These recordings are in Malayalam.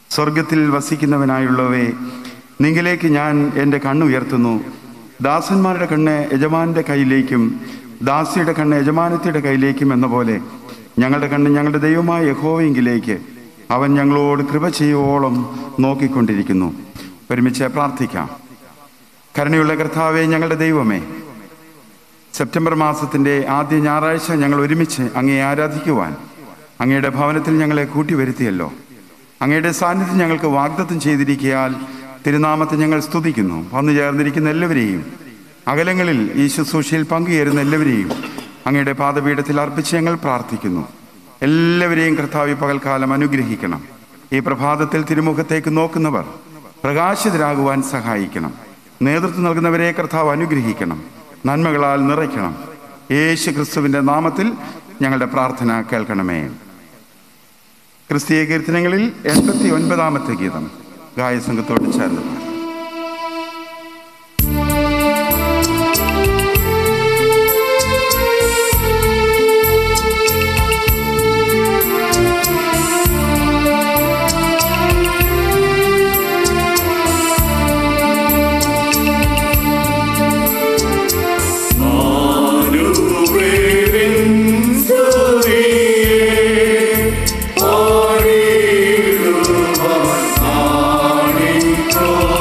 സ്വർഗത്തിൽ വസിക്കുന്നവനായുള്ളവേ നിങ്കിലേക്ക് ഞാൻ എൻ്റെ കണ്ണുയർത്തുന്നു ദാസന്മാരുടെ കണ്ണ് യജമാന്റെ കയ്യിലേക്കും ദാസിയുടെ കണ്ണ് യജമാനത്തിയുടെ കയ്യിലേക്കും എന്ന പോലെ ഞങ്ങളുടെ കണ്ണ് ഞങ്ങളുടെ ദൈവമായ യഹോവെങ്കിലേക്ക് അവൻ ഞങ്ങളോട് കൃപ ചെയ്യുവോളം നോക്കിക്കൊണ്ടിരിക്കുന്നു ഒരുമിച്ച് പ്രാർത്ഥിക്കാം കരുണയുള്ള കർത്താവെ ഞങ്ങളുടെ ദൈവമേ സെപ്റ്റംബർ മാസത്തിൻ്റെ ആദ്യ ഞായറാഴ്ച ഞങ്ങൾ ഒരുമിച്ച് അങ്ങയെ ആരാധിക്കുവാൻ അങ്ങയുടെ ഭവനത്തിൽ ഞങ്ങളെ കൂട്ടിവരുത്തിയല്ലോ അങ്ങയുടെ സാന്നിധ്യം ഞങ്ങൾക്ക് വാഗ്ദത്തം ചെയ്തിരിക്കയാൽ തിരുനാമത്തെ ഞങ്ങൾ സ്തുതിക്കുന്നു വന്നു ചേർന്നിരിക്കുന്ന എല്ലാവരെയും അകലങ്ങളിൽ ഈ ശുശ്രൂഷയിൽ പങ്കുചേരുന്ന എല്ലാവരെയും അങ്ങയുടെ പാദപീഠത്തിൽ അർപ്പിച്ച് ഞങ്ങൾ പ്രാർത്ഥിക്കുന്നു എല്ലാവരെയും കർത്താവി പകൽക്കാലം അനുഗ്രഹിക്കണം ഈ പ്രഭാതത്തിൽ തിരുമുഖത്തേക്ക് നോക്കുന്നവർ പ്രകാശിതരാകുവാൻ സഹായിക്കണം നേതൃത്വം നൽകുന്നവരെ കർത്താവ് അനുഗ്രഹിക്കണം നന്മകളാൽ നിറയ്ക്കണം യേശു ക്രിസ്തുവിൻ്റെ നാമത്തിൽ ഞങ്ങളുടെ പ്രാർത്ഥന കേൾക്കണമേ ക്രിസ്തീയ കീർത്തനങ്ങളിൽ എൺപത്തി ഒൻപതാമത്തെ ഗീതം ഗായസംഘത്തോട് ചേർന്ന് പാടാം. ആണിടുവാൻ ആണിക്കോ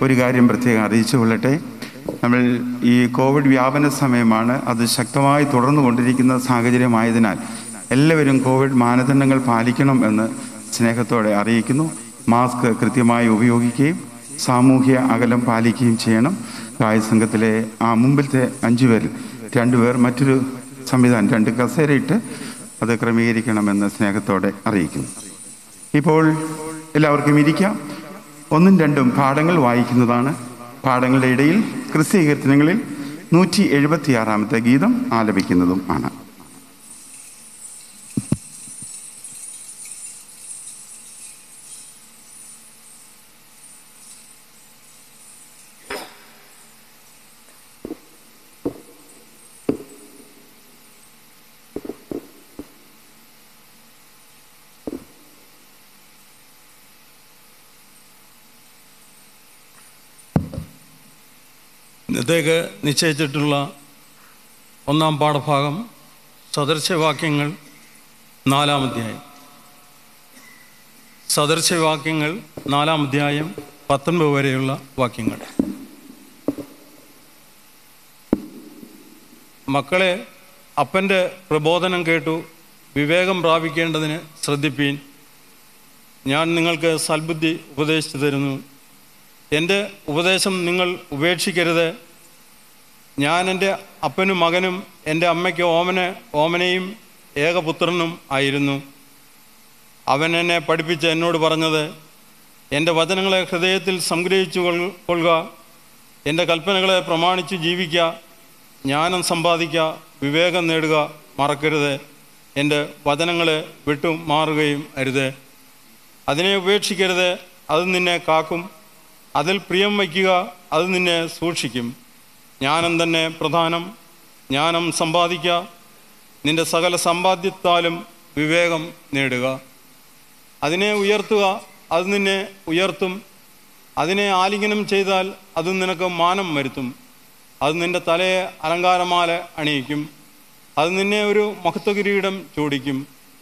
ഒരു കാര്യം പ്രത്യേകം അറിയിച്ചു കൊള്ളട്ടെ നമ്മൾ ഈ കോവിഡ് വ്യാപന സമയമാണ് അത് ശക്തമായി തുടർന്നു കൊണ്ടിരിക്കുന്ന സാഹചര്യമായതിനാൽ എല്ലാവരും കോവിഡ് മാനദണ്ഡങ്ങൾ പാലിക്കണം എന്ന് സ്നേഹത്തോടെ അറിയിക്കുന്നു മാസ്ക് കൃത്യമായി ഉപയോഗിക്കുകയും സാമൂഹ്യ അകലം പാലിക്കുകയും ചെയ്യണം സംഘത്തിലെ ആ മുമ്പിലത്തെ അഞ്ചു പേരിൽ രണ്ടുപേർ മറ്റൊരു സംവിധാനം രണ്ട് കസേരയിട്ട് അത് ക്രമീകരിക്കണമെന്ന് സ്നേഹത്തോടെ അറിയിക്കുന്നു ഇപ്പോൾ എല്ലാവർക്കും ഇരിക്കാം ഒന്നും രണ്ടും പാഠങ്ങൾ വായിക്കുന്നതാണ് പാഠങ്ങളുടെ ഇടയിൽ ക്രിസ്തീയ കീർത്തനങ്ങളിൽ നൂറ്റി എഴുപത്തിയാറാമത്തെ ഗീതം ആലപിക്കുന്നതും ആണ് ഇന്നത്തേക്ക് നിശ്ചയിച്ചിട്ടുള്ള ഒന്നാം പാഠഭാഗം സദൃശവാക്യങ്ങൾ നാലാം അധ്യായം സദൃശവാക്യങ്ങൾ നാലാം അധ്യായം പത്തൊൻപത് വരെയുള്ള വാക്യങ്ങൾ മക്കളെ അപ്പൻ്റെ പ്രബോധനം കേട്ടു വിവേകം പ്രാപിക്കേണ്ടതിന് ശ്രദ്ധിപ്പീൻ ഞാൻ നിങ്ങൾക്ക് സൽബുദ്ധി ഉപദേശിച്ചു തരുന്നു എൻ്റെ ഉപദേശം നിങ്ങൾ ഉപേക്ഷിക്കരുത് ഞാൻ എൻ്റെ അപ്പനും മകനും എൻ്റെ അമ്മയ്ക്ക് ഓമന ഓമനയും ഏകപുത്രനും ആയിരുന്നു അവൻ എന്നെ പഠിപ്പിച്ച് എന്നോട് പറഞ്ഞത് എൻ്റെ വചനങ്ങളെ ഹൃദയത്തിൽ സംഗ്രഹിച്ചു കൊൾ- കൊള്ളുക എൻ്റെ കൽപ്പനകളെ പ്രമാണിച്ചു ജീവിക്കുക ജ്ഞാനം സമ്പാദിക്കുക വിവേകം നേടുക മറക്കരുത് എൻ്റെ വചനങ്ങളെ വിട്ടു മാറുകയും അരുത് അതിനെ ഉപേക്ഷിക്കരുത് അത് നിന്നെ കാക്കും അതിൽ പ്രിയം വയ്ക്കുക അത് നിന്നെ സൂക്ഷിക്കും ജ്ഞാനം തന്നെ പ്രധാനം ജ്ഞാനം സമ്പാദിക്കുക നിന്റെ സകല സമ്പാദ്യത്താലും വിവേകം നേടുക അതിനെ ഉയർത്തുക അത് നിന്നെ ഉയർത്തും അതിനെ ആലിംഗനം ചെയ്താൽ അത് നിനക്ക് മാനം വരുത്തും അത് നിന്റെ തലയെ അലങ്കാരമാല അണിയിക്കും അത് നിന്നെ ഒരു മഹത്വകിരീടം ചൂടിക്കും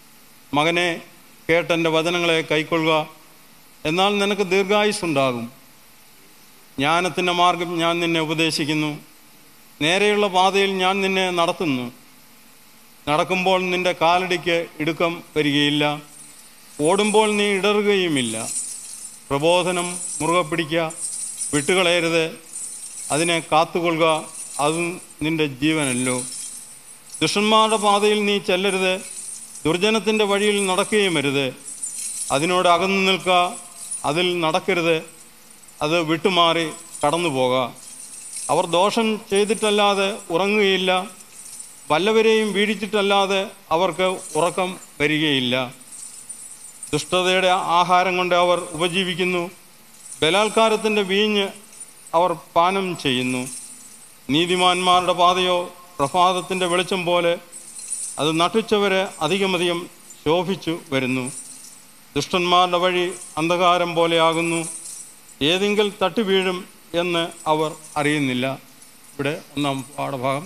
മകനെ കേട്ടെൻ്റെ വചനങ്ങളെ കൈക്കൊള്ളുക എന്നാൽ നിനക്ക് ദീർഘായുസ്സുണ്ടാകും ജ്ഞാനത്തിൻ്റെ മാർഗം ഞാൻ നിന്നെ ഉപദേശിക്കുന്നു നേരെയുള്ള പാതയിൽ ഞാൻ നിന്നെ നടത്തുന്നു നടക്കുമ്പോൾ നിന്റെ കാലടിക്ക് ഇടുക്കം വരികയില്ല ഓടുമ്പോൾ നീ ഇടറുകയുമില്ല പ്രബോധനം മുറുകെ പിടിക്കുക വിട്ടുകളയരുത് അതിനെ കാത്തുകൊള്ളുക അത് നിന്റെ ജീവനല്ലോ ദുഷ്ടന്മാരുടെ പാതയിൽ നീ ചെല്ലരുത് ദുർജനത്തിൻ്റെ വഴിയിൽ നടക്കുകയും അരുത് അതിനോട് അകന്നു നിൽക്കുക അതിൽ നടക്കരുത് അത് വിട്ടുമാറി കടന്നു പോക അവർ ദോഷം ചെയ്തിട്ടല്ലാതെ ഉറങ്ങുകയില്ല വല്ലവരെയും വീഴിച്ചിട്ടല്ലാതെ അവർക്ക് ഉറക്കം വരികയില്ല ദുഷ്ടതയുടെ ആഹാരം കൊണ്ട് അവർ ഉപജീവിക്കുന്നു ബലാത്കാരത്തിൻ്റെ വീഞ്ഞ് അവർ പാനം ചെയ്യുന്നു നീതിമാന്മാരുടെ പാതയോ പ്രഭാതത്തിൻ്റെ വെളിച്ചം പോലെ അത് നട്ടുച്ചവരെ അധികമധികം ശോഭിച്ചു വരുന്നു ദുഷ്ടന്മാരുടെ വഴി അന്ധകാരം പോലെയാകുന്നു ഏതെങ്കിൽ തട്ടി വീഴും എന്ന് അവർ അറിയുന്നില്ല ഇവിടെ ഒന്നാം പാഠഭാഗം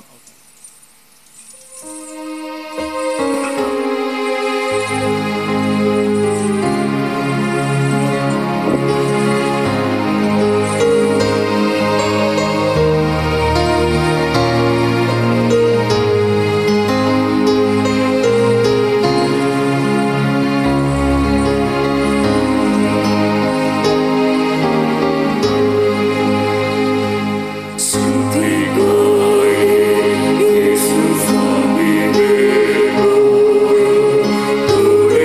Jesús, amigo,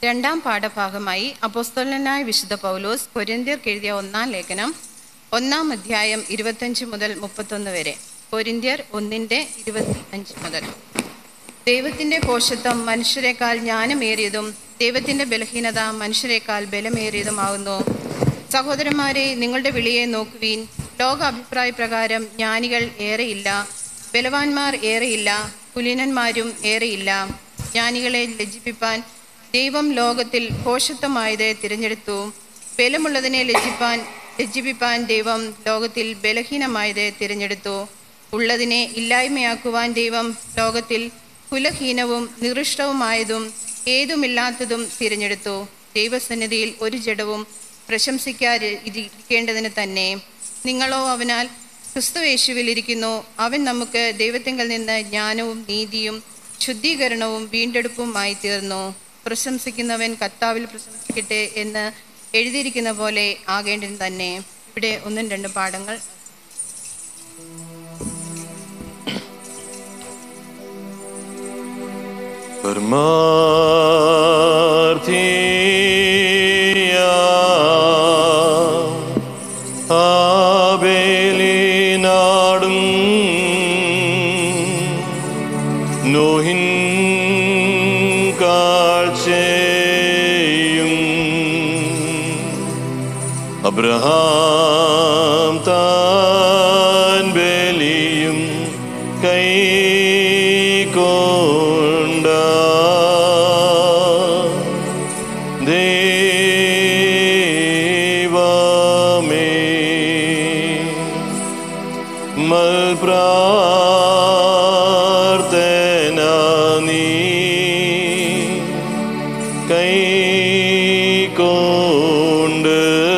രണ്ടാം പാഠഭാഗമായി അപ്പോസ്തലനായ വിശുദ്ധ പൗലോസ് കൊരിന്ത്യർക്ക് എഴുതിയ ഒന്നാം ലേഖനം ഒന്നാം അധ്യായം ഇരുപത്തഞ്ച് മുതൽ മുപ്പത്തൊന്ന് വരെ കൊരിന്ത്യർ ഒന്നിൻ്റെ ഇരുപത്തി അഞ്ച് മുതൽ ദൈവത്തിൻ്റെ പോഷത്വം മനുഷ്യരെക്കാൾ ജ്ഞാനമേറിയതും ദൈവത്തിൻ്റെ ബലഹീനത മനുഷ്യരെക്കാൾ ബലമേറിയതുമാകുന്നു സഹോദരന്മാരെ നിങ്ങളുടെ വിളിയെ നോക്കുവീൻ ലോക അഭിപ്രായ പ്രകാരം ജ്ഞാനികൾ ഏറെയില്ല ബലവാന്മാർ ഏറെയില്ല കുലീനന്മാരും ഏറെയില്ല ജ്ഞാനികളെ ലജ്ജിപ്പിപ്പാൻ ദൈവം ലോകത്തിൽ പോഷത്വമായത് തിരഞ്ഞെടുത്തു ബലമുള്ളതിനെ ലജ്ജിപ്പാൻ ലജ്ജിപ്പിപ്പാൻ ദൈവം ലോകത്തിൽ ബലഹീനമായത് തിരഞ്ഞെടുത്തു ഉള്ളതിനെ ഇല്ലായ്മയാക്കുവാൻ ദൈവം ലോകത്തിൽ കുലഹീനവും നികൃഷ്ടവുമായതും ഏതുമില്ലാത്തതും തിരഞ്ഞെടുത്തു ദൈവസന്നിധിയിൽ ഒരു ജഡവും പ്രശംസിക്കാതിരിക്കേണ്ടതിന് തന്നെ നിങ്ങളോ അവനാൽ ക്രിസ്തുവേശുവിൽ ഇരിക്കുന്നു അവൻ നമുക്ക് ദൈവത്തിങ്കൽ നിന്ന് ജ്ഞാനവും നീതിയും ശുദ്ധീകരണവും വീണ്ടെടുപ്പുമായി തീർന്നു പ്രശംസിക്കുന്നവൻ കർത്താവിൽ പ്രശംസിക്കട്ടെ എന്ന് എഴുതിയിരിക്കുന്ന പോലെ ആകേണ്ടത് തന്നെ ഇവിടെ ഒന്നും രണ്ടും പാഠങ്ങൾ Permartia ആബേലിനാടും നോഹിൻ കാഴ്ചയും അബ്രഹാം താൻ ബലിയും കൈക്കൊണ്ട ദൈവമേ മൽപ്രാർത്ഥന നീ കൈക്കൊണ്ട്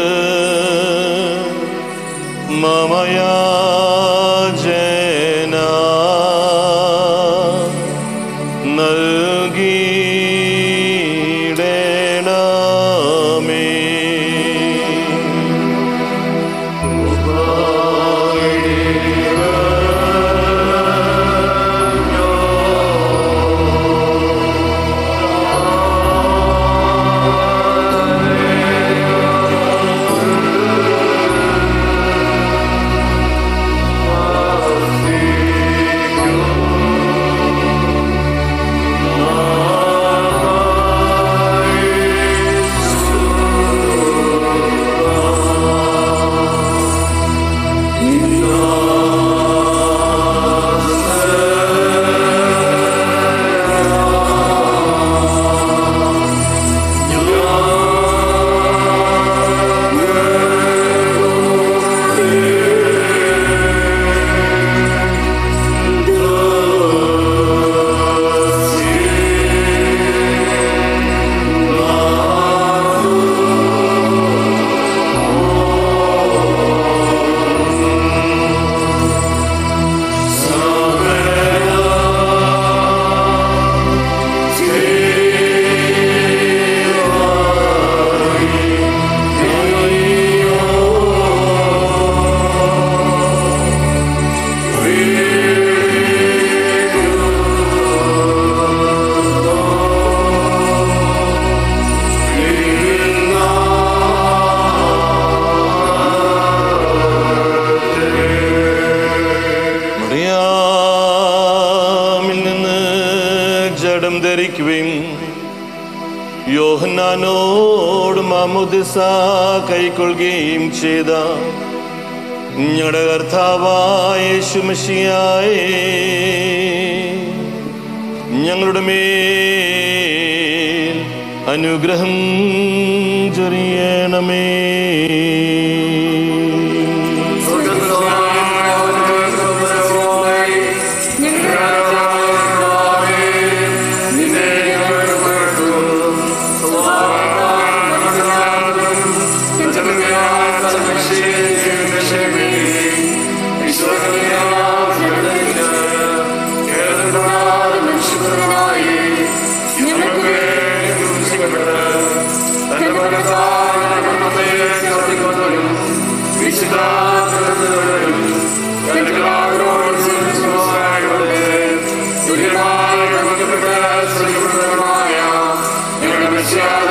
മമയാജന നൽകിയിടണമേ മറിയാമിൽ നിന്ന് ജഡം ധരിക്കുകയും യോഹന്നാനോട് മാമുദിസ കൈക്കൊള്ളുകയും ചെയ്ത ഞങ്ങളുടെ കർത്താവായ യേശുമശിയായേ ഞങ്ങളുടെ മേൽ അനുഗ്രഹം ചൊരിയണമേ ഞങ്ങളുടെ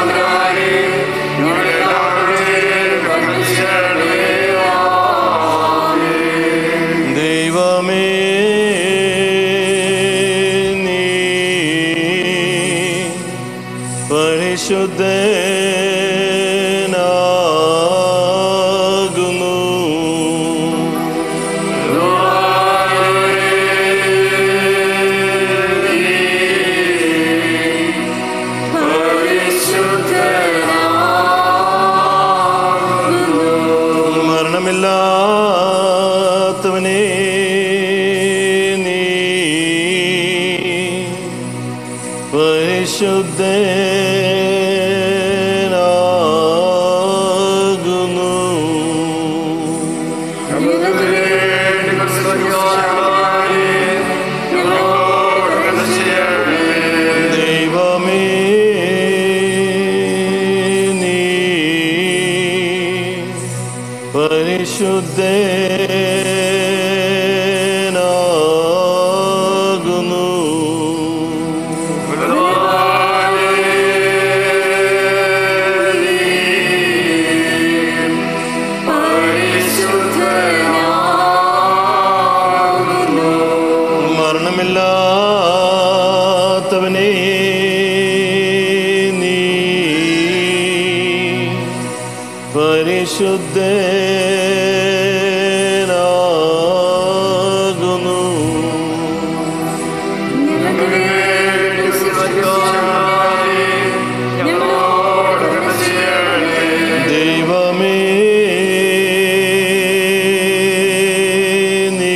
പരിശുദ്ധനാകുന്നു മരണമില്ലാത്തവനെ നീ പരിശുദ്ധനാകുന്നു ദൈവമേ നീ പരിശുദ്ധനാകുന്നു മരണമില്ലാത്തവനെ നീ പരിശുദ്ധനാകുന്നു ദൈവമേ നീ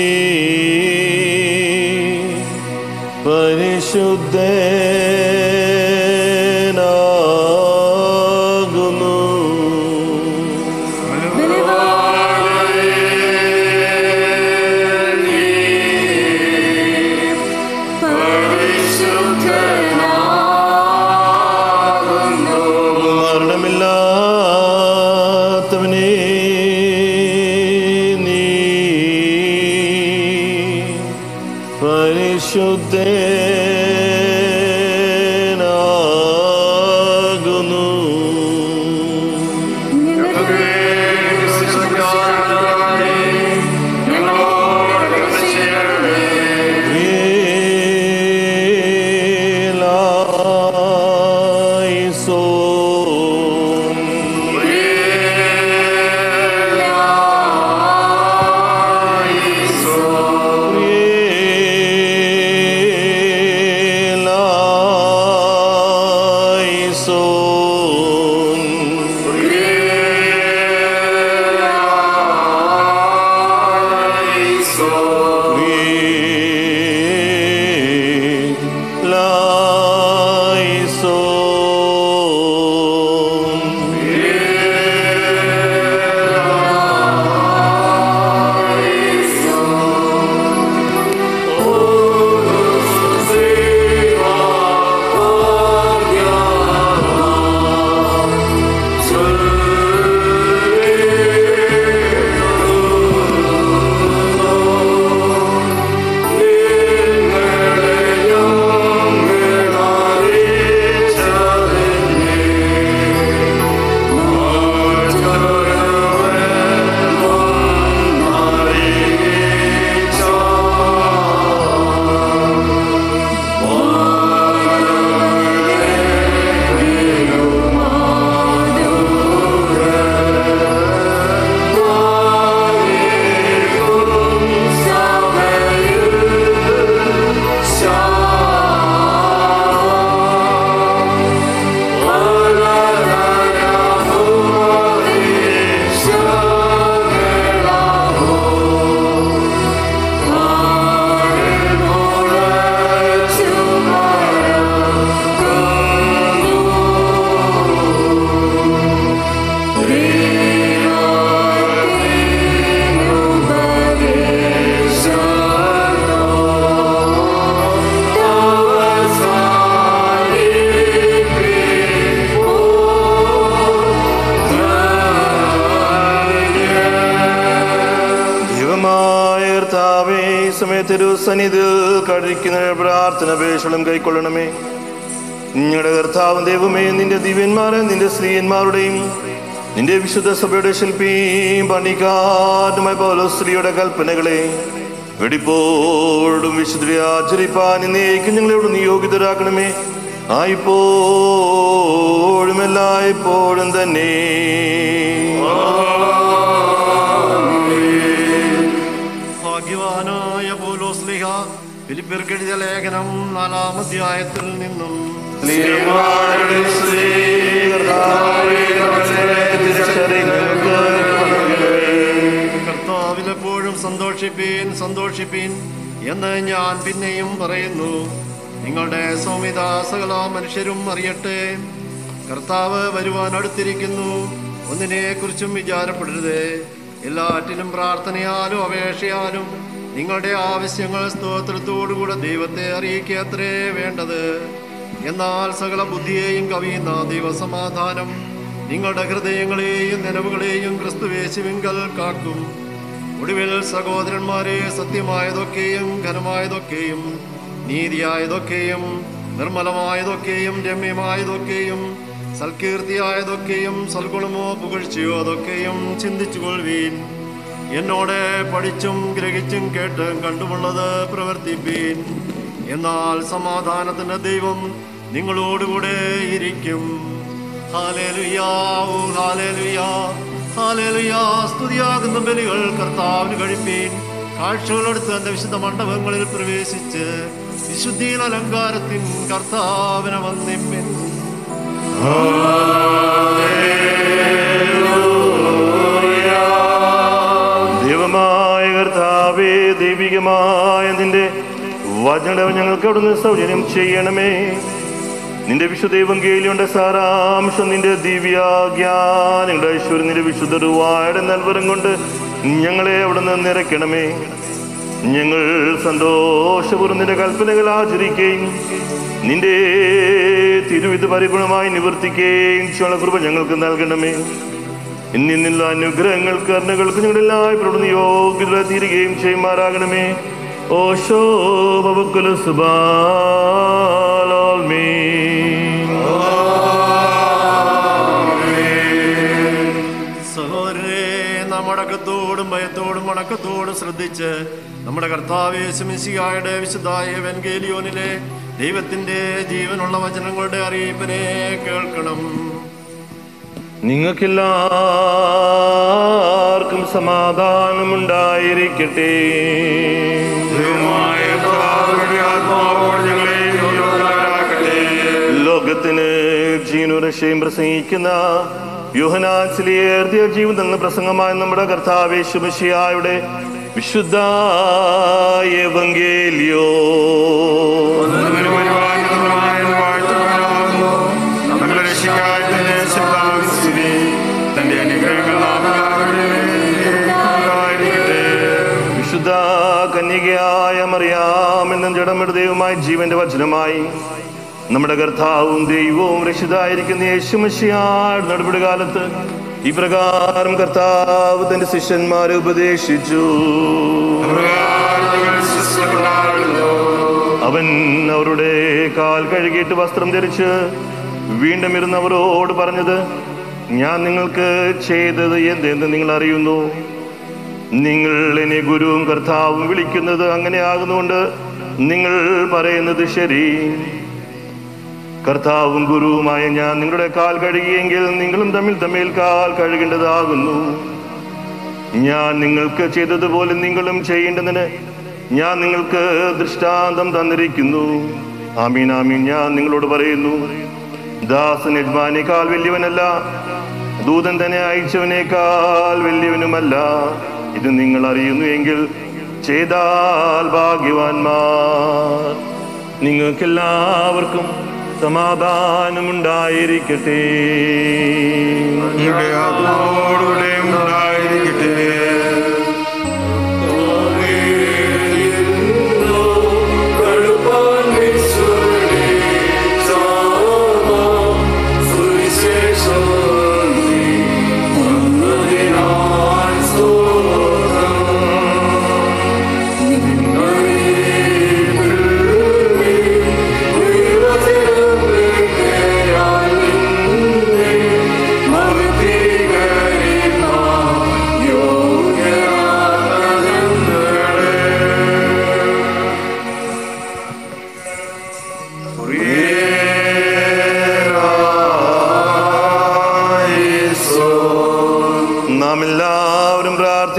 പരിശുദ്ധനാകുന്നു മരണമില്ലാത്തവനെ നീ പരിശുദ്ധനാകുന്നു േലായിസോൻ ദൈവമായ കർത്താവേ ഈ സമയത്തൊരു സന്നിധിയിൽ കഴിക്കുന്ന പ്രാർത്ഥന അപേക്ഷകളും കൈക്കൊള്ളണമേ നിങ്ങളുടെ കർത്താവും ദൈവമേ നിന്റെ ദിവ്യന്മാരെ നിന്റെ സ്ത്രീയന്മാരുടെയും നിന്റെ വിശുദ്ധ സഭയുടെ ശില്പിയും പണിക്കാരുമായ പൗലോ സ്ത്രീയുടെ കൽപ്പനകളെ വെടിപ്പോടും വിശുദ്ധരെ ആചരിപ്പാൻ എന്നേക്കും ഞങ്ങളോട് നിയോഗിതരാക്കണമേ ആയിപ്പോഴും എല്ലായ്പ്പോഴും തന്നെ ഭാഗ്യവാനായ പോലോസ്ലിഹ ഫിലിപ്പിർക്കെഴുതിയ ലേഖനം നാലാം അധ്യായത്തിൽ നിന്നും കർത്താവിലെപ്പോഴും സന്തോഷിപ്പീൻ സന്തോഷിപ്പീൻ എന്ന് ഞാൻ പിന്നെയും പറയുന്നു നിങ്ങളുടെ സൗമ്യത സകല മനുഷ്യരും അറിയട്ടെ കർത്താവ് വരുവാൻ അടുത്തിരിക്കുന്നു ഒന്നിനെ കുറിച്ചും വിചാരപ്പെടരുത് എല്ലാറ്റിലും പ്രാർത്ഥനയാലും അപേക്ഷയാലും നിങ്ങളുടെ ആവശ്യങ്ങൾ സ്തോത്രത്തോടുകൂടെ ദൈവത്തെ അറിയിക്കത്രേ വേണ്ടത് എന്നാൽ സകല ബുദ്ധിയെയും കവിയുന്ന ദൈവസമാധാനം നിങ്ങളുടെ ഹൃദയങ്ങളെയും നിലവുകളെയും ക്രിസ്തുവേശുവിങ്കൽ കാക്കും ഒടുവിൽ സഹോദരന്മാരെ സത്യമായതൊക്കെയും ഘനമായതൊക്കെയും നീതിയായതൊക്കെയും നിർമ്മലമായതൊക്കെയും രമ്യമായതൊക്കെയും സൽകീർത്തിയായതൊക്കെയും സൽഗുണമോ പുകഴ്ചയോ അതൊക്കെയും ചിന്തിച്ചുകൊള്ളുവീൻ എന്നോട് പഠിച്ചും ഗ്രഹിച്ചും കേട്ടും കണ്ടുമുള്ളത് പ്രവർത്തിപ്പീൻ എന്നാൽ സമാധാനത്തിന്റെ ദൈവം നിങ്ങളോടുകൂടെ ഇരിക്കും ഹാലേലുയാ, ഓ ഹാലേലുയാ, ഹാലേലുയാ. സ്തുതിയാകുന്ന ബലികൾ കർത്താവിന് കഴിപ്പീൻ കാഴ്ചകളെടുത്ത് തന്റെ വിശുദ്ധ മണ്ഡപങ്ങളിൽ പ്രവേശിച്ച് വിശുദ്ധിയിൽ അലങ്കാരത്തിൻ കർത്താവിനെ വന്നിപ്പിൻ ദൈവമായ കർത്താവേ ദൈവികമായ നിന്റെ വചനം ഞങ്ങൾക്ക് അവിടുന്ന് സൗജന്യം ചെയ്യണമേ നിന്റെ വിശുദ്ധ എവങ്കേലിയുടെ സാരാംശം നിന്റെ ദിവ്യാജ്ഞാനങ്ങളുടെ ഐശ്വര്യം നിന്റെ വിശുദ്ധ റുവായുടെ നൽവരം കൊണ്ട് ഞങ്ങളെ അവിടുന്ന് നിറയ്ക്കണമേ ഞങ്ങൾ സന്തോഷപൂർവ്വം നിന്റെ കൽപ്പനകൾ ആചരിക്കുകയും നിന്റെ തിരുവിധ പരിപൂർണമായി നിവർത്തിക്കുകയും ചെയ്യുന്ന കൃപ ഞങ്ങൾക്ക് നൽകണമേ ഇന്നിന്നുള്ള അനുഗ്രഹങ്ങൾ കർണകൾക്ക് ഞങ്ങളുടെ എല്ലായ്പ്പോഴും യോഗ്യത തീരുകയും ചെയ്യുമാറാകണമേ ഓശോ ബബുക്കുല സുബാലോൽമീ സഹോദരരെ നാം അടക്കത്തോടും ഭയത്തോടും വണക്കത്തോടും ശ്രദ്ധിച്ച് നമ്മുടെ കർത്താവേശുമിശിയായുടെ വിശുദ്ധായ വെൻഗേലിയോനിലെ ദൈവത്തിന്റെ ജീവനുള്ള വചനങ്ങളുടെ അറിയിപ്പിനെ കേൾക്കണം നിങ്ങൾക്കെല്ലാവർക്കും സമാധാനമുണ്ടായിരിക്കട്ടെ ദൈവമായ കർത്താവിന്റെ ആത്മാവോട് ഞങ്ങളെ യോഗ്യരാക്കട്ടെ. ലോകത്തിന് ജീവനുരക്ഷയും പ്രസംഗിക്കുന്ന യോഹനാൻസിലേർത്തിയ ജീവിതം എന്ന പ്രസംഗമായ നമ്മുടെ കർത്താവേശുമിശിയായുടെ വിശുദ്ധ എവങ്കേലിയോ നമ്മുടെ പരിപാലനമായ വാഴ്ത്തപ്പെടാവുന്നു. നമ്മുടെ രക്ഷയ്ക്കായി തന്നെ ശബ്ദാവിൻ സ്തുതി. തന്റെ അനുഗ്രഹങ്ങൾ നാം എല്ലാവരുടെയും ഉണ്ടായിരിക്കട്ടെ. വിശുദ്ധ കന്യകയായ മറിയാമെന്നും ജഡമെടുതയുമായി ജീവന്റെ വചനമായി നമ്മുടെ കർത്താവും ദൈവവും രക്ഷിതായിരിക്കുന്ന യേശുമശിയാട് നടപടികാലത്ത് ഇപ്രകാരം കർത്താവ് തന്റെ ശിഷ്യന്മാരെ ഉപദേശിച്ചു പ്രകാരം ഞങ്ങൾ ശിഷ്യപ്പെടാറുള്ളൂ. അവൻ അവരുടെ കാൽ കഴുകിയിട്ട് വസ്ത്രം ധരിച്ച് വീണ്ടും ഇരുന്നവരോട് പറഞ്ഞത് ഞാൻ നിങ്ങൾക്ക് ചെയ്തത് എന്തെന്ന് നിങ്ങൾ അറിയുന്നു നിങ്ങൾ എന്നെ ഗുരുവും കർത്താവും വിളിക്കുന്നത് അങ്ങനെ ആകുന്നുകൊണ്ട് നിങ്ങൾ പറയുന്നത് ശരി കർത്താവും ഗുരുവുമായ ഞാൻ നിങ്ങളുടെ കാൽ കഴുകിയെങ്കിൽ നിങ്ങളും തമ്മിൽ തമ്മിൽ കാൽ കഴുകേണ്ടതാകുന്നു ഞാൻ നിങ്ങൾക്ക് ചെയ്തതുപോലെ നിങ്ങളും ചെയ്യേണ്ടതിന് ഞാൻ നിങ്ങൾക്ക് ദൃഷ്ടാന്തം തന്നിരിക്കുന്നു ആമീൻ ആമീൻ ഞാൻ നിങ്ങളോട് പറയുന്നു ദാസൻ യജ്മാനേക്കാൾ വലിയവനല്ല ദൂതൻ തന്നെ അയച്ചവനേക്കാൾ വലിയവനുമല്ല ഇത് നിങ്ങൾ അറിയുന്നു എങ്കിൽ ചെയ്താൽ ഭാഗ്യവാന്മാർ നിങ്ങൾക്കെല്ലാവർക്കും സമാധാനമുണ്ടായിരിക്കട്ടെ നിങ്ങളുടെ ആത്മാവോടുകൂടെയും ഉണ്ടായിരിക്കട്ടെ ും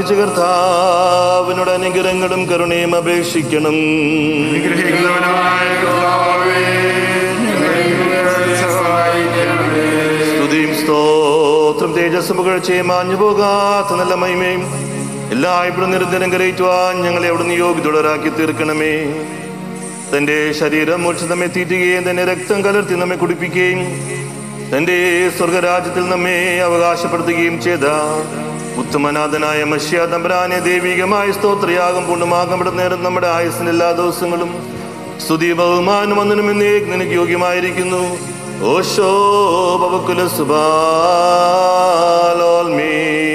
പ്രസാദിച്ച കർത്താവിനോട് അനുഗ്രഹങ്ങളും കരുണയും അപേക്ഷിക്കണം അനുഗ്രഹിക്കുന്നവനായ കർത്താവേ, ഞങ്ങളെ സഹായിക്കണമേ. സ്തുതിയും സ്തോത്രം തേജസ് പുകഴ്ചയും മാഞ്ഞു പോകാത്ത നല്ല മഹിമയും എല്ലായ്പ്പോഴും നിരന്തരം കരയിറ്റുവാൻ ഞങ്ങളെ അവിടുന്ന് യോഗ്യതയുള്ളവരാക്കി തീർക്കണമേ തന്റെ ശരീരം മുറിച്ച് നമ്മെ തീറ്റുകയും തന്റെ രക്തം കലർത്തി നമ്മെ കുടിപ്പിക്കുകയും തന്റെ സ്വർഗരാജ്യത്തിൽ നമ്മെ അവകാശപ്പെടുത്തുകയും ചെയ്ത ഉത്തമനാഥനായ മഷ്യ തമ്പരാനെ ദൈവികമായ സ്തോത്രയാഗം പൂർണ്ണമാകപ്പെടുന്ന നേരം നമ്മുടെ ആയുസിന്റെ എല്ലാ ദിവസങ്ങളും സ്തുതി ബഹുമാനം ഒന്നിനും എന്നേക്ക് നിനക്ക് യോഗ്യമായിരിക്കുന്നു ഓശോ പവക്കുല സുബാലോൽമീ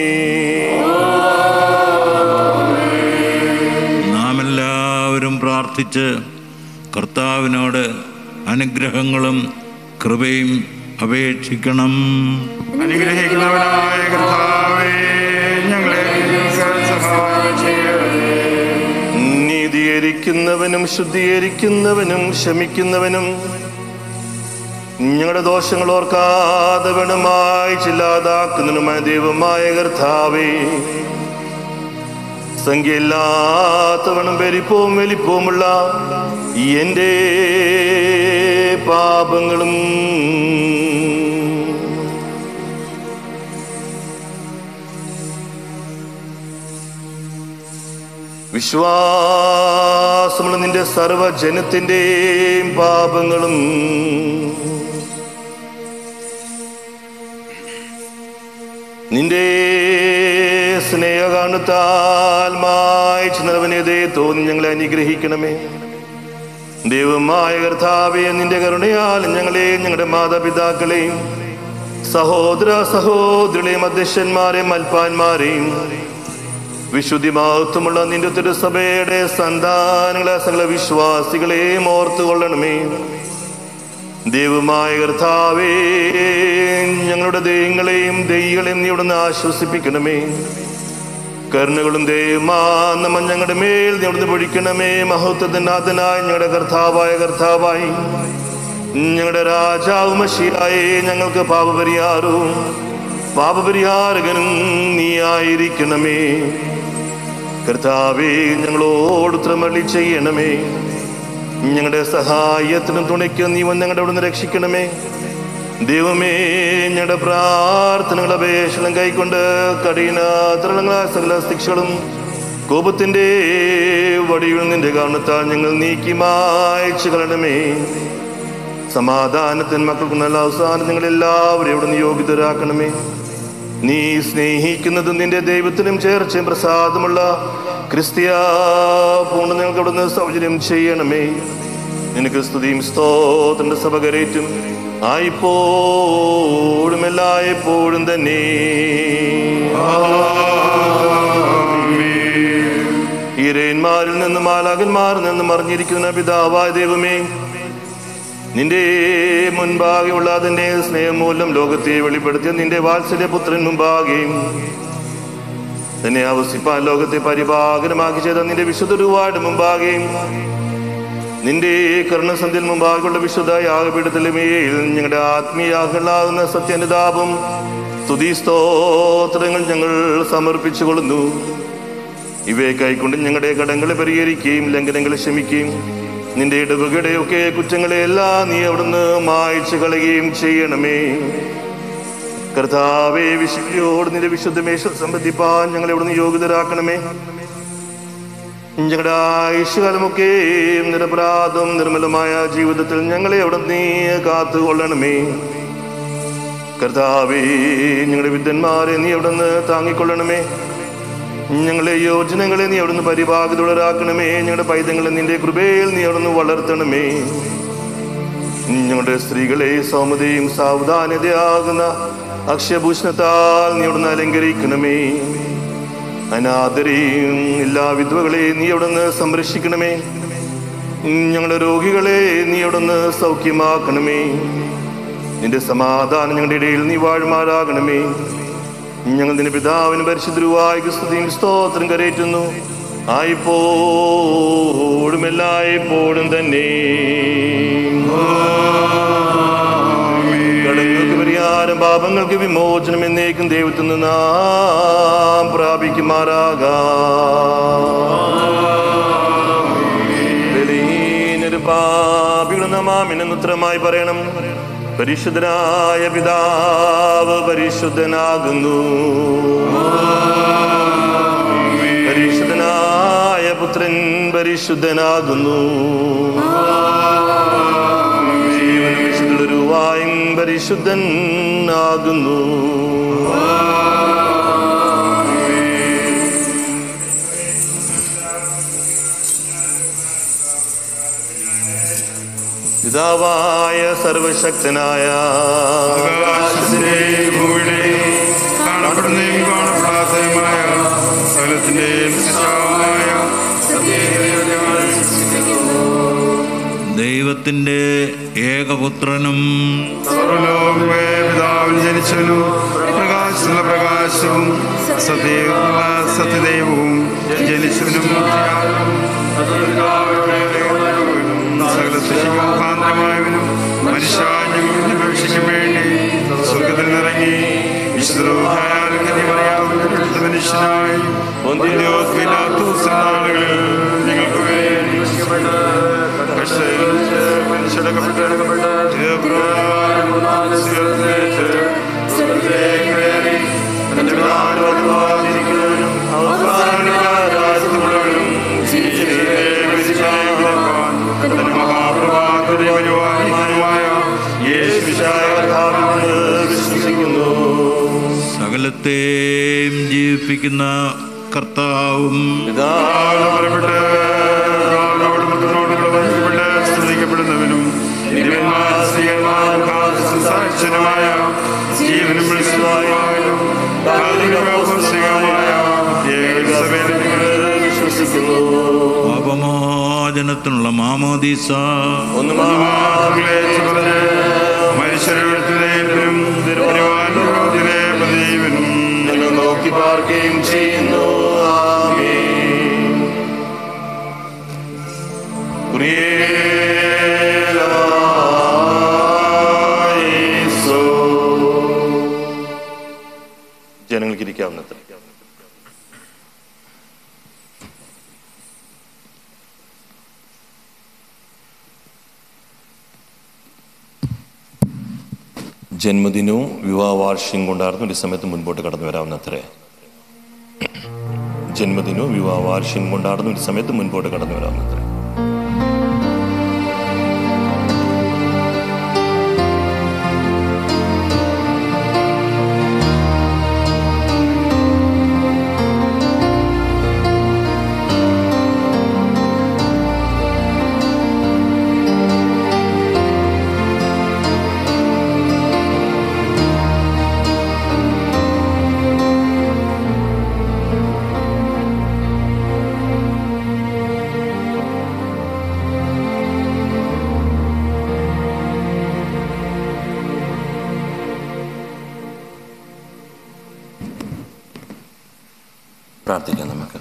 നാം എല്ലാവരും പ്രാർത്ഥിച്ച് കർത്താവിനോട് അനുഗ്രഹങ്ങളും കൃപയും അപേക്ഷിക്കണം അനുഗ്രഹിക്കുന്നവനായ കർത്താവേ ഞങ്ങളെ സഹായം ചെയ്യണമേ. നീതീകരിക്കുന്നവനും ശുദ്ധീകരിക്കുന്നവനും ശമിക്കുന്നവനും ഞങ്ങളുടെ ദോഷങ്ങൾ ഓർക്കാതെ വേണമായി ചില്ലാതാക്കുന്നതിനുമായ ദൈവമായ കർത്താവേ സംഖ്യയില്ലാത്തവണ്ണം പെരിപ്പവും വലിപ്പവുമുള്ള എൻ്റെ പാപങ്ങളും വിശ്വാസമുള്ള നിന്റെ സർവജനത്തിൻ്റെയും പാപങ്ങളും നിന്റെ സ്നേഹകാണത്താൽ മായ്ച്ചു നിറവനേതേ തോന്നി ഞങ്ങളെ അനുഗ്രഹിക്കണമേ ദൈവമായ കർത്താവെ നിന്റെ കരുണയാൽ ഞങ്ങളെയും ഞങ്ങളുടെ മാതാപിതാക്കളെയും സഹോദര സഹോദരികളെയും അധ്യക്ഷന്മാരെയും മൽപ്പാന്മാരെയും വിശുദ്ധി മഹത്വമുള്ള നിന്റെ തിരുസഭയുടെ സന്താനങ്ങളെ സകല വിശ്വാസികളെയും ഓർത്തുകൊള്ളണമേ ദൈവമായ കർത്താവേ ഞങ്ങളുടെ ദൈവങ്ങളെയും ദൈവങ്ങളെയും നീ ഇവിടുന്ന് ആശ്വസിപ്പിക്കണമേ കരുണകളും ദൈവമാ നമ്മ ഞങ്ങളുടെ മേൽ നീ ഇവിടുന്ന് പൊഴിക്കണമേ മഹത്വത്തിനാഥനായ ഞങ്ങളുടെ കർത്താവായ കർത്താവായി ഞങ്ങളുടെ രാജാവ് മഷിയായേ ഞങ്ങൾക്ക് പാപപരിഹാരവും പാപപരിഹാരകനും നീ ആയിരിക്കണമേ കർത്താവേ ഞങ്ങളോട് ഉത്തരമള്ളി ചെയ്യണമേ ഞങ്ങളുടെ സഹായത്തിനും തുണയ്ക്കും നീ വന്ന് ഞങ്ങളുടെ അവിടെ നിന്ന് രക്ഷിക്കണമേ ദൈവമേ ഞങ്ങളുടെ പ്രാർത്ഥനകൾ അപേക്ഷകളും കൈക്കൊണ്ട് കഠിന തൃണങ്ങളായ സകല ശിക്ഷകളും കോപത്തിന്റെ വടിയിൽ നിന്റെ കാരണത്താൽ ഞങ്ങൾ നീക്കി മായച്ചു കളണമേ സമാധാനത്തിന് മക്കൾക്ക് നല്ല അവസാനം നിങ്ങൾ എല്ലാവരും ഇവിടെ നിന്ന് യോഗ്യതരാക്കണമേ നീ സ്നേഹിക്കുന്നതും നിന്റെ ദൈവത്തിനും ചേർച്ചയും പ്രസാദമുള്ള ക്രിസ്തീയ പൂർണ്ണ നിങ്ങൾക്ക് അവിടെ നിന്ന് സൗകര്യം ചെയ്യണമേ നിനക്ക് സ്തുതിയും സ്തോത്രന്റെ സഭ കരേറ്റും ആയിപ്പോഴും എല്ലായ്പ്പോഴും തന്നെ ഈരേന്മാരിൽ നിന്നും മാലാകന്മാരിൽ നിന്നും അറിഞ്ഞിരിക്കുന്ന പിതാവായ ദൈവമേ നിന്റെ മുൻപാകെയുള്ള അതിന്റെ സ്നേഹം മൂലം ലോകത്തെ വെളിപ്പെടുത്തിയ നിന്റെ വാത്സല്യപുത്രൻ മുമ്പാകെയും തന്നെ അവസിപ്പാൻ ലോകത്തെ പരിപാകനമാക്കി ചെയ്ത നിന്റെ വിശുദ്ധ രൂപാട് മുമ്പാകെയും നിന്റെ കരുണസന്ധ്യയിൽ മുമ്പാകെയുള്ള വിശുദ്ധ യാഗപീഠത്തിലുമേൽ ഞങ്ങളുടെ ആത്മീയാഹ്ലാകുന്ന സത്യനുതാപം സ്തുതി സ്തോത്രങ്ങൾ ഞങ്ങൾ സമർപ്പിച്ചു കൊള്ളുന്നു ഇവയെ കൈക്കൊണ്ട് ഞങ്ങളുടെ കടങ്ങളെ പരിഹരിക്കുകയും ലംഘനങ്ങളെ ക്ഷമിക്കുകയും നിന്റെ ഇടവുകയുടെയൊക്കെ കുറ്റങ്ങളെ എല്ലാം നീ അവിടുന്ന് മായ്ച്ചു കളയുകയും ചെയ്യണമേ കർത്താവേ വിശുദ്ധിയോട് നിന്റെ വിശുദ്ധമേശ സംബന്ധിപ്പാൻ ഞങ്ങളെ അവിടുന്ന് യോഗ്യതരാക്കണമേ ഞങ്ങളുടെ ആയുഷ്കാലമൊക്കെ നിരപരാധം നിർമ്മലമായ ജീവിതത്തിൽ ഞങ്ങളെ അവിടെ നീ കാത്തുകൊള്ളണമേ കർത്താവേ ഞങ്ങളുടെ വിദ്യന്മാരെ നീ അവിടുന്ന് താങ്ങിക്കൊള്ളണമേ ഞങ്ങളെ യോജനകളെ നീ അവിടുന്ന് പരിഭാഗതുടരാക്കണമേ ഞങ്ങളുടെ പൈതങ്ങളെ നിന്റെ കൃപയിൽ നീ അവിടുന്ന് വളർത്തണമേ ഞങ്ങളുടെ സ്ത്രീകളെ സൗമതയും സാവധാനതയാകുന്ന അക്ഷയഭൂഷണത്താൽ നീ അവിടുന്ന് അലങ്കരിക്കണമേ അനാദരെയും എല്ലാ വിധവകളെയും നീ അവിടുന്ന് സംരക്ഷിക്കണമേ ഞങ്ങളുടെ രോഗികളെ നീ അവിടുന്ന് സൗഖ്യമാക്കണമേ നിന്റെ സമാധാനം ഞങ്ങളുടെ ഇടയിൽ നീ വാഴുമാറാകണമേ ഞങ്ങൾ നിന്റെ പിതാവിന് പരിശുദ്ധരുവായി സ്തുതിയും സ്തോത്രം കരേറ്റുന്നു ആയിപ്പോഴും എല്ലായ്പ്പോഴും തന്നെ കടങ്ങൾക്ക് പരിഹാരം പാപങ്ങൾക്ക് വിമോചനം എന്നേക്കും ദൈവത്തിൽ നിന്ന് നാം പ്രാപിക്കുമാറാകാം പാപികൾ നാമാമിനെന്ന് ഉത്തരമായി പറയണം പരിശുദ്ധനായ പിതാവ് പരിശുദ്ധനാകുന്നു പരിശുദ്ധനായ പുത്രൻ പരിശുദ്ധനാകുന്നു ജീവൻ വിശുദ്ധരുവായും പരിശുദ്ധൻ ആകുന്നു പിതാവായ സർവശക്തനായ ആകാശത്തിന്റെയും ഭൂമിയുടെയും കാണപ്പെടുന്നതും കാണപ്പെടാത്തതുമായ സകലത്തിന്റെയും സൃഷ്ടാവായ സത്യദൈവമായ ദൈവത്തിൻ്റെ ഏകപുത്രനും സർവ്വലോകമേ പിതാവിൽ ജനിച്ചവനും പ്രകാശത്തിലുള്ള പ്രകാശവും സത്യമുള്ള സത്യദൈവവും ജനിച്ചവനും സകല സൃഷ്ടിമുഖാന്തരമായവനും മനുഷ്യാജ്ഞങ്ങളുടെ അപേക്ഷിക്കും വേണ്ടി സ്വർഗത്തിൽ നിറങ്ങി വിശുദ്ധരോഹായാൽ കനിമറിയാവുന്ന മനുഷ്യനായി പൊന്തിയോസ് പിലാത്തോസ് നാളുകളിൽ ഞങ്ങൾക്ക് വേണ്ടി കഷ്ടപ്പെട്ട് മനുഷ്യടക്കപ്പെട്ട് ദൈവപ്രകാരം ഉയർത്തേറ്റ് സ്വർഗ്ഗത്തിലേക്ക് കയറി തന്റെ പിതാവിന്റെ വലതുഭാഗത്തിരിക്കുന്നവനും അവസാനകാലത്തുള്ളവനും ജീവിതത്തിലേക്ക് വിധിച്ചായിരിക്കാൻ തന്റെ മഹാപ്രഭാതത്തിൽ വരുവാനുമായ യേശുവിശായ കർത്താവിൽ നിന്ന് വിശ്വസിക്കുന്നു സകലത്തെയും ജീവിപ്പിക്കുന്ന കർത്താവും പിതാവ് ബലപ്പെട്ട് കർത്താവിനോട് പുത്രനോട് കൂടെ വന്ദിക്കപ്പെട്ട് സ്തുതിക്കപ്പെടുന്നവനും ദിവ്യന്മാർ സ്ത്രീയന്മാർ സാക്ഷരമായ ജീവനും വിളിച്ചതായാലും വിശ്വസിക്കുന്നു പാപമോചനത്തിനുള്ള മാമോദീസ ഒന്ന് മനുഷ്യരെഴുത്തിലേക്കും തിരുവാനുഭവത്തിലെ പ്രദീപനും ഞങ്ങൾ നോക്കി പാർക്കുകയും ചെയ്യുന്നു ആമേൻ. കുരിയേലായിസോ. ജനങ്ങൾക്ക് ഇരിക്കാവുന്നത് ജന്മദിനവും വിവാഹ വാർഷികം കൊണ്ടായിരുന്നു ഈ സമയത്ത് മുൻപോട്ട് കടന്നു വരാവുന്നത്രേ ജന്മദിനവും വിവാഹ വാർഷികം കൊണ്ടാടുന്നു ഈ സമയത്ത് മുൻപോട്ട് കടന്നു വരാവുന്നത്രേ പ്രാർത്ഥിക്കാം നമുക്ക്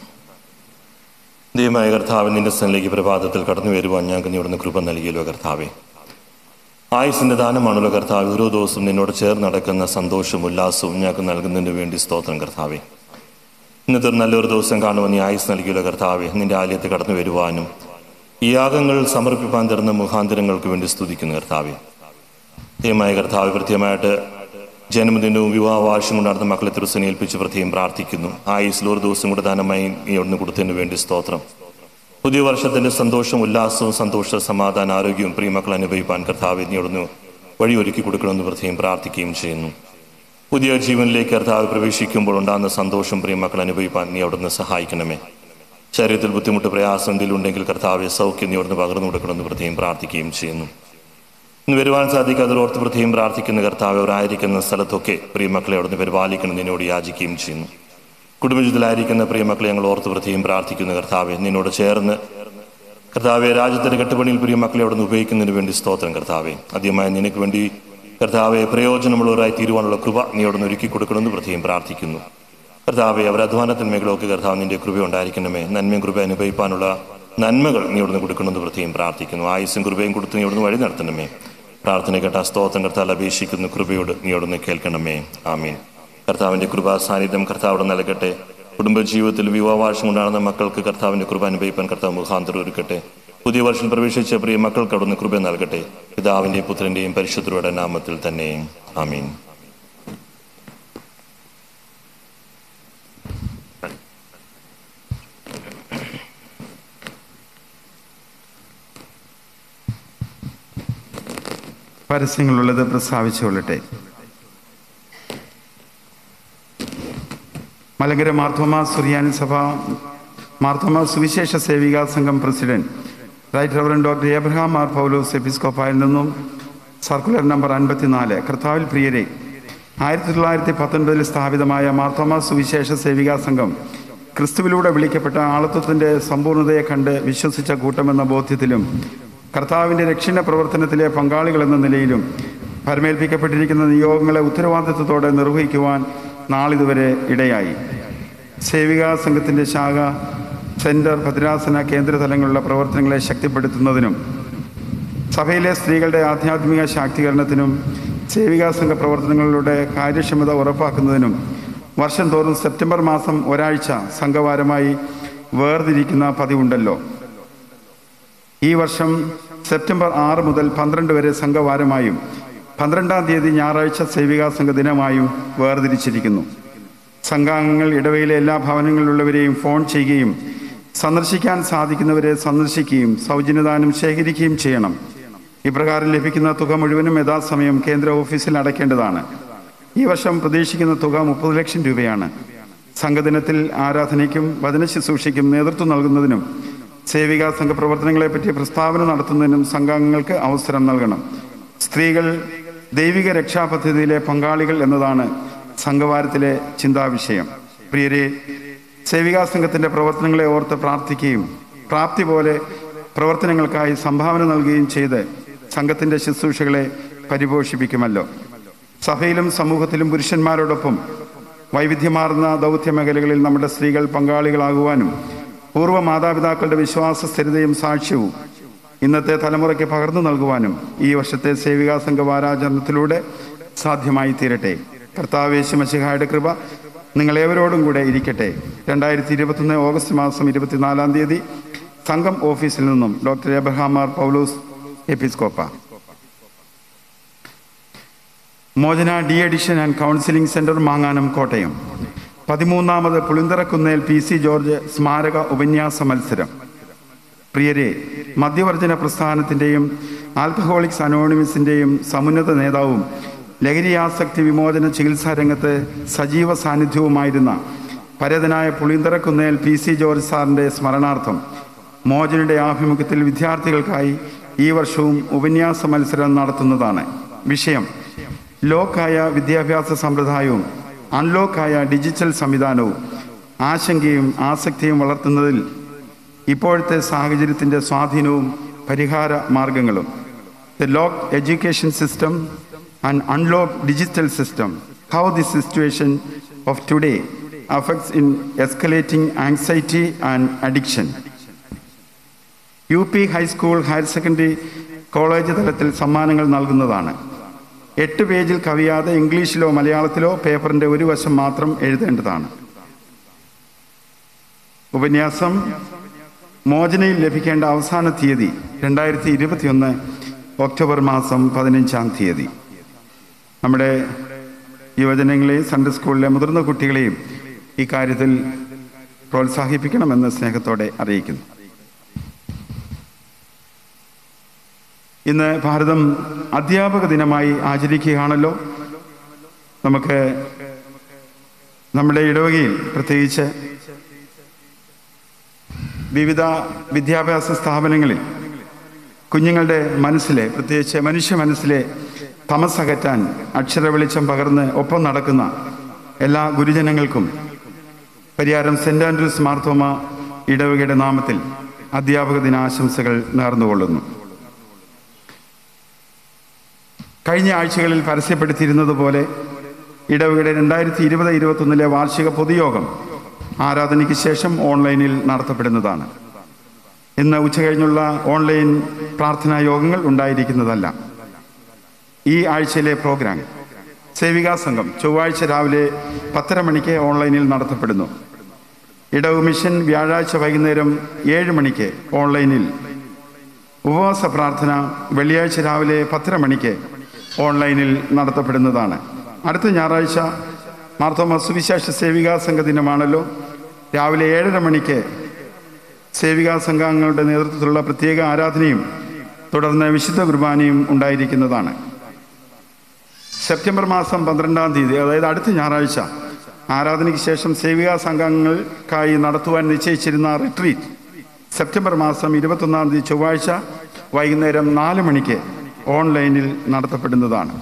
ദൈവമായ കർത്താവ് നിന്റെ സ്ഥലത്തേക്ക് പ്രഭാതത്തിൽ കടന്നു വരുവാൻ ഞങ്ങൾക്ക് നീ ഇവിടുന്ന് കൃപ നൽകിയല്ലോ കർത്താവെ ആയുസിന്റെ ദാനമാണല്ലോ കർത്താവ് ഓരോ ദിവസവും നിന്നോട് ചേർന്ന് നടക്കുന്ന സന്തോഷവും ഉല്ലാസവും ഞങ്ങൾക്ക് നൽകുന്നതിന് വേണ്ടി സ്തോത്രം കർത്താവെ ഇന്നത്തെ ഒരു നല്ലൊരു ദിവസം കാണുവാൻ നീ ആയുസ് നൽകിയല്ലോ കർത്താവെ നിന്റെ ആലയത്തിൽ കടന്നു വരുവാനും ഈ യാഗങ്ങൾ സമർപ്പിപ്പാൻ തരുന്ന മുഖാന്തരങ്ങൾക്ക് വേണ്ടി സ്തുതിക്കുന്നു കർത്താവെ ദൈവമായ കർത്താവ് കൃത്യമായിട്ട് ജന്മദിനവും വിവാഹ വാർഷികം കൊണ്ട് നടന്ന മക്കളെ തിരുസനെ ഏൽപ്പിച്ച് പ്രത്യേകം പ്രാർത്ഥിക്കുന്നു ആയുസിൽ ഒരു ദിവസം കൂടെ ദാനമായി നീ അവിടുന്ന് കൊടുത്തതിന് വേണ്ടി സ്തോത്രം പുതിയ വർഷത്തിന്റെ സന്തോഷം ഉല്ലാസവും സന്തോഷ സമാധാന ആരോഗ്യവും പ്രിയമക്കൾ അനുഭവിപ്പാൻ കർത്താവ് നീ അവിടുന്ന് വഴിയൊരുക്കി കൊടുക്കണമെന്ന് പ്രത്യേകം പ്രാർത്ഥിക്കുകയും ചെയ്യുന്നു പുതിയ ജീവനിലേക്ക് കർത്താവ് പ്രവേശിക്കുമ്പോൾ ഉണ്ടാകുന്ന സന്തോഷം പ്രിയമക്കൾ അനുഭവിപ്പാൻ നീ അവിടുന്ന് സഹായിക്കണമേ ശരീരത്തിൽ ബുദ്ധിമുട്ട് പ്രയാസം എന്തെങ്കിലും ഉണ്ടെങ്കിൽ കർത്താവെ സൗഖ്യം നീ അവിടുന്ന് പകർന്നു കൊടുക്കണമെന്ന് പ്രത്യേകം പ്രാർത്ഥിക്കുകയും ചെയ്യുന്നു ഇന്ന് വരുവാൻ സാധിക്കാതെ ഓർത്ത് പ്രത്യേകം പ്രാർത്ഥിക്കുന്ന കർത്താവ് അവരായിരിക്കുന്ന സ്ഥലത്തൊക്കെ പ്രിയമക്കളെ അവിടുന്ന് പരിപാലിക്കണം നിന്നോട് യാചിക്കുകയും ചെയ്യുന്നു കുടുംബജീവിതത്തിലായിരിക്കുന്ന പ്രിയമക്കളെ ഞങ്ങൾ ഓർത്ത് പ്രത്യേകം പ്രാർത്ഥിക്കുന്ന കർത്താവെ നിന്നോട് ചേർന്ന് കർത്താവെ രാജ്യത്തിന്റെ കെട്ടുപണിയിൽ പ്രിയമക്കളെ അവിടുന്ന് ഉപയോഗിക്കുന്നതിന് വേണ്ടി സ്തോത്രം കർത്താവെ ആദ്യമായി നിനക്ക് വേണ്ടി കർത്താവെ പ്രയോജനമുള്ളവരായി തീരുവാനുള്ള കൃപ നീ അവിടുന്ന് ഒരുക്കി കൊടുക്കണമെന്ന് പ്രത്യേകം പ്രാർത്ഥിക്കുന്നു കർത്താവെ അവർ അധ്വാനത്തിന്മേകളൊക്കെ കർത്താവ് നിന്റെ കൃപ ഉണ്ടായിരിക്കണമേ നന്മയും കൃപ അനുഭവിപ്പാനുള്ള നന്മകൾ നീ ഇവിടുന്ന് കൊടുക്കണമെന്ന് പ്രത്യേകം പ്രാർത്ഥിക്കുന്നു ആയുസ്സും കൃപയും കൊടുത്ത് നീ ഇവിടുന്ന് വഴി നടത്തണമേ പ്രാർത്ഥന കേട്ട സ്തോത്രം കർത്താൽ അപേക്ഷിക്കുന്നു കൃപയോട് നീയോടൊന്ന് കേൾക്കണമേ ആമീൻ കർത്താവിൻ്റെ കൃപാ സാന്നിധ്യം കർത്താവിടെ നൽകട്ടെ കുടുംബജീവിതത്തിൽ വിവാഹവാർഷം ഉണ്ടാകുന്ന മക്കൾക്ക് കർത്താവിൻ്റെ കൃപ അനുഭവിപ്പാൻ കർത്താവ് മുഖാന്തരം ഒരുക്കട്ടെ പുതിയ വർഷം പ്രവേശിച്ച പ്രിയ മക്കൾക്ക് അവിടുന്ന് കൃപ നൽകട്ടെ പിതാവിൻ്റെയും പുത്രൻ്റെയും പരിശുദ്ധരുടെ നാമത്തിൽ തന്നെ ആമീൻ പരസ്യങ്ങളുള്ളത് പ്രസ്താവിച്ചുകൊള്ളട്ടെ മലങ്കര മാർത്തോമ സുറിയാനി സഭ മാർത്തോമ സുവിശേഷ സേവികാ സംഘം president right reverend doctor Abraham Mar Paulose എപ്പിസ്കോപ്പായിൽ നിന്നും സർക്കുലർ നമ്പർ അൻപത്തിനാല് കർത്താവിൽ പ്രിയരെ ആയിരത്തി തൊള്ളായിരത്തി പത്തൊൻപതിൽ സ്ഥാപിതമായ മാർത്തോമ സുവിശേഷ സേവികാ സംഘം ക്രിസ്തുവിലൂടെ വിളിക്കപ്പെട്ട ആളത്വത്തിൻ്റെ സമ്പൂർണ്ണതയെ കണ്ട് വിശ്വസിച്ച കൂട്ടമെന്ന ബോധ്യത്തിലും കർത്താവിൻ്റെ രക്ഷണ പ്രവർത്തനത്തിലെ പങ്കാളികളെന്ന നിലയിലും പരമേൽപ്പിക്കപ്പെട്ടിരിക്കുന്ന നിയോഗങ്ങളെ ഉത്തരവാദിത്വത്തോടെ നിർവഹിക്കുവാൻ നാളിതുവരെ ഇടയായി സേവികാ സംഘത്തിൻ്റെ ശാഖ സെൻറ്റർ ഭദ്രാസന കേന്ദ്ര തലങ്ങളിലുള്ള പ്രവർത്തനങ്ങളെ ശക്തിപ്പെടുത്തുന്നതിനും സഭയിലെ സ്ത്രീകളുടെ ആധ്യാത്മിക ശാക്തീകരണത്തിനും സേവികാ സംഘ പ്രവർത്തനങ്ങളിലൂടെ കാര്യക്ഷമത ഉറപ്പാക്കുന്നതിനും വർഷം തോറും സെപ്റ്റംബർ മാസം ഒരാഴ്ച സംഘവാരമായി വേർതിരിക്കുന്ന പതിവുണ്ടല്ലോ ഈ വർഷം സെപ്റ്റംബർ ആറ് മുതൽ പന്ത്രണ്ട് വരെ സംഘവാരമായും പന്ത്രണ്ടാം തീയതി ഞായറാഴ്ച സേവികാ സംഘ ദിനമായും വേർതിരിച്ചിരിക്കുന്നു സംഘാംഗങ്ങൾ ഇടവയിലെ എല്ലാ ഭവനങ്ങളിലുള്ളവരെയും ഫോൺ ചെയ്യുകയും സന്ദർശിക്കാൻ സാധിക്കുന്നവരെ സന്ദർശിക്കുകയും സൗജന്യദാനം ശേഖരിക്കുകയും ചെയ്യണം ഇപ്രകാരം ലഭിക്കുന്ന തുക മുഴുവനും യഥാസമയം കേന്ദ്ര ഓഫീസിൽ അടയ്ക്കേണ്ടതാണ് ഈ വർഷം പ്രതീക്ഷിക്കുന്ന തുക മുപ്പത് ലക്ഷം രൂപയാണ് സംഘദിനത്തിൽ ആരാധനയ്ക്കും വചന ശുശ്രൂഷയ്ക്കും നേതൃത്വം നൽകുന്നതിനും സേവികാ സംഘ പ്രവർത്തനങ്ങളെപ്പറ്റി പ്രസ്താവന നടത്തുന്നതിനും സംഘാംഗങ്ങൾക്ക് അവസരം നൽകണം സ്ത്രീകൾ ദൈവിക രക്ഷാപദ്ധതിയിലെ പങ്കാളികൾ എന്നതാണ് സംഘവാരത്തിലെ ചിന്താവിഷയം പ്രിയരെ സേവികാ സംഘത്തിൻ്റെ പ്രവർത്തനങ്ങളെ ഓർത്ത് പ്രാർത്ഥിക്കുകയും പ്രാപ്തി പോലെ പ്രവർത്തനങ്ങൾക്കായി സംഭാവന നൽകുകയും ചെയ്ത് സംഘത്തിൻ്റെ ശുശ്രൂഷകളെ പരിപോഷിപ്പിക്കുമല്ലോ സഭയിലും സമൂഹത്തിലും പുരുഷന്മാരോടൊപ്പം വൈവിധ്യമാർന്ന ദൗത്യ മേഖലകളിൽ നമ്മുടെ സ്ത്രീകൾ പങ്കാളികളാകുവാനും പൂർവ്വ മാതാപിതാക്കളുടെ വിശ്വാസ സ്ഥിരതയും സാക്ഷ്യവും ഇന്നത്തെ തലമുറയ്ക്ക് പകർന്നു നൽകുവാനും ഈ വർഷത്തെ സേവികാ സംഘ വാരാചരണത്തിലൂടെ സാധ്യമായി തീരട്ടെ കർത്താവേശു മഷിഹായുടെ കൃപ നിങ്ങളേവരോടും കൂടെ ഇരിക്കട്ടെ രണ്ടായിരത്തി ഇരുപത്തൊന്ന് ഓഗസ്റ്റ് മാസം ഇരുപത്തിനാലാം തീയതി സംഘം ഓഫീസിൽ നിന്നും ഡോക്ടർ എബ്രഹാം ആർ Paulose Episcopa Mochana deaddiction and counselling centre മാങ്ങാനം കോട്ടയം പതിമൂന്നാമത് പുളിന്തറക്കുന്നേൽ പി സി ജോർജ് സ്മാരക ഉപന്യാസ മത്സരം പ്രിയരെ മദ്യവർജന പ്രസ്ഥാനത്തിൻ്റെയും ആൽക്കഹോളിക്സ് അനോണിമസിൻ്റെയും സമുന്നത നേതാവും ലഹരിയാസക്തി വിമോചന ചികിത്സാ രംഗത്ത് സജീവ സാന്നിധ്യവുമായിരുന്ന പരതനായ പുളിന്തറക്കുന്നേൽ പി സി ജോർജ് സാറിൻ്റെ സ്മരണാർത്ഥം മോചനയുടെ ആഭിമുഖ്യത്തിൽ വിദ്യാർത്ഥികൾക്കായി ഈ വർഷവും ഉപന്യാസ മത്സരം നടത്തുന്നതാണ് വിഷയം ലോക്കായ വിദ്യാഭ്യാസ സമ്പ്രദായവും അൺലോക്കായ ഡിജിറ്റൽ സംവിധാനവും ആശങ്കയും ആസക്തിയും വളർത്തുന്നതിൽ ഇപ്പോഴത്തെ സാഹചര്യത്തിൻ്റെ സ്വാധീനവും പരിഹാര മാർഗങ്ങളും the lock education system and unlock digital system how the situation of today affects in escalating anxiety and addiction U P high school higher secondary college തലത്തിൽ സമ്മാനങ്ങൾ നൽകുന്നതാണ് എട്ട് പേജിൽ കവിയാതെ ഇംഗ്ലീഷിലോ മലയാളത്തിലോ പേപ്പറിൻ്റെ ഒരു വശം മാത്രം എഴുതേണ്ടതാണ് ഉപന്യാസം മോചനയിൽ ലഭിക്കേണ്ട അവസാന തീയതി രണ്ടായിരത്തി ഇരുപത്തിയൊന്ന് ഒക്ടോബർ മാസം പതിനഞ്ചാം തീയതി നമ്മുടെ യുവജനങ്ങളെയും സൺഡേ സ്കൂളിലെ മുതിർന്ന കുട്ടികളെയും ഈ കാര്യത്തിൽ പ്രോത്സാഹിപ്പിക്കണമെന്ന് സ്നേഹത്തോടെ അറിയിക്കുന്നു ഇന്ന് ഭാരതം അധ്യാപക ദിനമായി ആചരിക്കുകയാണല്ലോ നമുക്ക് നമ്മുടെ ഇടവകയിൽ പ്രത്യേകിച്ച് വിവിധ വിദ്യാഭ്യാസ സ്ഥാപനങ്ങളിൽ കുഞ്ഞുങ്ങളുടെ മനസ്സിലെ പ്രത്യേകിച്ച് മനുഷ്യ മനസ്സിലെ തമസകറ്റാൻ അക്ഷര വെളിച്ചം പകർന്ന് ഒപ്പം നടക്കുന്ന എല്ലാ ഗുരുജനങ്ങൾക്കും പരിയാരം സെന്റ് ആൻഡ്രൂസ് മാർത്തോമ ഇടവകയുടെ നാമത്തിൽ അധ്യാപക ദിനാശംസകൾ നേർന്നുകൊള്ളുന്നു കഴിഞ്ഞ ആഴ്ചകളിൽ പരസ്യപ്പെടുത്തിയിരുന്നത് പോലെ ഇടവകയുടെ രണ്ടായിരത്തി ഇരുപത് ഇരുപത്തൊന്നിലെ വാർഷിക പൊതുയോഗം ആരാധനയ്ക്ക് ശേഷം ഓൺലൈനിൽ നടത്തപ്പെടുന്നതാണ് ഇന്ന് ഉച്ചകഴിഞ്ഞുള്ള ഓൺലൈൻ പ്രാർത്ഥനാ യോഗങ്ങൾ ഉണ്ടായിരിക്കുന്നതല്ല ഈ ആഴ്ചയിലെ പ്രോഗ്രാം സേവികാ സംഘം ചൊവ്വാഴ്ച രാവിലെ പത്തര മണിക്ക് ഓൺലൈനിൽ നടത്തപ്പെടുന്നു ഇടവ് മിഷൻ വ്യാഴാഴ്ച വൈകുന്നേരം ഏഴ് മണിക്ക് ഓൺലൈനിൽ ഉപവാസ പ്രാർത്ഥന വെള്ളിയാഴ്ച രാവിലെ പത്തര മണിക്ക് ഓൺലൈനിൽ നടത്തപ്പെടുന്നതാണ് അടുത്ത ഞായറാഴ്ച മാർത്തോമ സുവിശേഷ സേവികാ സംഘ ദിനമാണല്ലോ രാവിലെ ഏഴര മണിക്ക് സേവികാ സംഘാംഗങ്ങളുടെ നേതൃത്വത്തിലുള്ള പ്രത്യേക ആരാധനയും തുടർന്ന് വിശുദ്ധ കുർബാനയും ഉണ്ടായിരിക്കുന്നതാണ് സെപ്റ്റംബർ മാസം പന്ത്രണ്ടാം തീയതി അതായത് അടുത്ത ഞായറാഴ്ച ആരാധനയ്ക്ക് ശേഷം സേവികാ സംഘങ്ങൾക്കായി നടത്തുവാൻ നിശ്ചയിച്ചിരുന്ന റിട്രീറ്റ് സെപ്റ്റംബർ മാസം ഇരുപത്തൊന്നാം തീയതി ചൊവ്വാഴ്ച വൈകുന്നേരം നാല് മണിക്ക് ഓൺലൈനിൽ നടത്തപ്പെടുന്നതാണ്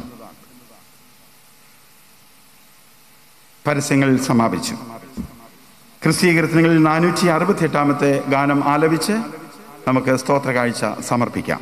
പരസ്യങ്ങൾ സമാപിച്ചു ക്രിസ്തീകരണങ്ങളിൽ നാനൂറ്റി അറുപത്തി എട്ടാമത്തെ ഗാനം ആലപിച്ച് നമുക്ക് സ്തോത്ര കാഴ്ച സമർപ്പിക്കാം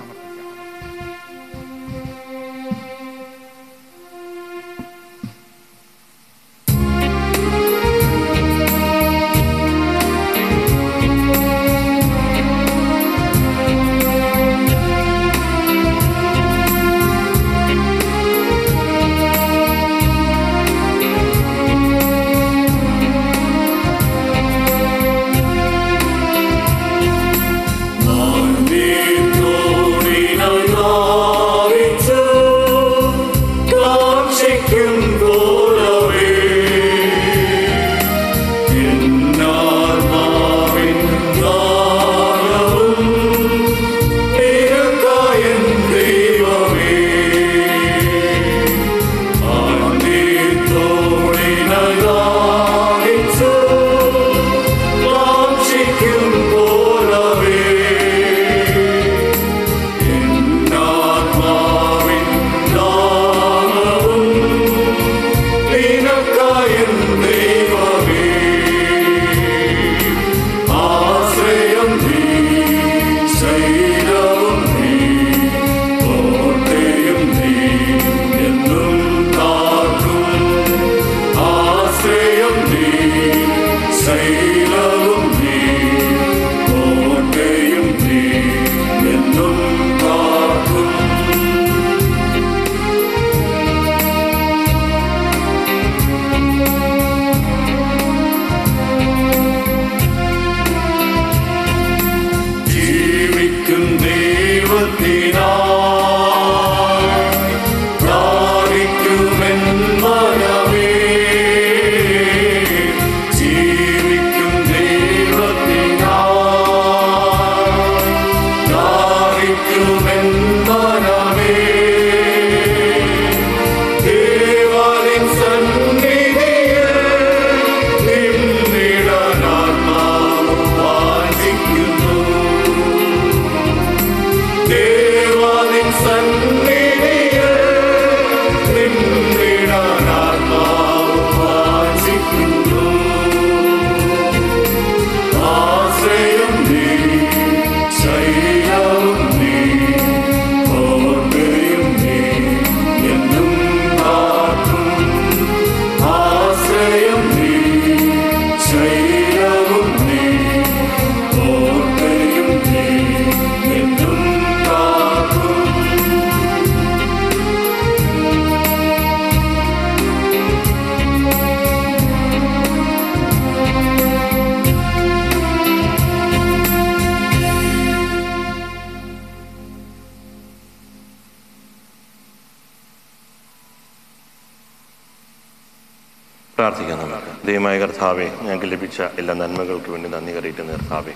പ്രാർത്ഥിക്കാം നമുക്ക് ദൈവമായ കർത്താവെ ഞങ്ങൾക്ക് ലഭിച്ച എല്ലാ നന്മകൾക്ക് വേണ്ടി നന്ദി കറിയിക്കുന്ന കർത്താവെ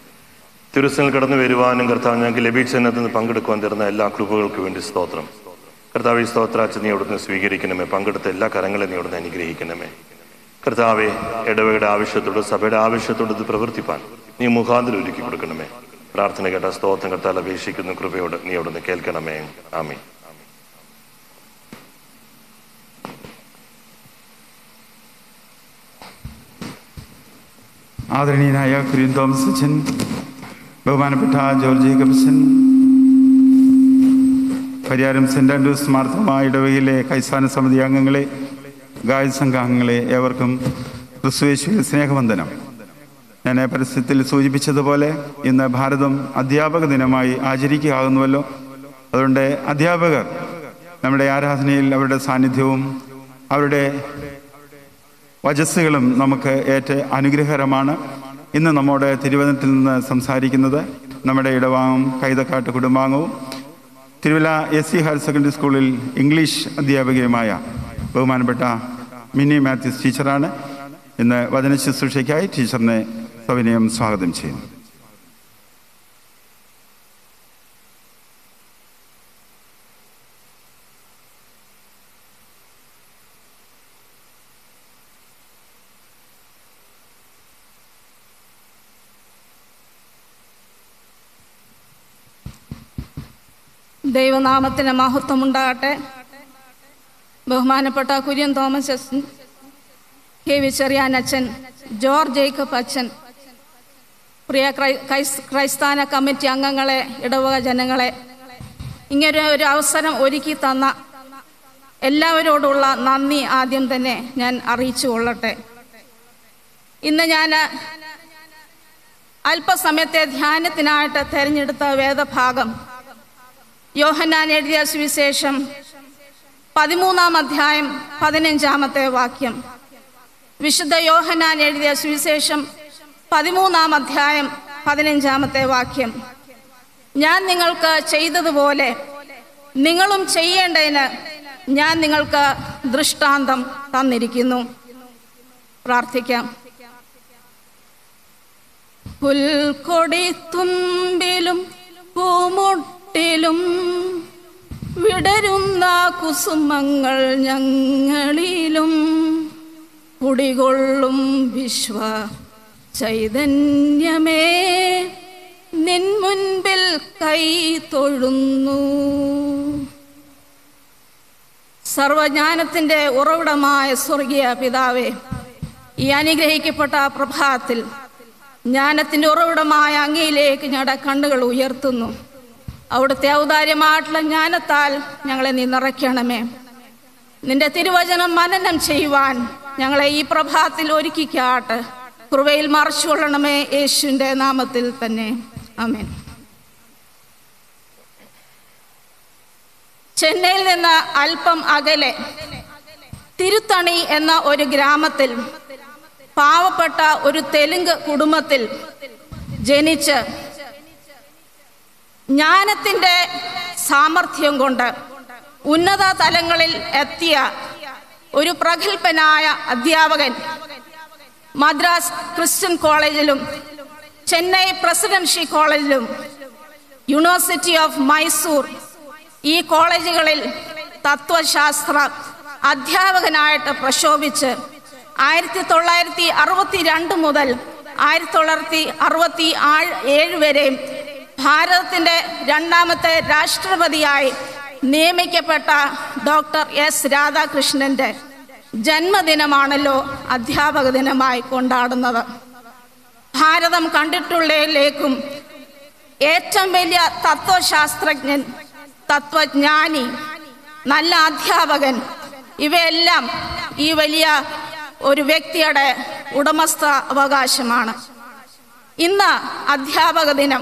തിരുസനിൽ കടന്നു വരുവാനും കർത്താവ് ഞങ്ങൾക്ക് ലഭിച്ചതിനകത്ത് നിന്ന് പങ്കെടുക്കുവാൻ തരുന്ന എല്ലാ കൃപകൾക്ക് വേണ്ടി സ്തോത്രം കർത്താവ് ഈ സ്തോത്രാച്ച നീ അവിടുന്ന് സ്വീകരിക്കണമേ പങ്കെടുത്ത എല്ലാ കരങ്ങളെ നീ അവിടുന്ന് അനുഗ്രഹിക്കണമേ കർത്താവെ ഇടവകയുടെ ആവശ്യത്തോട് സഭയുടെ ആവശ്യത്തോട് ഇത് പ്രവർത്തിപ്പാൻ നീ മുഖാന്തരം ഒരുക്കി കൊടുക്കണമേ പ്രാർത്ഥന കേട്ട സ്തോത്രം കർത്താൽ അപേക്ഷിക്കുന്ന കൃപയോട് നീ അവിടുന്ന് കേൾക്കണമേ ആമേ ആദരണീയനായ കുര്യൻ തോമസ് അച്ഛൻ ബഹുമാനപ്പെട്ട George Jacobson Pariyaram saint Andrew's Marthoma ഇടവകയിലെ കൈസാന സമിതി അംഗങ്ങളെ ഗായക സംഘാംഗങ്ങളെ ഏവർക്കും ക്രിസ്തുവേശുവിലെ സ്നേഹവന്ദനം ഞാൻ പരസ്യത്തിൽ സൂചിപ്പിച്ചതുപോലെ ഇന്ന് ഭാരതം അധ്യാപക ദിനമായി ആചരിക്കുകയാകുന്നുവല്ലോ അതുകൊണ്ട് അധ്യാപകർ നമ്മുടെ ആരാധനയിൽ അവരുടെ സാന്നിധ്യവും അവരുടെ വചസ്സുകളും നമുക്ക് ഏറ്റ അനുഗ്രഹകരമാണ് ഇന്ന് നമ്മുടെ തിരുവനന്തപുരത്തിൽ നിന്ന് സംസാരിക്കുന്നത് നമ്മുടെ ഇടവാങ്ങും കൈതക്കാട്ട് കുടുംബാംഗവും Thiruvalla S C higher secondary സ്കൂളിൽ ഇംഗ്ലീഷ് അധ്യാപികയുമായ ബഹുമാനപ്പെട്ട മിനി മാത്യൂസ് ടീച്ചറാണ് ഇന്ന് വചന ശുശ്രൂഷയ്ക്കായി ടീച്ചറിനെ സവിനയം സ്വാഗതം ചെയ്യുന്നു ദൈവനാമത്തിന് മഹത്വം ഉണ്ടാകട്ടെ ബഹുമാനപ്പെട്ട കുര്യൻ തോമസ് അച്ഛൻ കെ വി ചെറിയാൻ അച്ഛൻ ജോർജ് ജേക്കബ് അച്ഛൻ പ്രിയ ക്രൈ- ക്രൈസ്- ക്രൈസ്താന കമ്മിറ്റി അംഗങ്ങളെ ഇടവക ജനങ്ങളെ ഇങ്ങനെ ഒരു അവസരം ഒരുക്കി തന്ന എല്ലാവരോടുള്ള നന്ദി ആദ്യം തന്നെ ഞാൻ അറിയിച്ചു കൊള്ളട്ടെ ഇന്ന് ഞാൻ അല്പസമയത്തെ ധ്യാനത്തിനായിട്ട് തിരഞ്ഞെടുത്ത വേദഭാഗം യോഹന്നാൻ എഴുതിയ സുവിശേഷം പതിമൂന്നാം അധ്യായം പതിനഞ്ചാമത്തെ വാക്യം വിശുദ്ധ യോഹന്നാൻ എഴുതിയ സുവിശേഷം പതിമൂന്നാം അധ്യായം പതിനഞ്ചാമത്തെ വാക്യം ഞാൻ നിങ്ങൾക്ക് ചെയ്തതുപോലെ നിങ്ങളും ചെയ്യേണ്ടതിന് ഞാൻ നിങ്ങൾക്ക് ദൃഷ്ടാന്തം തന്നിരിക്കുന്നു പ്രാർത്ഥിക്കാം പുൽക്കൊടിത്തുമ്പിലും പൂമുട്ടിലും വിടരുന്ന കുസുമങ്ങൾ ഞങ്ങളിലും കുടികൊള്ളും വിശ്വ ചൈതന്യമേ നിൻ മുൻപിൽ കൈ തൊഴുന്നു സർവജ്ഞാനത്തിൻ്റെ ഉറവിടമായ സ്വർഗീയ പിതാവേ ഈ അനുഗ്രഹിക്കപ്പെട്ട പ്രഭാതത്തിൽ ജ്ഞാനത്തിൻ്റെ ഉറവിടമായ അങ്ങയിലേക്ക് ഞങ്ങളുടെ കണ്ണുകൾ ഉയർത്തുന്നു അവിടുത്തെ ഔദാര്യമായിട്ടുള്ള ജ്ഞാനത്താൽ ഞങ്ങളെ നീ നിറയ്ക്കണമേ നിന്റെ തിരുവചനം മനനം ചെയ്യുവാൻ ഞങ്ങളെ ഈ പ്രഭാതത്തിൽ ഒരുക്കിക്കാട്ട് കൃപയിൽ മറച്ചുകൊള്ളണമേ യേശുവിൻ്റെ നാമത്തിൽ തന്നെ ആമേൻ ചെന്നൈയിൽ നിന്ന് അല്പം അകലെ തിരുത്തണി എന്ന ഒരു ഗ്രാമത്തിൽ പാവപ്പെട്ട ഒരു തെലുങ്ക് കുടുംബത്തിൽ ജനിച്ച് ജ്ഞാനത്തിൻ്റെ സാമർഥ്യം കൊണ്ട് ഉന്നത തലങ്ങളിൽ എത്തിയ ഒരു പ്രഗത്ഭനായ അധ്യാപകൻ മദ്രാസ് ക്രിസ്ത്യൻ കോളേജിലും ചെന്നൈ പ്രസിഡൻസി കോളേജിലും യൂണിവേഴ്സിറ്റി ഓഫ് മൈസൂർ ഈ കോളേജുകളിൽ തത്വശാസ്ത്ര അധ്യാപകനായിട്ട് പ്രശോഭിച്ച് ആയിരത്തി തൊള്ളായിരത്തി അറുപത്തി രണ്ട് മുതൽ ആയിരത്തി തൊള്ളായിരത്തി അറുപത്തി ഏഴ് വരെ ഭാരതത്തിൻ്റെ രണ്ടാമത്തെ രാഷ്ട്രപതിയായി നിയമിക്കപ്പെട്ട ഡോക്ടർ എസ് രാധാകൃഷ്ണന്റെ ജന്മദിനമാണല്ലോ അധ്യാപക ദിനമായി കൊണ്ടാടുന്നത് ഭാരതം കണ്ടിട്ടുള്ളതിലേക്കും ഏറ്റവും വലിയ തത്വശാസ്ത്രജ്ഞൻ തത്വജ്ഞാനി നല്ല അധ്യാപകൻ ഇവയെല്ലാം ഈ വലിയ ഒരു വ്യക്തിയുടെ ഉടമസ്ഥ അവകാശമാണ് ഇന്ന് അധ്യാപക ദിനം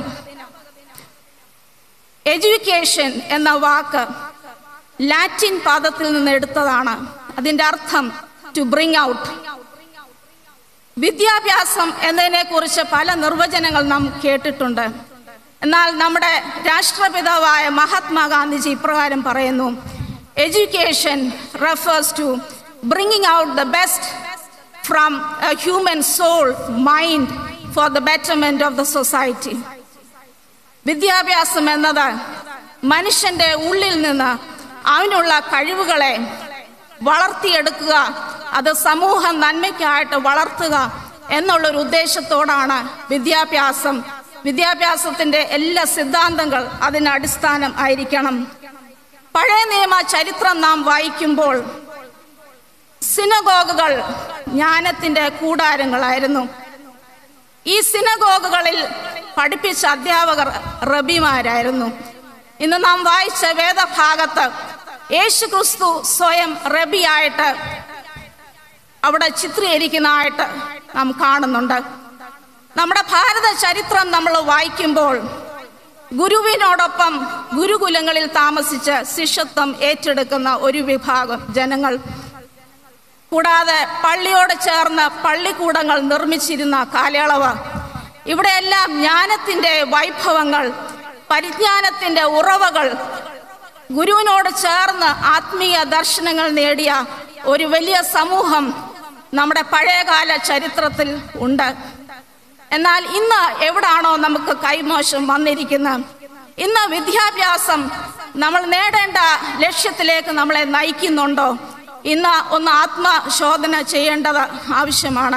എഡ്യൂക്കേഷൻ എന്ന വാക്ക് ലാറ്റിൻ പദത്തിൽ നിന്ന് എടുത്തതാണ് അതിൻ്റെ അർത്ഥം ടു ബ്രിങ് ഔട്ട് വിദ്യാഭ്യാസം എന്നതിനെ കുറിച്ച് പല നിർവചനങ്ങൾ നാം കേട്ടിട്ടുണ്ട് എന്നാൽ നമ്മുടെ രാഷ്ട്രപിതാവായ മഹാത്മാഗാന്ധിജി ഇപ്രകാരം പറയുന്നു education refers to bringing out the best from a human soul mind for the betterment of the society വിദ്യാഭ്യാസം എന്നത് മനുഷ്യന്റെ ഉള്ളിൽ നിന്ന് അവനുള്ള കഴിവുകളെ വളർത്തിയെടുക്കുക അത് സമൂഹ നന്മയ്ക്കായിട്ട് വളർത്തുക എന്നുള്ളൊരു ഉദ്ദേശത്തോടാണ് വിദ്യാഭ്യാസം വിദ്യാഭ്യാസത്തിന്റെ എല്ലാ സിദ്ധാന്തങ്ങൾ അതിന് അടിസ്ഥാനം ആയിരിക്കണം പഴയ നിയമ ചരിത്രം നാം വായിക്കുമ്പോൾ സിനഗോഗുകൾ ജ്ഞാനത്തിന്റെ കൂടാരങ്ങളായിരുന്നു ഈ സിനഗോഗുകളിൽ പഠിപ്പിച്ച അധ്യാപകർ റബിമാരായിരുന്നു ഇന്ന് നാം വായിച്ച വേദഭാഗത്ത് യേശു ക്രിസ്തു സ്വയം റബിയായിട്ട് അവിടെ ചിത്രീകരിക്കുന്നതായിട്ട് നാം കാണുന്നുണ്ട് നമ്മുടെ ഭാരത ചരിത്രം നമ്മൾ വായിക്കുമ്പോൾ ഗുരുവിനോടൊപ്പം ഗുരുകുലങ്ങളിൽ താമസിച്ച് ശിഷ്യത്വം ഏറ്റെടുക്കുന്ന ഒരു വിഭാഗം ജനങ്ങൾ കൂടാതെ പള്ളിയോട് ചേർന്ന് പള്ളിക്കൂടങ്ങൾ നിർമ്മിച്ചിരുന്ന കാലയളവ് ഇവിടെയെല്ലാം ജ്ഞാനത്തിൻ്റെ വൈഭവങ്ങൾ പരിജ്ഞാനത്തിൻ്റെ ഉറവകൾ ഗുരുവിനോട് ചേർന്ന് ആത്മീയ ദർശനങ്ങൾ നേടിയ ഒരു വലിയ സമൂഹം നമ്മുടെ പഴയകാല ചരിത്രത്തിൽ ഉണ്ട് എന്നാൽ ഇന്ന് എവിടാണോ നമുക്ക് കൈമോശം വന്നിരിക്കുന്നത് ഇന്ന് വിദ്യാഭ്യാസം നമ്മൾ നേടേണ്ട ലക്ഷ്യത്തിലേക്ക് നമ്മളെ നയിക്കുന്നുണ്ടോ ഇന്ന് ഒന്ന് ആത്മശോധന ചെയ്യേണ്ടത് ആവശ്യമാണ്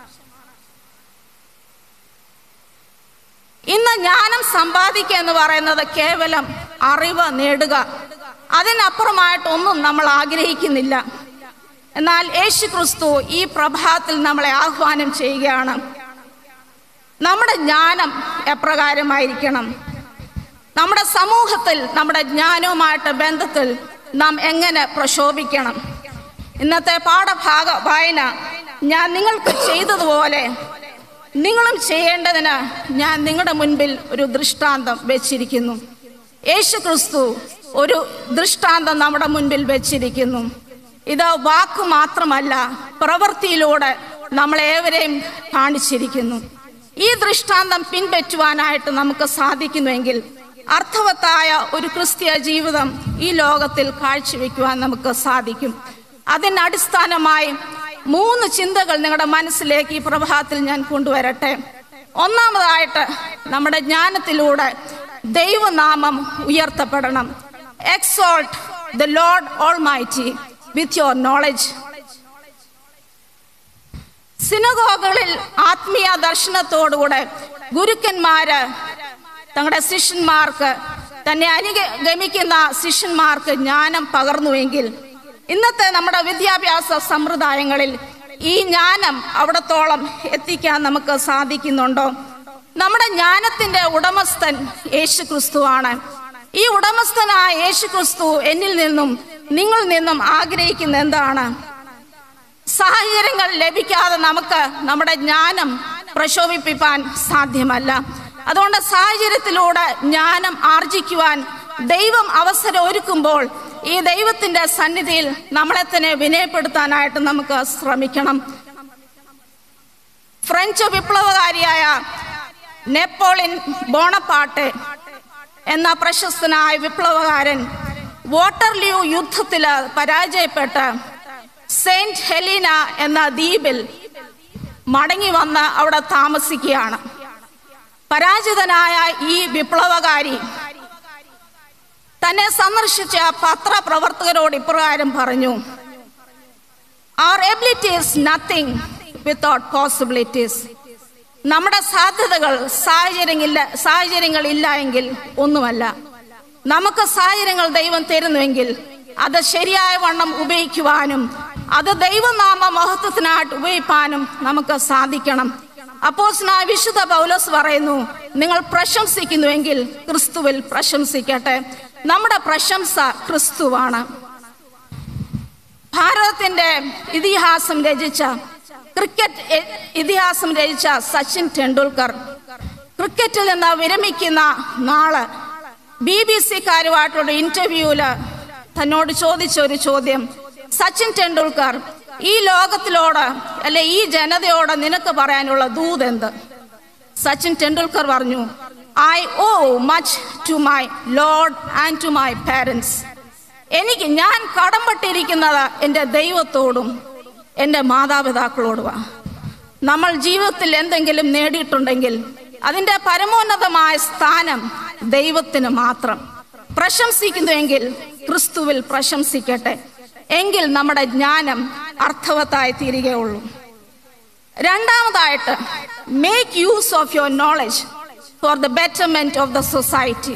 ഇന്ന് ജ്ഞാനം സമ്പാദിക്കുക എന്ന് പറയുന്നത് കേവലം അറിവ് നേടുക അതിനപ്പുറമായിട്ടൊന്നും നമ്മൾ ആഗ്രഹിക്കുന്നില്ല എന്നാൽ യേശു ക്രിസ്തു ഈ പ്രഭാതത്തിൽ നമ്മളെ ആഹ്വാനം ചെയ്യുകയാണ് നമ്മുടെ ജ്ഞാനം എപ്രകാരമായിരിക്കണം നമ്മുടെ സമൂഹത്തിൽ നമ്മുടെ ജ്ഞാനവുമായിട്ട് ബന്ധത്തിൽ നാം എങ്ങനെ പ്രശോഭിക്കണം ഇന്നത്തെ പാഠഭാഗ വായന ഞാൻ നിങ്ങൾക്ക് ചെയ്തതുപോലെ നിങ്ങളും ചെയ്യേണ്ടതിന് ഞാൻ നിങ്ങളുടെ മുൻപിൽ ഒരു ദൃഷ്ടാന്തം വെച്ചിരിക്കുന്നു യേശു ക്രിസ്തു ഒരു ദൃഷ്ടാന്തം നമ്മുടെ മുൻപിൽ വെച്ചിരിക്കുന്നു ഇത് വാക്ക് മാത്രമല്ല പ്രവൃത്തിയിലൂടെ നമ്മളേവരെയും കാണിച്ചിരിക്കുന്നു ഈ ദൃഷ്ടാന്തം പിൻപറ്റുവാനായിട്ട് നമുക്ക് സാധിക്കുന്നുവെങ്കിൽ അർത്ഥവത്തായ ഒരു ക്രിസ്തീയ ജീവിതം ഈ ലോകത്തിൽ കാഴ്ചവെക്കുവാൻ നമുക്ക് സാധിക്കും അതിനടിസ്ഥാനമായി മൂന്ന് ചിന്തകൾ നിങ്ങളുടെ മനസ്സിലേക്ക് ഈ പ്രഭാതത്തിൽ ഞാൻ കൊണ്ടുവരട്ടെ ഒന്നാമതായിട്ട് നമ്മുടെ ജ്ഞാനത്തിലൂടെ ദൈവനാമം ഉയർത്തപ്പെടണം exalt the lord almighty with your knowledge സിനഗോഗുകളിൽ ആത്മീയ ദർശനത്തോടുകൂടെ ഗുരുക്കന്മാര് തങ്ങളുടെ ശിഷ്യന്മാർക്ക് തന്നെ അനുഗമിക്കുന്ന ശിഷ്യന്മാർക്ക് ജ്ഞാനം പകർന്നുവെങ്കിൽ ഇന്നത്തെ നമ്മുടെ വിദ്യാഭ്യാസ സമ്പ്രദായങ്ങളിൽ ഈ ജ്ഞാനം അവിടത്തോളം എത്തിക്കാൻ നമുക്ക് സാധിക്കുന്നുണ്ടോ നമ്മുടെ ജ്ഞാനത്തിന്റെ ഉടമസ്ഥൻ യേശു ക്രിസ്തുവാണ് ഈ ഉടമസ്ഥനായ യേശു ക്രിസ്തു എന്നിൽ നിന്നും നിങ്ങളിൽ നിന്നും ആഗ്രഹിക്കുന്ന എന്താണ് സാഹചര്യങ്ങൾ ലഭിക്കാതെ നമുക്ക് നമ്മുടെ ജ്ഞാനം പ്രശോഭിപ്പിക്കാൻ സാധ്യമല്ല അതുകൊണ്ട് സാഹചര്യത്തിലൂടെ ജ്ഞാനം ആർജിക്കുവാൻ ദൈവം അവസരം ഒരുക്കുമ്പോൾ ഈ ദൈവത്തിന്റെ സന്നിധിയിൽ നമ്മളെ തന്നെ വിനയപ്പെടുത്താനായിട്ട് നമുക്ക് ശ്രമിക്കണം ഫ്രഞ്ച് വിപ്ലവകാരിയായ നെപ്പോളിയൻ ബോണപ്പാട്ട് എന്ന പ്രശസ്തനായ വിപ്ലവകാരൻ വാട്ടർലൂ യുദ്ധത്തിൽ പരാജയപ്പെട്ട് സെയിന്റ് ഹെലീന എന്ന ദ്വീപിൽ മടങ്ങി വന്ന് അവിടെ താമസിക്കുകയാണ് പരാജിതനായ ഈ വിപ്ലവകാരി തന്നെ സന്ദർശിച്ച പത്രപ്രവർത്തകരോട് ഇപ്രകാരം പറഞ്ഞു our abilities nothing without possibilities നമ്മുടെ സാധ്യതകൾ സാഹചര്യങ്ങളില്ല സാഹചര്യങ്ങൾ ഇല്ല എങ്കിൽ ഒന്നുമല്ല നമുക്ക് സാഹചര്യങ്ങൾ ദൈവം തരുന്നുവെങ്കിൽ അത് ശരിയായ വണ്ണം ഉപയോഗിക്കുവാനും അത് ദൈവനാമ മഹത്വത്തിനായിട്ട് ഉപയോഗിക്കാനും നമുക്ക് സാധിക്കണം അപ്പോസ്നായ വിശുദ്ധ പൗലോസ് പറയുന്നു നിങ്ങൾ പ്രശംസിക്കുന്നുവെങ്കിൽ ക്രിസ്തുവിൽ പ്രശംസിക്കട്ടെ നമ്മുടെ പ്രശംസ ക്രിസ്തുവാണ് ഭാരതത്തിന്റെ ഇതിഹാസം രചിച്ച ക്രിക്കറ്റ് എ- ഇതിഹാസം രചിച്ച സച്ചിൻ ടെണ്ടുൽക്കർ ക്രിക്കറ്റിൽ നിന്ന് വിരമിക്കുന്ന നാള് ബി ബി സിക്കാരുമായിട്ടുള്ള ഇന്റർവ്യൂവില് തന്നോട് ചോദിച്ച ഒരു ചോദ്യം സച്ചിൻ ടെണ്ടുൽക്കർ ഈ ലോകത്തിലോട് അല്ലെ ഈ ജനതയോട് നിനക്ക് പറയാനുള്ള ദൂത് എന്ത് സച്ചിൻ ടെണ്ടുൽക്കർ പറഞ്ഞു I owe much to my lord and to my parents എനിക്ക് ഞാൻ കടംപെട്ടിരിക്കുന്നത് എൻ്റെ ദൈവത്തോടും എൻ്റെ മാതാപിതാക്കളോടുമാണ് നമ്മൾ ജീവിതത്തിൽ എന്തെങ്കിലും നേടിയിട്ടുണ്ടെങ്കിൽ അതിൻ്റെ പരമോന്നതമായ സ്ഥാനം ദൈവത്തിന് മാത്രം പ്രശംസിക്കുന്നുവെങ്കിൽ ക്രിസ്തുവിൽ പ്രശംസിക്കട്ടെ എങ്കിൽ നമ്മുടെ ജ്ഞാനം അർത്ഥവത്തായി തീരുകയുള്ളൂ രണ്ടാമതായിട്ട് make use of your knowledge for the betterment of the society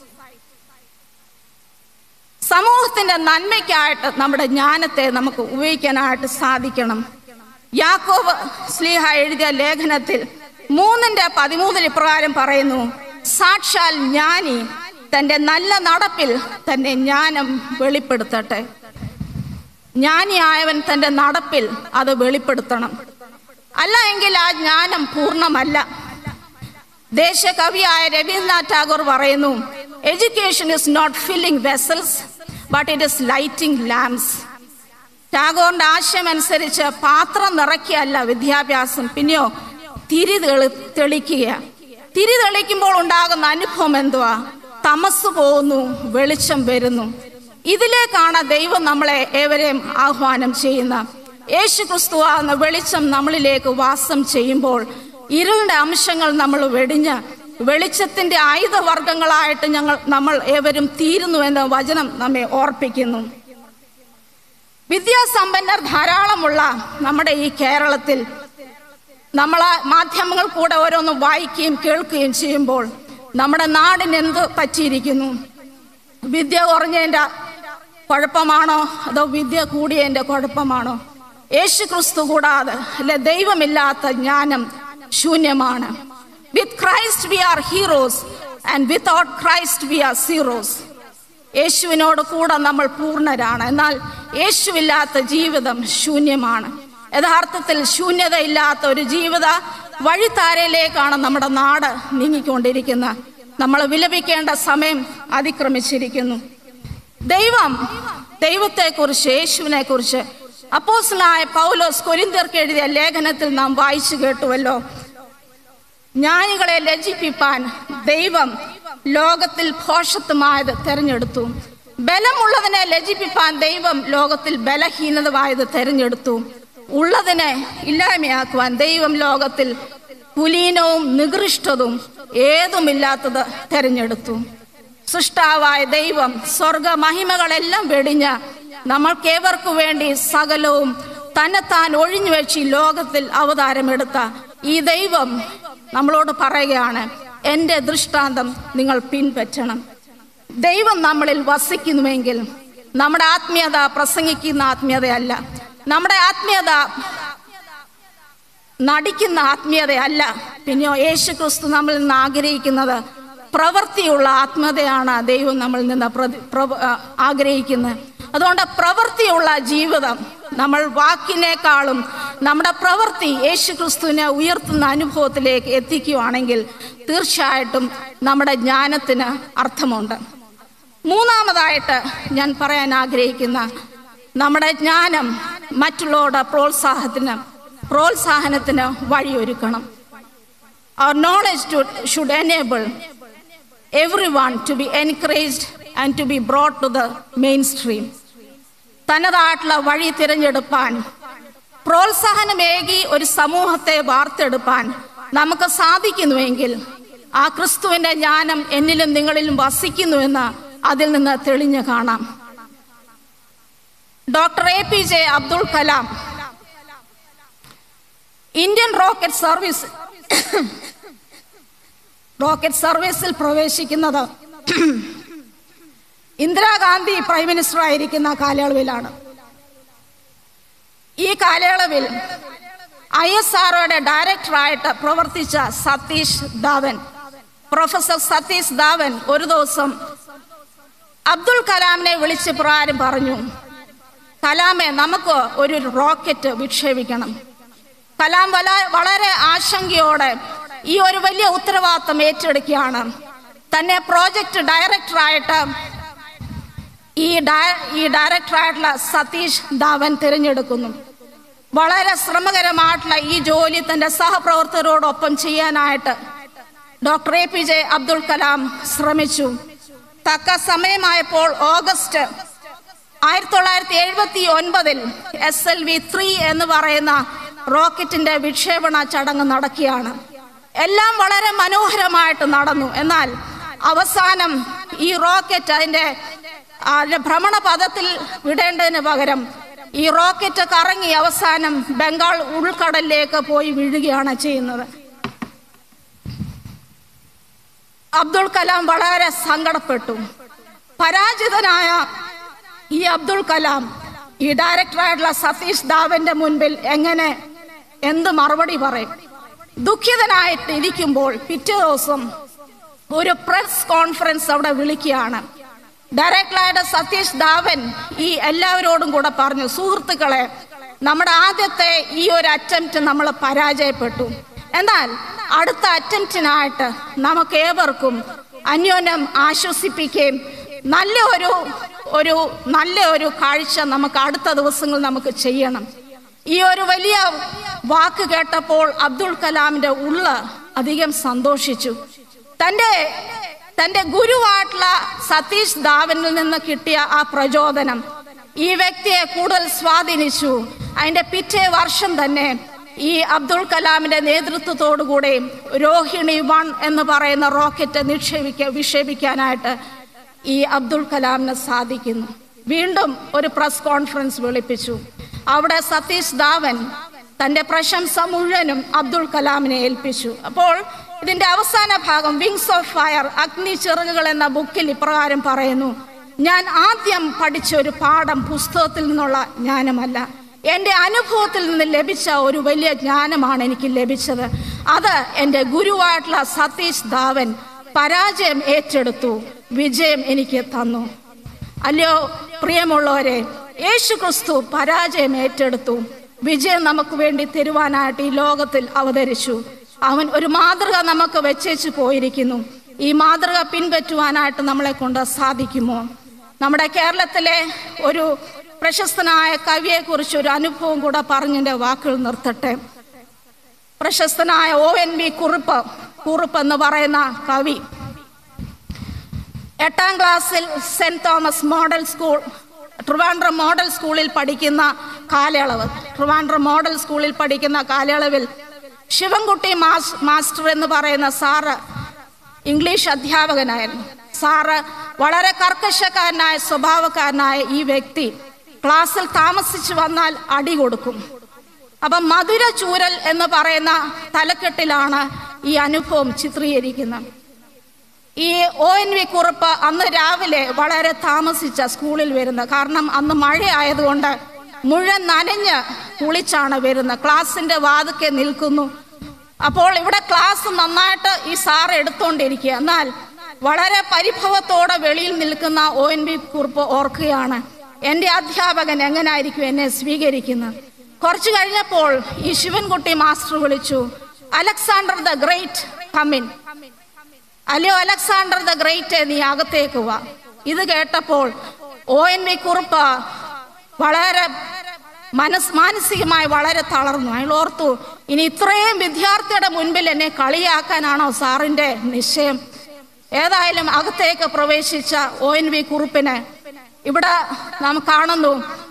സമൂഹത്തിന്റെ നന്മയ്ക്കായിട്ട് നമ്മുടെ ജ്ഞാനത്തെ നമുക്ക് ഉപയോഗിക്കാനായിട്ട് സാധിക്കണം യാക്കോബ് സ്ലീഹ എഴുതിയ ലേഖനത്തിൽ മൂന്നിന്റെ പതിമൂന്നിൽ ഇപ്രകാരം പറയുന്നു സാക്ഷാൽ ജ്ഞാനി തന്റെ നല്ല നടപ്പിൽ തന്റെ ജ്ഞാനം വെളിപ്പെടുത്തട്ടെ ജ്ഞാനിയായവൻ തന്റെ നടപ്പിൽ അത് വെളിപ്പെടുത്തണം അല്ല എങ്കിൽ ആ ജ്ഞാനം പൂർണ്ണമല്ല ദേശകവിയായ രവീന്ദ്രനാഥ് ടാഗോർ പറയുന്നു education is not filling vessels but it is lighting lamps ടാഗോറിന്റെ ആശയം അനുസരിച്ച് പാത്രം നിറയ്ക്കുകയല്ല വിദ്യാഭ്യാസം പിന്നെയോ തിരി തെളി തെളിക്കുക തിരി തെളിക്കുമ്പോൾ ഉണ്ടാകുന്ന അനുഭവം എന്തുവാ തമസ് പോകുന്നു വെളിച്ചം വരുന്നു ഇതിലേക്കാണ് ദൈവം നമ്മളെ ഏവരെയും ആഹ്വാനം ചെയ്യുന്ന യേശു ക്രിസ്തുവാകുന്ന വെളിച്ചം നമ്മളിലേക്ക് വാസം ചെയ്യുമ്പോൾ ഇരുളിന്റെ അംശങ്ങൾ നമ്മൾ വെടിഞ്ഞ് വെളിച്ചത്തിന്റെ ആയുധവർഗങ്ങളായിട്ട് ഞങ്ങൾ നമ്മൾ ഏവരും തീരുന്നു എന്ന വചനം നമ്മെ ഓർപ്പിക്കുന്നു വിദ്യാസമ്പന്നർ ധാരാളമുള്ള നമ്മുടെ ഈ കേരളത്തിൽ നമ്മൾ മാധ്യമങ്ങൾ കൂടെ ഓരോന്ന് വായിക്കുകയും കേൾക്കുകയും ചെയ്യുമ്പോൾ നമ്മുടെ നാടിന് എന്ത് പറ്റിയിരിക്കുന്നു വിദ്യ കുറഞ്ഞതിൻ്റെ കുഴപ്പമാണോ അതോ വിദ്യ കൂടിയതിൻ്റെ കുഴപ്പമാണോ യേശു ക്രിസ്തു കൂടാതെ അല്ലെ ദൈവമില്ലാത്ത ജ്ഞാനം ശൂന്യമാണ് with Christ we are heroes and without Christ we are zeros യേശുവിനോട് കൂടെ നമ്മൾ പൂർണ്ണരാണ് എന്നാൽ യേശുവില്ലാത്ത ജീവിതം ശൂന്യമാണ് യഥാർത്ഥത്തിൽ ശൂന്യതയില്ലാത്ത ഒരു ജീവിത വഴിത്താരയിലേക്കാണ് നമ്മുടെ നാട് നീങ്ങിക്കൊണ്ടിരിക്കുന്നത് നമ്മൾ വിലപിക്കേണ്ട സമയം അതിക്രമിച്ചിരിക്കുന്നു ദൈവം ദൈവത്തെക്കുറിച്ച് യേശുവിനെ കുറിച്ച് അപ്പോസ്ലായ പൗലോസ് കൊരിന്തിയർക്ക് എഴുതിയ ലേഖനത്തിൽ നാം വായിച്ചു കേട്ടുവല്ലോ ജ്ഞാനികളെ ലജ്ജിപ്പിപ്പാൻ ദൈവം ലോകത്തിൽ ഭോഷത്വമായത് തെരഞ്ഞെടുത്തു ബലമുള്ളതിനെ ലജ്ജിപ്പിപ്പാൻ ദൈവം ലോകത്തിൽ ബലഹീനതമായത് തെരഞ്ഞെടുത്തു ഉള്ളതിനെ ഇല്ലായ്മയാക്കുവാൻ ദൈവം ലോകത്തിൽ കുലീനവും നികൃഷ്ടതും ഏതുമില്ലാത്തത് തെരഞ്ഞെടുത്തു സൃഷ്ടാവായ ദൈവം സ്വർഗ മഹിമകളെല്ലാം വെടിഞ്ഞ് നമ്മൾക്കേവർക്കു വേണ്ടി സകലവും തന്നെത്താൻ ഒഴിഞ്ഞു വെച്ച് ഈ ലോകത്തിൽ അവതാരമെടുത്ത ഈ ദൈവം നമ്മളോട് പറയുകയാണ് എൻ്റെ ദൃഷ്ടാന്തം നിങ്ങൾ പിൻപറ്റണം ദൈവം നമ്മളിൽ വസിക്കുന്നുവെങ്കിൽ നമ്മുടെ ആത്മീയത പ്രസംഗിക്കുന്ന ആത്മീയതയല്ല നമ്മുടെ ആത്മീയത നടിക്കുന്ന ആത്മീയതയല്ല പിന്നെയോ യേശു ക്രിസ്തു നമ്മളിൽ നിന്ന് ആഗ്രഹിക്കുന്നത് പ്രവൃത്തിയുള്ള ആത്മീയതയാണ് ദൈവം നമ്മളിൽ നിന്ന് പ്രതി പ്രവ- ആ, ആഗ്രഹിക്കുന്നത് അതുകൊണ്ട് പ്രവൃത്തിയുള്ള ജീവിതം നമ്മൾ വാക്കിനേക്കാളും നമ്മുടെ പ്രവൃത്തി യേശു ക്രിസ്തുവിനെ ഉയർത്തുന്ന അനുഭവത്തിലേക്ക് എത്തിക്കുകയാണെങ്കിൽ തീർച്ചയായിട്ടും നമ്മുടെ ജ്ഞാനത്തിന് അർത്ഥമുണ്ട് മൂന്നാമതായിട്ട് ഞാൻ പറയാൻ ആഗ്രഹിക്കുന്ന നമ്മുടെ ജ്ഞാനം മറ്റുള്ളവരുടെ പ്രോത്സാഹത്തിന് പ്രോത്സാഹനത്തിന് വഴിയൊരുക്കണം our knowledge too should enable everyone to be encouraged and to be brought to the mainstream തനതായിട്ടുള്ള വഴി തിരഞ്ഞെടുപ്പാൻ പ്രോത്സാഹനമേകി ഒരു സമൂഹത്തെ വാർത്തെടുപ്പാൻ നമുക്ക് സാധിക്കുന്നുവെങ്കിൽ ആ ക്രിസ്തുവിന്റെ ജ്ഞാനം എന്നിലും നിങ്ങളിലും വസിക്കുന്നുവെന്ന് അതിൽ നിന്ന് തെളിഞ്ഞു കാണാം doctor A P J Abdul Kalam Indian rocket service rocket സർവീസിൽ പ്രവേശിക്കുന്നത് ഇന്ദിരാഗാന്ധി പ്രൈം മിനിസ്റ്റർ ആയിരിക്കുന്ന കാലയളവിലാണ് ഈ കാലയളവിൽ ഐ എസ് ആർഒയുടെ ഡയറക്ടറായിട്ട് പ്രവർത്തിച്ച സതീഷ് ധാവൻ പ്രൊഫസർ സതീഷ് ധാവൻ ഒരു ദിവസം അബ്ദുൾ കലാമിനെ വിളിച്ച് പ്രകാരം പറഞ്ഞു കലാമെ നമുക്ക് ഒരു റോക്കറ്റ് വിക്ഷേപിക്കണം കലാം വല വളരെ ആശങ്കയോടെ ഈ ഒരു വലിയ ഉത്തരവാദിത്തം ഏറ്റെടുക്കുകയാണ് തന്നെ പ്രോജക്റ്റ് ഡയറക്ടറായിട്ട് ഈ ഡയ- ഈ ഡയറക്ടറായിട്ടുള്ള സതീഷ് ധാവൻ തിരഞ്ഞെടുക്കുന്നു വളരെ ശ്രമകരമായിട്ടുള്ള ഈ ജോലി തന്റെ സഹപ്രവർത്തകരോടൊപ്പം ചെയ്യാനായിട്ട് doctor A P J Abdul Kalam ശ്രമിച്ചു തക്ക സമയമായപ്പോൾ ഓഗസ്റ്റ് ആയിരത്തി തൊള്ളായിരത്തി എഴുപത്തി ഒൻപതിൽ എസ് എൽ വി ത്രീ എന്ന് പറയുന്ന റോക്കറ്റിന്റെ വിക്ഷേപണ ചടങ്ങ് നടക്കുകയാണ് എല്ലാം വളരെ മനോഹരമായിട്ട് നടന്നു എന്നാൽ അവസാനം ഈ റോക്കറ്റ് അതിന്റെ ആ, ഭ്രമണപഥത്തിൽ വിടേണ്ടതിന് പകരം ഈ റോക്കറ്റ് കറങ്ങി അവസാനം ബംഗാൾ ഉൾക്കടലിലേക്ക് പോയി വീഴുകയാണ് ചെയ്യുന്നത് അബ്ദുൾ കലാം വളരെ സങ്കടപ്പെട്ടു പരാജിതനായ ഈ അബ്ദുൾ കലാം ഈ ഡയറക്ടറായിട്ടുള്ള സതീഷ് ധാവന്റെ മുൻപിൽ എങ്ങനെ എന്ത് മറുപടി പറയും ദുഃഖിതനായിട്ട് ഇരിക്കുമ്പോൾ പിറ്റേ ദിവസം ഒരു പ്രസ് കോൺഫറൻസ് അവിടെ വിളിക്കുകയാണ് ഡയറക്ടറായിട്ട് സതീഷ് ധാവൻ ഈ എല്ലാവരോടും കൂടെ പറഞ്ഞു സുഹൃത്തുക്കളെ നമ്മുടെ ആദ്യത്തെ ഈ ഒരു അറ്റംപ്റ്റ് നമ്മൾ പരാജയപ്പെട്ടു എന്നാൽ അടുത്ത അറ്റംപ്റ്റിനായിട്ട് നമുക്ക് ഏവർക്കും അന്യോന്യം ആശ്വസിപ്പിക്കുകയും നല്ല ഒരു ഒരു നല്ല ഒരു കാഴ്ച നമുക്ക് അടുത്ത ദിവസങ്ങൾ നമുക്ക് ചെയ്യണം ഈ ഒരു വലിയ വാക്ക് കേട്ടപ്പോൾ അബ്ദുൾ കലാമിന്റെ ഉള്ള അധികം സന്തോഷിച്ചു തൻ്റെ തൻ്റെ ഗുരുവായിട്ടുള്ള സതീഷ് ധാവനിൽ നിന്ന് കിട്ടിയ ആ പ്രചോദനം ഈ വ്യക്തിയെ കൂടുതൽ സ്വാധീനിച്ചു അതിന്റെ പിറ്റേ വർഷം തന്നെ ഈ അബ്ദുൾ കലാമിന്റെ നേതൃത്വത്തോടുകൂടെ രോഹിണി വൺ എന്ന് പറയുന്ന റോക്കറ്റ് നിക്ഷേപിക്ക വിക്ഷേപിക്കാനായിട്ട് ഈ അബ്ദുൾ കലാമിന് സാധിക്കുന്നു വീണ്ടും ഒരു പ്രസ് കോൺഫറൻസ് വിളിപ്പിച്ചു അവിടെ സതീഷ് ധാവൻ തന്റെ പ്രശംസ മുഴുവനും അബ്ദുൾ കലാമിനെ ഏൽപ്പിച്ചു അപ്പോൾ ഇതിന്റെ അവസാന ഭാഗം വിങ്സ് ഓഫ് ഫയർ അഗ്നി ചിറകുകൾ എന്ന ബുക്കിൽ ഇപ്രകാരം പറയുന്നു ഞാൻ ആദ്യം പഠിച്ച ഒരു പാഠം പുസ്തകത്തിൽ നിന്നുള്ള ജ്ഞാനമല്ല എൻ്റെ അനുഭവത്തിൽ നിന്ന് ലഭിച്ച ഒരു വലിയ ജ്ഞാനമാണ് എനിക്ക് ലഭിച്ചത് അത് എൻ്റെ ഗുരുവായിട്ടുള്ള സതീഷ് ധാവൻ പരാജയം ഏറ്റെടുത്തു വിജയം എനിക്ക് തന്നു അല്ലയോ പ്രിയമുള്ളവരെ യേശു ക്രിസ്തു പരാജയം ഏറ്റെടുത്തു വിജയം നമുക്ക് വേണ്ടി തരുവാനായിട്ട് ഈ ലോകത്തിൽ അവതരിച്ചു അവൻ ഒരു മാതൃക നമുക്ക് വെച്ചേച്ച് പോയിരിക്കുന്നു ഈ മാതൃക പിൻപറ്റുവാനായിട്ട് നമ്മളെ കൊണ്ട് സാധിക്കുമോ നമ്മുടെ കേരളത്തിലെ ഒരു പ്രശസ്തനായ കവിയെക്കുറിച്ച് ഒരു അനുഭവം കൂടെ പറഞ്ഞതിൻ്റെ വാക്കുകൾ നിർത്തട്ടെ പ്രശസ്തനായ O N V Kurup Kurup എന്ന് പറയുന്ന കവി എട്ടാം ക്ലാസ്സിൽ saint Thomas model school Trivandrum model സ്കൂളിൽ പഠിക്കുന്ന കാലയളവ് ട്രിവാൻഡ്രം മോഡൽ സ്കൂളിൽ പഠിക്കുന്ന കാലയളവിൽ ശിവൻകുട്ടി മാസ് മാസ്റ്റർ എന്ന് പറയുന്ന സാറ് ഇംഗ്ലീഷ് അധ്യാപകനായിരുന്നു സാറ് വളരെ കർക്കശക്കാരനായ സ്വഭാവക്കാരനായ ഈ വ്യക്തി ക്ലാസ്സിൽ താമസിച്ചു വന്നാൽ അടി കൊടുക്കും അപ്പം മധുര ചൂരൽ എന്ന് പറയുന്ന തലക്കെട്ടിലാണ് ഈ അനുഭവം ചിത്രീകരിക്കുന്നത് ഈ ഒ എൻ വി കുറുപ്പ് അന്ന് രാവിലെ വളരെ താമസിച്ച സ്കൂളിൽ വരുന്നത് കാരണം അന്ന് മഴ ആയതുകൊണ്ട് മുഴുവൻ നനഞ്ഞ് കുളിച്ചാണ് വരുന്നത് ക്ലാസ്സിന്റെ വാതുക്കെ നിൽക്കുന്നു അപ്പോൾ ഇവിടെ ക്ലാസ് നന്നായിട്ട് ഈ സാർ എടുത്തുകൊണ്ടിരിക്കുക എന്നാൽ വളരെ പരിഭവത്തോടെ വെളിയിൽ നിൽക്കുന്ന ഒ എൻ വി കുറിപ്പ് ഓർക്കുകയാണ് എൻ്റെ അധ്യാപകൻ എങ്ങനായിരിക്കും എന്നെ സ്വീകരിക്കുന്നത് കുറച്ചു കഴിഞ്ഞപ്പോൾ ഈ ശിവൻകുട്ടി മാസ്റ്റർ വിളിച്ചു അലക്സാണ്ടർ ദ ഗ്രേറ്റ് കമ്മിൻ അല്ലയോ അലക്സാണ്ടർ ദ ഗ്രേറ്റ് നീ അകത്തേക്ക് വാ ഇത് കേട്ടപ്പോൾ ഒ എൻ വി കുറുപ്പ് വളരെ മനസ് മാനസികമായി വളരെ തളർന്നു അയാൾ ഓർത്തു ഇനി ഇത്രയും വിദ്യാർത്ഥിയുടെ മുൻപിൽ എന്നെ കളിയാക്കാനാണോ സാറിന്റെ നിശ്ചയം ഏതായാലും അകത്തേക്ക് പ്രവേശിച്ച ഒ എൻ വി കുറുപ്പിന് ഇവിടെ നാം കാണുന്നു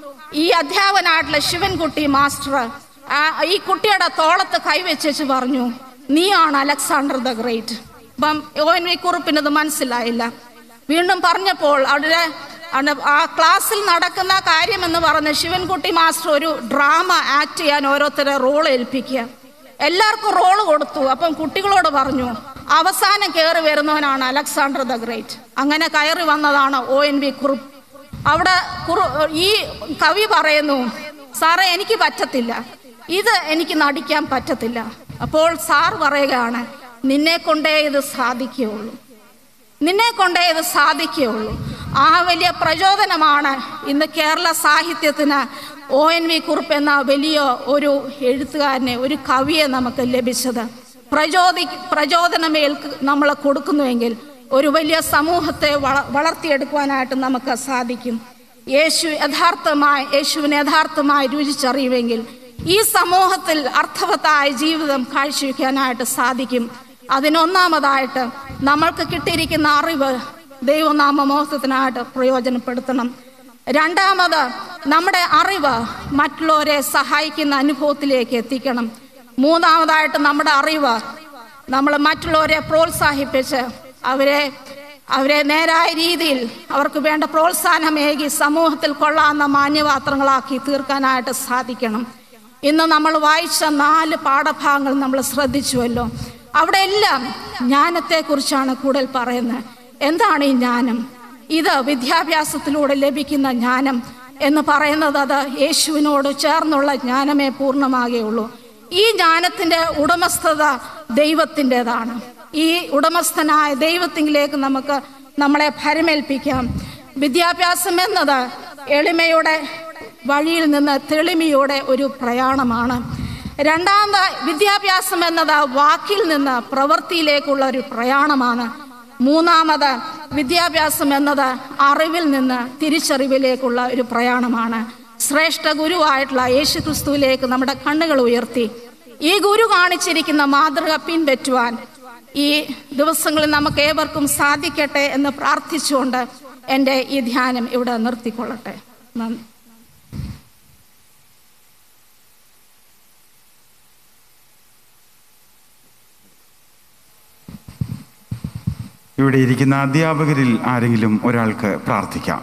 ഈ അധ്യാപനായിട്ടുള്ള ശിവൻകുട്ടി മാസ്റ്റർ ആ ഈ കുട്ടിയുടെ തോളത്ത് കൈവച്ചു പറഞ്ഞു നീയാണ് അലക്സാണ്ടർ ദ ഗ്രേറ്റ് അപ്പം ഒ എൻ വി കുറുപ്പിന് ഇത് മനസ്സിലായില്ല വീണ്ടും പറഞ്ഞപ്പോൾ അവിടെ അവിടെ ആ ക്ലാസ്സിൽ നടക്കുന്ന കാര്യമെന്ന് പറഞ്ഞ് ശിവൻകുട്ടി മാസ്റ്റർ ഒരു ഡ്രാമ ആക്ട് ചെയ്യാൻ ഓരോരുത്തരെ റോൾ ഏൽപ്പിക്കുക എല്ലാവർക്കും റോള് കൊടുത്തു അപ്പം കുട്ടികളോട് പറഞ്ഞു അവസാനം കയറി വരുന്നവനാണ് അലക്സാണ്ടർ ദ ഗ്രേറ്റ് അങ്ങനെ കയറി വന്നതാണ് ഒ എൻ വി കുറുപ്പ് അവിടെ കുറു ഈ കവി പറയുന്നു സാറേ എനിക്ക് പറ്റത്തില്ല ഇത് എനിക്ക് നടിക്കാൻ പറ്റത്തില്ല അപ്പോൾ സാർ പറയുകയാണ് നിന്നെ കൊണ്ടേ ഇത് സാധിക്കുകയുള്ളൂ നിന്നെ കൊണ്ടേ ഇത് സാധിക്കുകയുള്ളൂ ആ വലിയ പ്രചോദനമാണ് ഇന്ന് കേരള സാഹിത്യത്തിന് ഒ എൻ വി കുറുപ്പ് എന്ന വലിയ ഒരു എഴുത്തുകാരനെ ഒരു കവിയെ നമുക്ക് ലഭിച്ചത് പ്രചോദി പ്രചോദനമേൽക്ക് നമ്മൾ കൊടുക്കുന്നുവെങ്കിൽ ഒരു വലിയ സമൂഹത്തെ വള വളർത്തിയെടുക്കുവാനായിട്ട് നമുക്ക് സാധിക്കും യേശു യഥാർത്ഥമായി യേശുവിനെ യഥാർത്ഥമായി രുചിച്ചറിയുമെങ്കിൽ ഈ സമൂഹത്തിൽ അർത്ഥവത്തായ ജീവിതം കാഴ്ചവെക്കാനായിട്ട് സാധിക്കും അതിനൊന്നാമതായിട്ട് നമ്മൾക്ക് കിട്ടിയിരിക്കുന്ന അറിവ് ദൈവനാമമോഹത്തിനായിട്ട് പ്രയോജനപ്പെടുത്തണം രണ്ടാമത് നമ്മുടെ അറിവ് മറ്റുള്ളവരെ സഹായിക്കുന്ന അനുഭവത്തിലേക്ക് എത്തിക്കണം മൂന്നാമതായിട്ട് നമ്മുടെ അറിവ് നമ്മൾ മറ്റുള്ളവരെ പ്രോത്സാഹിപ്പിച്ച് അവരെ അവരെ നേരായ രീതിയിൽ അവർക്ക് വേണ്ട പ്രോത്സാഹനമേകി സമൂഹത്തിൽ കൊള്ളാവുന്ന മാന്യപാത്രങ്ങളാക്കി തീർക്കാനായിട്ട് സാധിക്കണം ഇന്ന് നമ്മൾ വായിച്ച നാല് പാഠഭാഗങ്ങൾ നമ്മൾ ശ്രദ്ധിച്ചുവല്ലോ അവിടെ എല്ലാം ജ്ഞാനത്തെക്കുറിച്ചാണ് കൂടുതൽ പറയുന്നത് എന്താണ് ഈ ജ്ഞാനം ഇത് വിദ്യാഭ്യാസത്തിലൂടെ ലഭിക്കുന്ന ജ്ഞാനം എന്ന് പറയുന്നത് അത് യേശുവിനോട് ചേർന്നുള്ള ജ്ഞാനമേ പൂർണ്ണമാകുകയുള്ളൂ ഈ ജ്ഞാനത്തിന്റെ ഉടമസ്ഥത ദൈവത്തിൻ്റെതാണ് ഈ ഉടമസ്ഥനായ ദൈവത്തിങ്കിലേക്ക് നമുക്ക് നമ്മളെ ഭരമേൽപ്പിക്കാം വിദ്യാഭ്യാസം എന്നത് എളിമയുടെ വഴിയിൽ നിന്ന് തെളിമയുടെ ഒരു പ്രയാണമാണ് രണ്ടാമത് വിദ്യാഭ്യാസം എന്നത് വാക്കിൽ നിന്ന് പ്രവൃത്തിയിലേക്കുള്ള ഒരു പ്രയാണമാണ് മൂന്നാമത് വിദ്യാഭ്യാസം എന്നത് അറിവിൽ നിന്ന് തിരിച്ചറിവിലേക്കുള്ള ഒരു പ്രയാണമാണ് ശ്രേഷ്ഠ ഗുരുവായിട്ടുള്ള യേശു ക്രിസ്തുവിലേക്ക് നമ്മുടെ കണ്ണുകൾ ഉയർത്തി ഈ ഗുരു കാണിച്ചിരിക്കുന്ന മാതൃക പിൻപറ്റുവാൻ ഈ ദിവസങ്ങളിൽ നമുക്ക് ഏവർക്കും സാധിക്കട്ടെ എന്ന് പ്രാർത്ഥിച്ചുകൊണ്ട് എൻ്റെ ഈ ധ്യാനം ഇവിടെ നിർത്തിക്കൊള്ളട്ടെ നന്ദി ഇവിടെ ഇരിക്കുന്ന അധ്യാപകരിൽ ആരെങ്കിലും ഒരാൾക്ക് പ്രാർത്ഥിക്കാം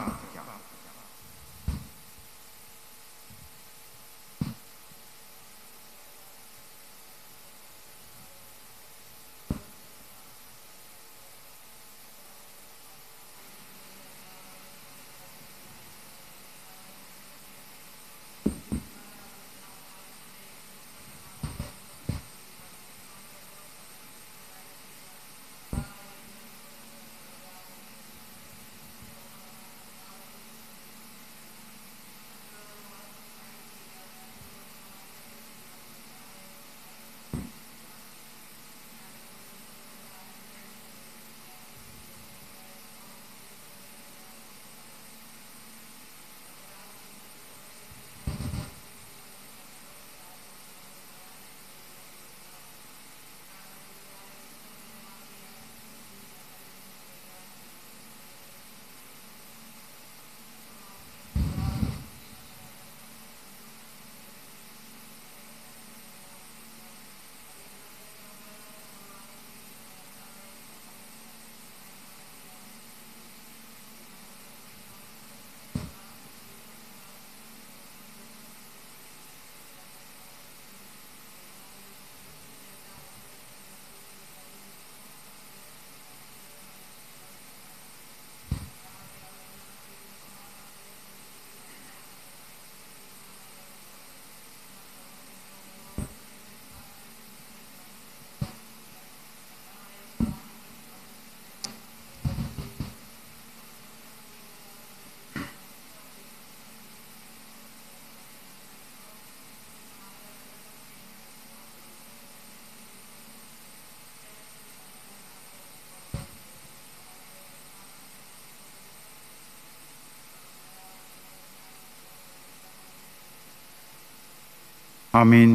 ആമീൻ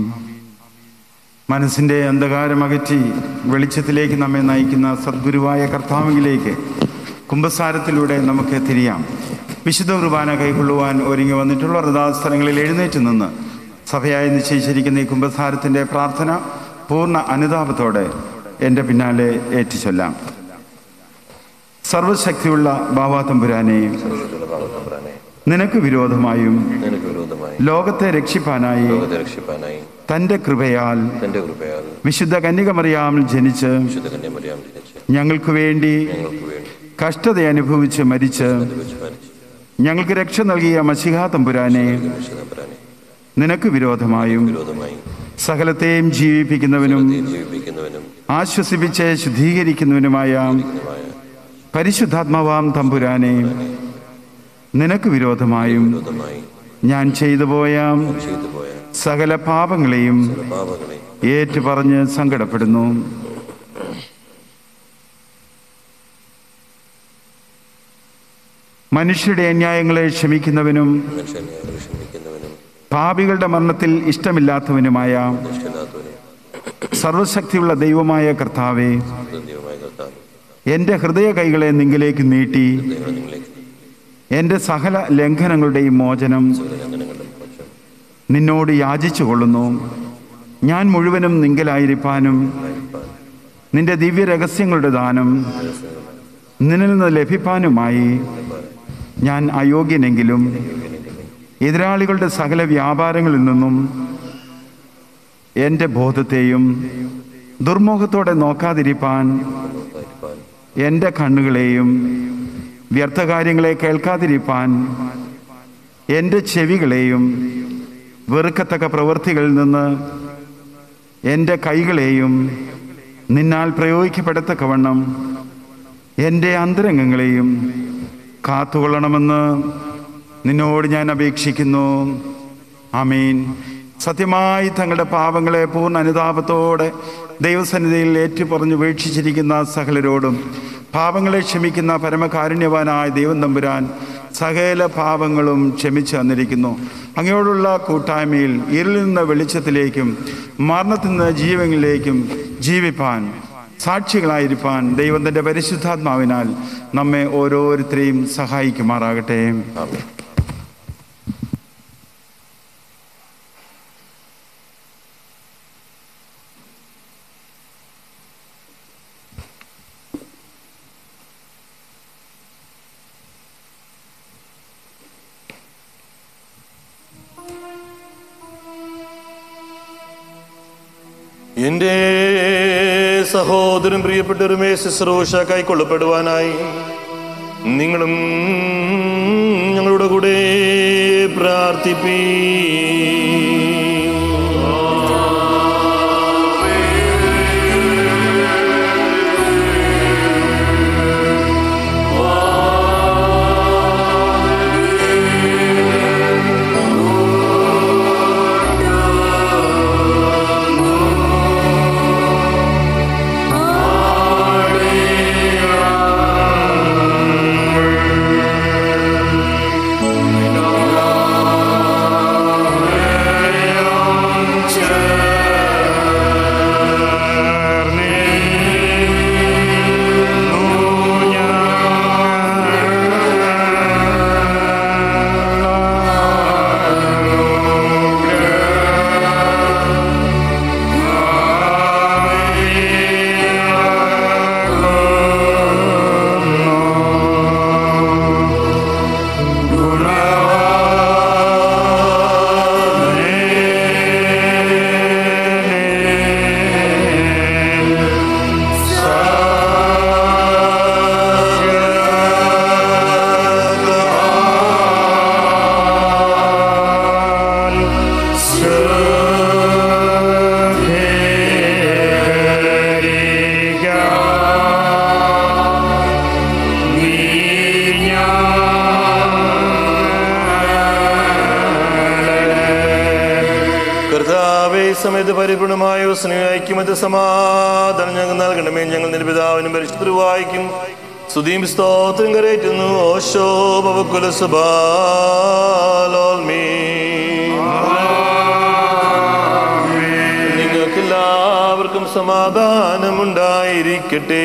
മനസ്സിൻ്റെ അന്ധകാരം അകറ്റി വെളിച്ചത്തിലേക്ക് നമ്മെ നയിക്കുന്ന സദ്ഗുരുവായ കർത്താവിലേക്ക് കുംഭസാരത്തിലൂടെ നമുക്ക് തിരിയാം വിശുദ്ധ കുർബാന കൈക്കൊള്ളുവാൻ ഒരുങ്ങി വന്നിട്ടുള്ള ഹൃദാസ്ഥലങ്ങളിൽ എഴുന്നേറ്റ് നിന്ന് സഭയായി നിശ്ചയിച്ചിരിക്കുന്ന ഈ കുംഭസാരത്തിൻ്റെ പ്രാർത്ഥന പൂർണ്ണ അനുതാപത്തോടെ എൻ്റെ പിന്നാലെ ഏറ്റുചൊല്ലാം സർവശക്തിയുള്ള ബാബാ തമ്പുരാനെ നിനക്ക് വിരോധമായും നിനക്ക് വിരോധമായി ലോകത്തെ രക്ഷിപ്പാനായി ലോകത്തെ രക്ഷിപ്പാനായി തൻ്റെ കൃപയാൽ തന്റെ കൃപയാൽ വിശുദ്ധ കന്യകമറിയാമിൽ ജനിച്ച് വിശുദ്ധ കന്യമറിയാം ജനിച്ച് ഞങ്ങൾക്ക് വേണ്ടി ഞങ്ങൾക്ക് വേണ്ടി കഷ്ടത അനുഭവിച്ച് മരിച്ച് വെച്ച് മരിച്ചു ഞങ്ങൾക്ക് രക്ഷ നൽകിയ മഷിഹാ തമ്പുരാനെ വിശുദ്ധപുരാനെ നിനക്ക് വിരോധമായും വിരോധമായി സകലത്തെയും ജീവിപ്പിക്കുന്നവനും ജീവിപ്പിക്കുന്നവനും ആശ്വസിപ്പിച്ച് ശുദ്ധീകരിക്കുന്നവനുമായ പരിശുദ്ധാത്മാവാം തമ്പുരാനെ നിനക്ക് വിരോധമായും വിരോധമായി ഞാൻ ചെയ്തു പോയ ചെയ്തു പോയ സകല പാപങ്ങളെയും പാപങ്ങളെ ഏറ്റുപറഞ്ഞ് സങ്കടപ്പെടുന്നു മനുഷ്യരുടെ അന്യായങ്ങളെ ക്ഷമിക്കുന്നവനും മനുഷ്യനെ ക്ഷമിക്കുന്നവനും പാപികളുടെ മരണത്തിൽ ഇഷ്ടമില്ലാത്തവനുമായ ഇഷ്ടമില്ലാത്തവനും സർവശക്തിയുള്ള ദൈവമായ കർത്താവെ ദൈവമായ കർത്താവ് എൻ്റെ ഹൃദയ കൈകളെ നിങ്കിലേക്ക് നീട്ടി നിങ്ങൾ നിങ്ങളിലേക്ക് എൻ്റെ സകല ലംഘനങ്ങളുടെയും മോചനം ലംഘനങ്ങളുടെ പക്ഷം നിന്നോട് യാചിച്ചു കൊള്ളുന്നു ഞാൻ മുഴുവനും നിങ്കലായിരിക്കാനും നിന്റെ ദിവ്യ രഹസ്യങ്ങളുടെ ദാനം നിന്നിൽ നിന്ന് ലഭിപ്പാനുമായി ഞാൻ അയോഗ്യനെങ്കിലും എതിരാളികളുടെ സകല വ്യാപാരങ്ങളിൽ നിന്നും എൻ്റെ ബോധത്തെയും ദുർമുഖത്തോടെ നോക്കാതിരിപ്പാൻ എൻ്റെ കണ്ണുകളെയും വ്യർത്ഥകാര്യങ്ങളെ കേൾക്കാതിരിപ്പാൻ എൻ്റെ ചെവികളെയും വെറുക്കത്തക്ക പ്രവൃത്തികളിൽ നിന്ന് എൻ്റെ കൈകളെയും നിന്നാൽ പ്രയോഗിക്കപ്പെടത്തക്കവണ്ണം എൻ്റെ അന്തരംഗങ്ങളെയും കാത്തുകൊള്ളണമെന്ന് നിന്നോട് ഞാൻ അപേക്ഷിക്കുന്നു ആമീൻ സത്യമായി തങ്ങളുടെ പാപങ്ങളെ പൂർണ്ണ അനുതാപത്തോടെ ദൈവസന്നിധിയിൽ ഏറ്റുപറഞ്ഞ് വീക്ഷിച്ചിരിക്കുന്ന സകലരോടും പാപങ്ങളെ ക്ഷമിക്കുന്ന പരമകാരുണ്യവാനായ ദൈവം തമ്പുരാൻ സകല പാപങ്ങളും ക്ഷമിച്ചു തന്നിരിക്കുന്നു അങ്ങയോടുള്ള കൂട്ടായ്മയിൽ ഇരുളിൽ നിന്ന് വെളിച്ചത്തിലേക്കും മരണത്തിൽ നിന്ന് ജീവങ്ങളിലേക്കും ജീവിപ്പാൻ സാക്ഷികളായിരിക്കാൻ ദൈവം തൻ്റെ പരിശുദ്ധാത്മാവിനാൽ നമ്മെ ഓരോരുത്തരെയും സഹായിക്കുമാറാകട്ടെ ആമേൻ എന്റെ സഹോദരൻ പ്രിയപ്പെട്ടവരുമേ ശുശ്രൂഷ കൈക്കൊള്ളപ്പെടുവാനായി നിങ്ങളും ഞങ്ങളുടെ കൂടെ പ്രാർത്ഥിപ്പീ കർത്താവേ ഈ സമയത്ത് പരിപൂർണമായ സ്നേഹിക്കുമത് സമാധാനം ഞങ്ങൾ നൽകണമേ ഞങ്ങൾ നിന്റെ പിതാവിനും പരിശുദ്ധവായിക്കും സ്തുതിയും സ്തോത്രം കരയറ്റുന്നു ഓശോ പവക്കുല സുബാലോൽമീ നിങ്ങൾക്കെല്ലാവർക്കും സമാധാനമുണ്ടായിരിക്കട്ടെ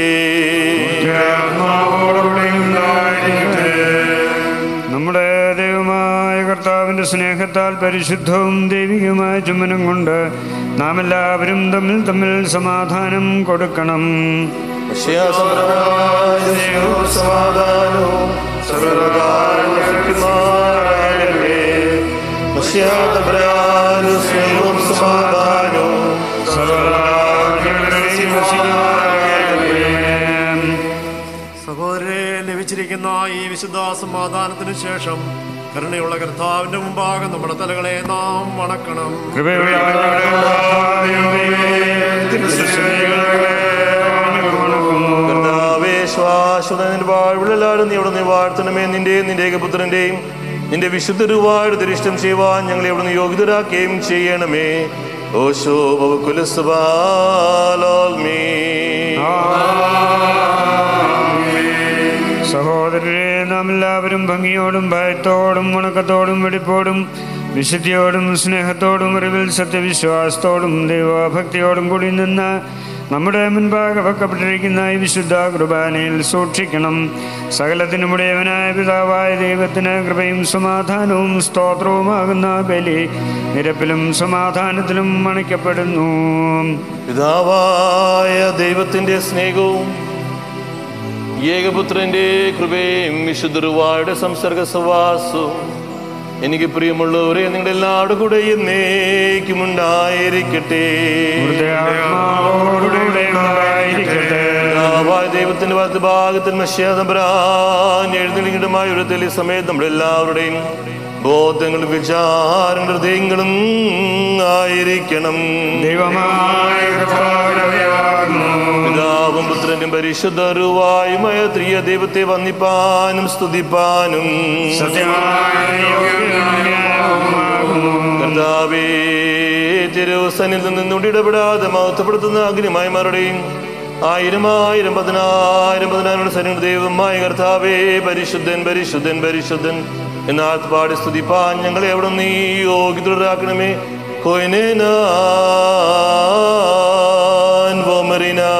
നമ്മുടെ ദൈവമായ കർത്താവിൻ്റെ സ്നേഹത്താൽ പരിശുദ്ധവും ദൈവികവുമായ ചുമനം കൊണ്ട് നാം എല്ലാവരും തമ്മിൽ തമ്മിൽ സമാധാനം കൊടുക്കണം വിഷയാസമരമായ ദൈവവും സമാധാനവും സർവകാലം വസിക്കുമാറാകട്ടെ. വിഷയാതപരാനും സ്നേഹവും സമാധാനവും സഹോദരെ ലഭിച്ചിരിക്കുന്ന ഈ വിശുദ്ധ സമാധാനത്തിന് ശേഷം കരുണയുള്ള കർത്താവിന്റെ മുമ്പാകെ നമ്മുടെ തലകളെ നാം വണക്കണം കൃപയുള്ള കർത്താവേ ശ്വാസത്തിന്റെ വാഴ്വിളലാടും നീ അവിടെ നീ വാഴ്ത്തണമേ നിന്റെയും നിന്റെ ഏകപുത്രന്റെയും നിന്റെ വിശുദ്ധരുവായുടെ ദരിഷ്ടം ചെയ്യുവാൻ ഞങ്ങളെ അവിടെ നിന്ന് യോഗ്യതരാക്കുകയും ചെയ്യണമേ ഓശോ ബവകുലസ്ബാലോൽമീ സഹോദരരെ നാം എല്ലാവരും ഭംഗിയോടും ഭയത്തോടും വണക്കത്തോടും വെടിപ്പോടും വിശുദ്ധിയോടും സ്നേഹത്തോടും അറിവിൽ സത്യവിശ്വാസത്തോടും ദൈവഭക്തിയോടും കൂടി നിന്ന് നമ്മുടെ മുൻപാകെ വെക്കപ്പെട്ടിരിക്കുന്ന ഈ വിശുദ്ധ കുർബാനയിൽ സൂക്ഷിക്കണം സകലത്തിനുമുടയവനായ പിതാവായ ദൈവത്തിന് കൃപയും സമാധാനവും സ്തോത്രവുമാകുന്ന ബലി നിരപ്പിലും സമാധാനത്തിലും മണിക്കപ്പെടുന്നു പിതാവായ ദൈവത്തിന്റെ സ്നേഹവും ഏകപുത്രന്റെ കൃപയും വിശുദ്ധരുവായുടെ സംസർഗ സവാസവും എനിക്ക് പ്രിയമുള്ളവരെ നിങ്ങളുടെ എല്ലാവരുടെ കൂടെ എന്നേക്കും ഉണ്ടായിരിക്കട്ടെ ഇവിടുത്തെ ആത്മാവോടുകൂടെ ഉണ്ടായിരിക്കട്ടെ പിതാവായ ദൈവത്തിന്റെ വലത്ത് ഭാഗത്തിൽ മഷ്യാതമ്പരാൻ എഴുന്നള്ളിടമായ ഒരു തെളി സമയത്ത് നമ്മുടെ എല്ലാവരുടെയും ബോധങ്ങളും വിചാരങ്ങളും ഹൃദയങ്ങളും ആയിരിക്കണം ദൈവമായ കർത്താവിനെയാകുന്നു. പിതാവും പുത്രനും പരിശുദ്ധരുവായുമായ ത്രിയ ദൈവത്തെ വന്ദിപ്പാനും സ്തുതിപ്പാനും സത്യമായ യോഗ്യനാകുന്നു. കർത്താവേ തിരുസനിൽ നിന്നുകൊണ്ട് ഇടപെടാതെ മഹത്വപ്പെടുത്തുന്ന അഗ്നിമായമാരുടെയും ആയിരം ആയിരം പതിനായിരം പതിനായിരം സൈന്യങ്ങളുടെ ദൈവമായ കർത്താവേ പരിശുദ്ധൻ പരിശുദ്ധൻ പരിശുദ്ധൻ എന്ന പാടി സ്തുതിപ്പാൻ ഞങ്ങളെ അവിടെ നീ യോഗ്യതരാക്കണമേ കൊയനേനാൻ വോമറിനാ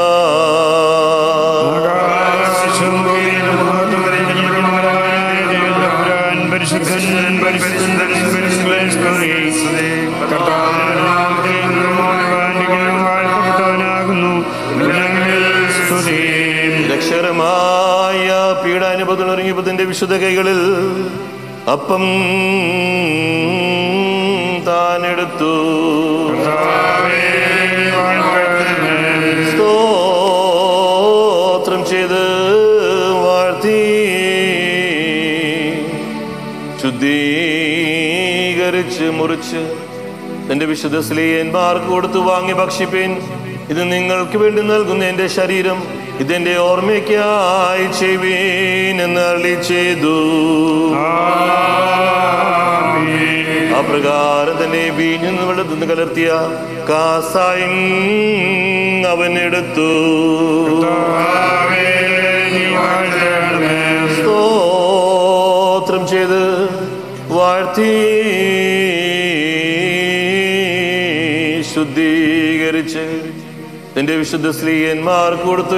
ആകാശവും ഭൂമിയിലും മഹത്വം നിറഞ്ഞിരിക്കുന്നവനായ ദൈവത്തമ്പുരാൻ പരിശുദ്ധൻ പരിശുദ്ധൻ പരിശുദ്ധൻ സ്തുതി. കർത്താവിന്റെ നാമത്തിൽ ബഹുമാനവാന്യനും വാഴ്ത്തപ്പെട്ടവനാകുന്നു ഉന്നതങ്ങളിൽ സ്തുതി രക്ഷകരമായ പീഡാനുഭവത്തിൽ ഇറങ്ങിയപ്പത്തിന്റെ വിശുദ്ധ കൈകളിൽ അപ്പം താൻ എടുത്തു കർത്താവേ, വാഴ്ത്തണമേ. സ്തോത്രം ചെയ്ത് വാഴ്ത്തി ശുദ്ധീകരിച്ച് മുറിച്ച് തന്റെ വിശുദ്ധ സ്ലീയന്മാർക്ക് കൊടുത്തു വാങ്ങി ഭക്ഷിപ്പേൻ ഇത് നിങ്ങൾക്ക് വേണ്ടി നൽകുന്ന എന്റെ ശരീരം ഇതെന്റെ ഓർമ്മയ്ക്കായി ചെയ്യുവീൻ എന്ന് അള്ളി ചെയ്തു അപ്രകാരം തന്നെ വീഞ്ഞു വെള്ളത്തിൽ നിന്ന് കലർത്തിയ കാസായും അവൻ എടുത്തു കർത്താവേ, നീ വാഴ്ത്തണമേ. സ്തോത്രം ചെയ്ത് വാഴ്ത്തി ശുദ്ധീകരിച്ച് തന്റെ വിശുദ്ധ സ്ത്രീയന്മാർക്ക് കൊടുത്തു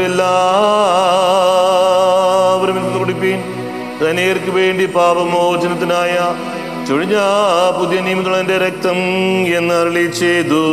എല്ലാവരും ഇത് കുടിപ്പീൻ ധനിയർക്ക് വേണ്ടി പാപമോചനത്തിനായ ചൊഴിഞ്ഞ പുതിയ നിയമത്തിലുള്ള എന്റെ രക്തം എന്ന് അരളി ചെയ്തു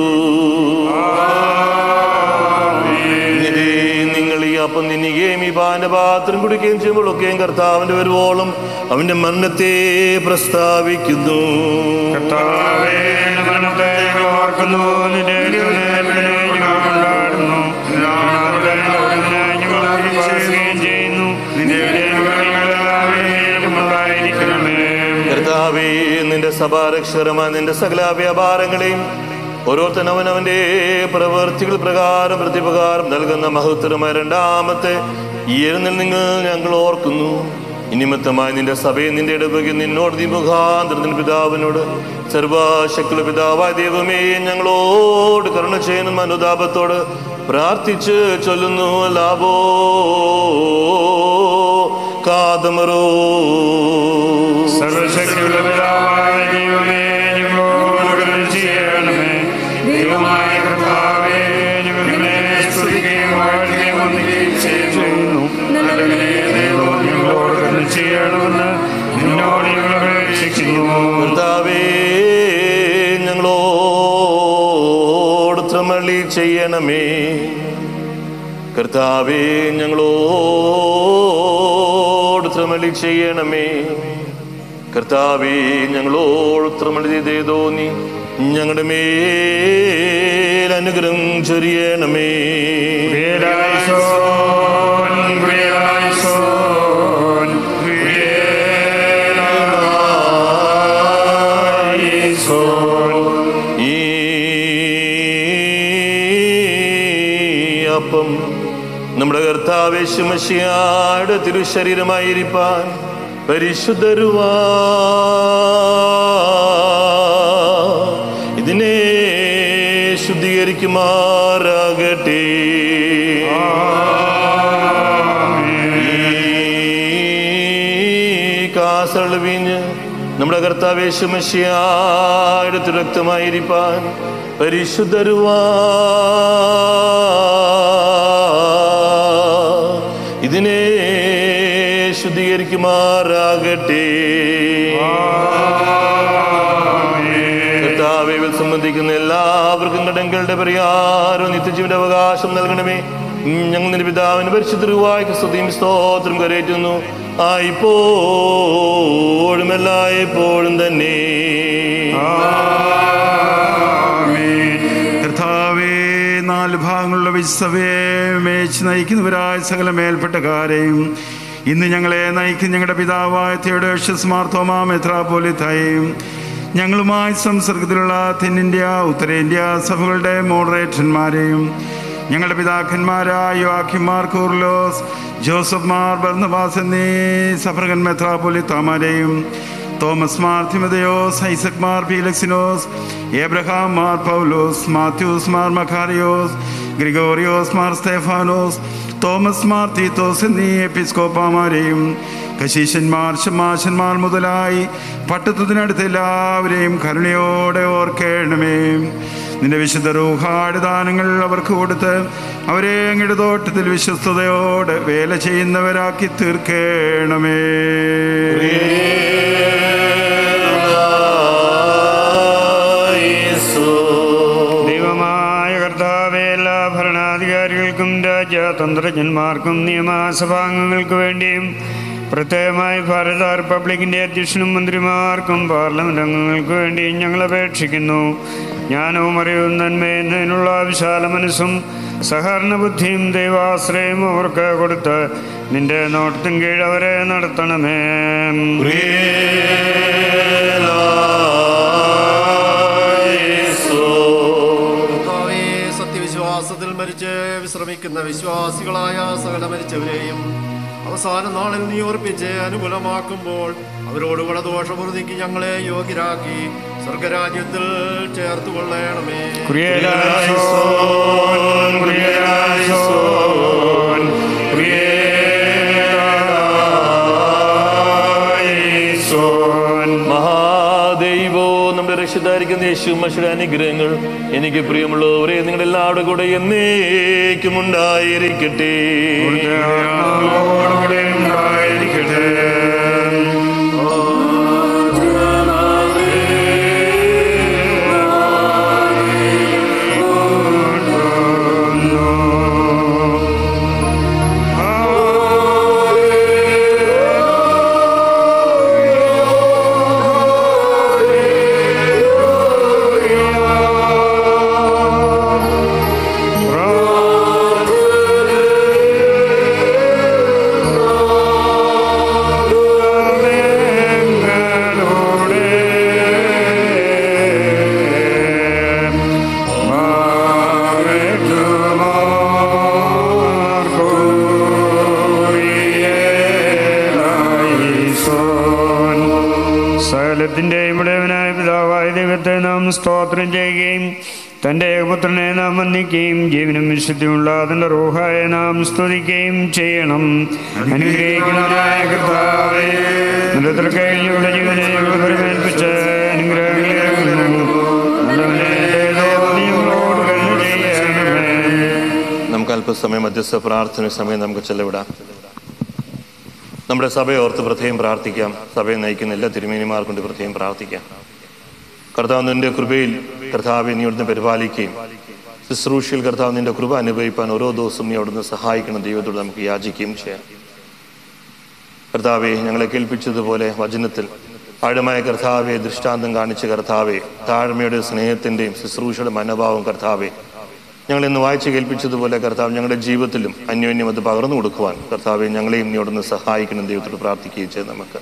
ഇങ്ങനെ നിങ്ങൾ ഈ അപ്പം തിന്നുകയും ഈ പാനപാത്രം കുടിക്കുകയും ചെയ്യുമ്പോഴൊക്കെയും കർത്താവിന്റെ വരുവോളം അവന്റെ മരണത്തെ പ്രസ്താവിക്കുന്നു കർത്താവേ, മരണത്തെ ഞങ്ങൾ ഓർക്കുന്നു നിന്റെ എഴുന്നേൽപ്പിനെ ഞങ്ങൾ കൊണ്ടാടുന്നു നാളത്തെ ലോകത്തിന് ഞങ്ങൾ വിശ്വസിക്കുകയും ചെയ്യുന്നു നിന്റെ ഞങ്ങളെല്ലാവരും ഉണ്ടായിരിക്കണമേ കർത്താവേ നിന്റെ സഭാരക്ഷരമായ നിന്റെ സകല വ്യാപാരങ്ങളെയും ഓരോരുത്തൻ അവനവന്റെ പ്രവൃത്തികൾ പ്രകാരം പ്രതിപ്രകാരം നൽകുന്ന മഹത്തരമായ രണ്ടാമത്തെ ഈ എഴുന്നൽ നിങ്ങൾ ഞങ്ങൾ ഓർക്കുന്നു നിമിത്തമായി നിന്റെ സഭയെ നിന്റെ ഇടവകി നിന്നോട് നീ മുഖാന്തരം നിന്റെ പിതാവിനോട് സർവശക്തിയുള്ള പിതാവായ ദൈവമേ ഞങ്ങളോട് കരുണ ചെയ്യുന്ന അനുതാപത്തോട് പ്രാർത്ഥിച്ച് ചൊല്ലുന്നു ലാഭോ കാതമറോ സർവശക്തിയുള്ള പിതാവായ ദൈവമേ ഞങ്ങളോട് കരുണ ചെയ്യണമേ ദൈവമായ കർത്താവേ ഞങ്ങൾ നിന്നെ സ്തുതിക്കുകയും വാഴ്ത്തുകയും വന്ദിക്കുകയും ചെയ്യുന്നു നല്ലവനേ ദൈവം ഞങ്ങളോട് കരുണ ചെയ്യണമെന്ന് നിന്നോട് ഞങ്ങൾ അപേക്ഷിക്കുന്നു കർത്താവേ ഞങ്ങളോട് ത്രമളി ചെയ്യണമേ കർത്താവേ ഞങ്ങളോട് ത്രമളി ചെയ്യണമേ കർത്താവേ ഞങ്ങളോട് ത്രമളി ചെയ്തേതോ നീ ഞങ്ങളുടെ മേൽ അനുഗ്രഹം ചൊരിയണമേ പ്രിയരായിസോൻ, പ്രിയരായിസോൻ, പ്രിയരായിസോൻ. ഈ അപ്പം നമ്മുടെ കർത്താവേശുമശിയാട് തിരുശരീരമായിരിക്കാൻ പരിശുദ്ധരുവാ ഇതിനെ ശുദ്ധീകരിക്കുമാറാകട്ടെ ഈ കാസൾ വീഞ്ഞ് നമ്മുടെ കർത്താവേശുമശിയാട് തിരക്തമായിരിക്കാൻ പരിശുദ്ധരുവാ ഇതിനെ ശുദ്ധീകരിക്കുമാറാകട്ടെ കർത്താവേവിൽ സംബന്ധിക്കുന്ന എല്ലാവർക്കും കടങ്ങളുടെ പരിഹാരം നിത്യജീവന്റെ അവകാശം നൽകണമേ ഉം, ഞങ്ങൾ നിന്റെ പിതാവിന് പരിശുദ്ധരുവായ്ക്ക് സ്തുതിയും സ്തോത്രം കരയറ്റുന്നു ആ ഇപ്പോഴും എല്ലായ്പ്പോഴും തന്നെ കർത്താവേ നാല് ഭാഗങ്ങളുള്ള വിശ്വസഭയെ മേച്ച് നയിക്കുന്നവരായ സകല മേൽപ്പെട്ടക്കാരെയും ഇന്ന് ഞങ്ങളെ നയിക്കുന്ന ഞങ്ങളുടെ പിതാവായ തിയോഡോഷ്യസ് മാർത്തോമാ മെത്രാപോലിത്തായും ഞങ്ങളുമായി സംസർഗത്തിലുള്ള തെന്നിന്ത്യ ഉത്തരേന്ത്യ സഭകളുടെ മോഡറേറ്റർമാരെയും ഞങ്ങളുടെ പിതാക്കന്മാരായ യോക്കിമാർ കൂർലോസ് ജോസഫ് മാർ ബർന്നബാസ് എന്നീ സഫർഗൻ മെത്രാപോലിത്താമാരെയും തോമസ് മാർ തിമതയോസ് ഐസക് മാർ ഫീലക്സിനോസ് ഏബ്രഹാം മാർ പൗലോസ് മാത്യൂസ് മാർ മഖാരിയോസ് ഗ്രിഗോറിയോസ് മാർ സ്തേഫാനോസ് തോമസ് മാർ തീത്തോസ് എന്നീ എപ്പിസ്കോപ്പാമാരെയും കശീശന്മാർ ശമാശന്മാർ മുതലായി പട്ടത്വത്തിനടുത്ത് എല്ലാവരെയും കരുണയോടെ ഓർക്കേണമേ നിന്റെ വിശുദ്ധ റൂഹാട് ദാനങ്ങൾ അവർക്ക് കൊടുത്ത് അവരെ അങ്ങയുടെ തോട്ടത്തിൽ വിശ്വസ്തയോടെ വേല ചെയ്യുന്നവരാക്കി തീർക്കേണമേ ദൈവമായ കർത്താവെ എല്ലാ ഭരണാധികാരികൾക്കും രാജ്യതന്ത്രജ്ഞന്മാർക്കും നിയമസഭാംഗങ്ങൾക്ക് വേണ്ടിയും പ്രത്യേകമായി ഭാരത റിപ്പബ്ലിക്കിന്റെ അധ്യക്ഷനും മന്ത്രിമാർക്കും പാർലമെന്റ് അംഗങ്ങൾക്ക് വേണ്ടിയും ഞങ്ങൾ അപേക്ഷിക്കുന്നു ജ്ഞാനവും അറിവും നന്മയെന്നതിനുള്ള വിശാല മനസ്സും സഹകരണ ബുദ്ധിയും ദൈവാശ്രയം അവർക്ക് കൊടുത്ത് നിന്റെ നോട്ടത്തിൻ കീഴ് അവരെ നടത്തണമേ കർത്താവേ, സത്യവിശ്വാസത്തിൽ മരിച്ച് വിശ്രമിക്കുന്ന വിശ്വാസികളായ സകല മരിച്ചവരെയും അവസാന നാളിൽ നീ ഓർപ്പിച്ച് അനുകൂലമാക്കുമ്പോൾ അവരോട് ഗുണദോഷപ്രതിക്ക് ഞങ്ങളെ യോഗ്യരാക്കി സ്വർഗരാജ്യത്തിൽ ചേർത്ത് കൊള്ളണമേ കുരിയലായിസോൻ, കുരിയലായിസോൻ, കുരിയലായിസോൻ. മഹാദൈവോ നമ്മുടെ രക്ഷിതായിരിക്കുന്ന യേശു മഷിയുടെ അനുഗ്രഹങ്ങൾ എനിക്ക് പ്രിയമുള്ളവരെ നിങ്ങളുടെ എല്ലാവരുടെ കൂടെ എന്നേക്കും ഉണ്ടായിരിക്കട്ടെ ആത്മാവോടുകൂടെ ഉണ്ടായിരിക്കട്ടെ. സകലത്തിൻ്റെയും ഉടയവനായ പിതാവായ ദൈവത്തെ നാം സ്തോത്രം ചെയ്യുകയും തൻ്റെ ഏകപുത്രനെ നാം വന്ദിക്കുകയും ജീവനും വിശുദ്ധിയുള്ള അതിൻ്റെ റൂഹായ നാം സ്തുതിക്കുകയും ചെയ്യണം അനുഗ്രഹിക്കുന്നവനായ കർത്താവേ നിന്റെ തൃക്കൈയിലൂടെ ജീവനെ ഞങ്ങൾ പരിമേൽപ്പിച്ച് അനുഗ്രഹങ്ങളേകുന്നു നല്ലവനെ ദൈവങ്ങളോട് കരുണ ചെയ്യണമേ നമുക്ക് അല്പസമയം മധ്യസ്ഥ പ്രാർത്ഥന സമയം നമുക്ക് ചെലവിടാം നമ്മുടെ സഭയെ ഓർത്ത് പ്രത്യേകം പ്രാർത്ഥിക്കാം സഭയെ നയിക്കുന്ന എല്ലാ തിരുമേനിമാർ കൊണ്ട് പ്രത്യേകം പ്രാർത്ഥിക്കാം കർത്താവ് നിന്റെ കൃപയിൽ കർത്താവെ നീ അവിടുന്ന് പരിപാലിക്കുകയും ശുശ്രൂഷയിൽ കർത്താവ് നിന്റെ കൃപ അനുഭവിപ്പാൻ ഓരോ ദിവസവും നീ അവിടുന്ന് സഹായിക്കണം ദൈവത്തോട് നമുക്ക് യാചിക്കുകയും ചെയ്യാം കർത്താവെ ഞങ്ങളെ കേൾപ്പിച്ചതുപോലെ വചനത്തിൽ ആഴമായ കർത്താവെ ദൃഷ്ടാന്തം കാണിച്ച കർത്താവെ താഴ്മയുടെ സ്നേഹത്തിൻ്റെയും ശുശ്രൂഷയുടെ മനോഭാവം കർത്താവെ ഞങ്ങൾ ഇന്ന് വായിച്ച് കേൾപ്പിച്ചതുപോലെ കർത്താവ് ഞങ്ങളുടെ ജീവിതത്തിലും അന്യോന്യം അത് പകർന്നു കൊടുക്കുവാൻ കർത്താവെ ഞങ്ങളെയും നീ അവിടുന്ന് സഹായിക്കണം ദൈവത്തോട് പ്രാർത്ഥിക്കുകയും ചെയ്ത് നമുക്ക്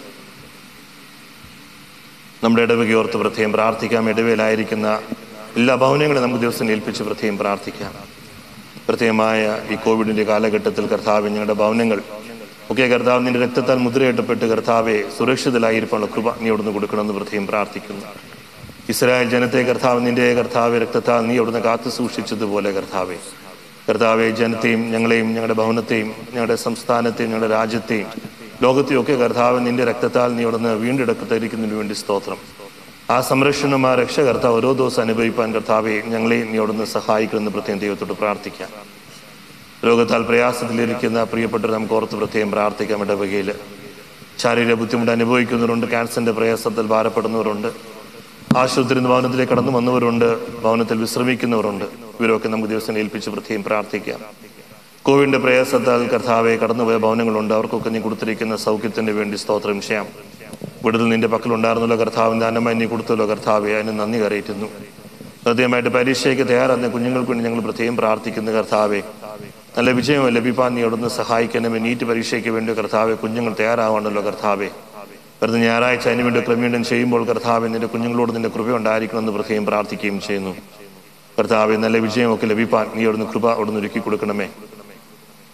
നമ്മുടെ ഇടവകയോർത്ത് പ്രത്യേകം പ്രാർത്ഥിക്കാം ഇടവയിലായിരിക്കുന്ന എല്ലാ ഭവനങ്ങളും നമുക്ക് ദിവസം ഏൽപ്പിച്ച് പ്രത്യേകം പ്രാർത്ഥിക്കാം പ്രത്യേകമായ ഈ കോവിഡിൻ്റെ കാലഘട്ടത്തിൽ കർത്താവ് ഞങ്ങളുടെ ഭവനങ്ങൾ ഒക്കെ കർത്താവ് നിന്റെ രക്തത്താൽ മുദ്രയിട്ടപ്പെട്ട് കർത്താവെ സുരക്ഷിതരായിരിക്കാനുള്ള കൃപ നീ അവിടുന്ന് കൊടുക്കണമെന്ന് പ്രത്യേകം പ്രാർത്ഥിക്കുന്നു ഇസ്രായേൽ ജനത്തെ കർത്താവ് നിന്റെ കർത്താവ് രക്തത്താൽ നീ അവിടുന്ന് കാത്തു സൂക്ഷിച്ചതുപോലെ കർത്താവെ കർത്താവെ ജനത്തെയും ഞങ്ങളെയും ഞങ്ങളുടെ ഭവനത്തെയും ഞങ്ങളുടെ സംസ്ഥാനത്തെയും ഞങ്ങളുടെ രാജ്യത്തെയും ലോകത്തെയും ഒക്കെ കർത്താവ് നിന്റെ രക്തത്താൽ നീ അവിടുന്ന് വീണ്ടെടുക്കത്തിരിക്കുന്നതിന് വേണ്ടി സ്തോത്രം ആ സംരക്ഷണം ആ രക്ഷ കർത്താവ് ഓരോ ദിവസം അനുഭവിപ്പാൻ കർത്താവെ ഞങ്ങളെയും നീ അവിടുന്ന് സഹായിക്കണമെന്ന് പ്രത്യേകം ദൈവത്തോട് പ്രാർത്ഥിക്കാം രോഗത്താൽ പ്രയാസത്തിലിരിക്കുന്ന പ്രിയപ്പെട്ടവർ നമുക്ക് ഓർത്ത് പ്രത്യേകം പ്രാർത്ഥിക്കാം ഇടവകയിൽ ശാരീരിക ബുദ്ധിമുട്ട് അനുഭവിക്കുന്നവരുണ്ട് ക്യാൻസറിന്റെ പ്രയാസത്തിൽ ഭാരപ്പെടുന്നവരുണ്ട് ആശുപത്രി ഭവനത്തിലേക്ക് കടന്നു വന്നവരുണ്ട് ഭവനത്തിൽ വിശ്രമിക്കുന്നവരുണ്ട് ഇവരൊക്കെ നമുക്ക് ദിവസം ഏൽപ്പിച്ച് പ്രത്യേകം പ്രാർത്ഥിക്കാം കോവിഡിന്റെ പ്രയാസത്താൽ കർത്താവെ കടന്നുപോയ ഭവനങ്ങളുണ്ട് അവർക്കൊക്കെ നീ കൊടുത്തിരിക്കുന്ന സൗഖ്യത്തിന് വേണ്ടി സ്തോത്രം ചെയ്യാം വിടുതൽ നിന്റെ പക്കലുണ്ടായിരുന്നല്ലോ കർത്താവിന്റെ അന്നമായി നീ കൊടുത്തല്ലോ കർത്താവെ അതിന് നന്ദി കരയറ്റുന്നു ഹൃദയമായിട്ട് പരീക്ഷയ്ക്ക് തയ്യാറാകുന്ന കുഞ്ഞുങ്ങൾക്ക് വേണ്ടി ഞങ്ങൾ പ്രത്യേകം പ്രാർത്ഥിക്കുന്ന കർത്താവെ നല്ല വിജയം ലഭിപ്പാൻ നീ അവിടുന്ന് സഹായിക്കണമേ നീറ്റ് പരീക്ഷയ്ക്ക് വേണ്ടി കർത്താവെ കുഞ്ഞുങ്ങൾ തയ്യാറാവണമല്ലോ കർത്താവെ വെറുതെ ഞായറാഴ്ച അതിന് വേണ്ടി ക്രമീണം ചെയ്യുമ്പോൾ കർത്താവെ നിന്റെ കുഞ്ഞുങ്ങളോട് നിന്റെ കൃപ ഉണ്ടായിരിക്കണമെന്ന് പ്രത്യേകം പ്രാർത്ഥിക്കുകയും ചെയ്യുന്നു കർത്താവെ നല്ല വിജയമൊക്കെ ലഭിപ്പാൻ നീ അവിടുന്ന് കൃപ അവിടുന്ന് ഒരുക്കി കൊടുക്കണമേ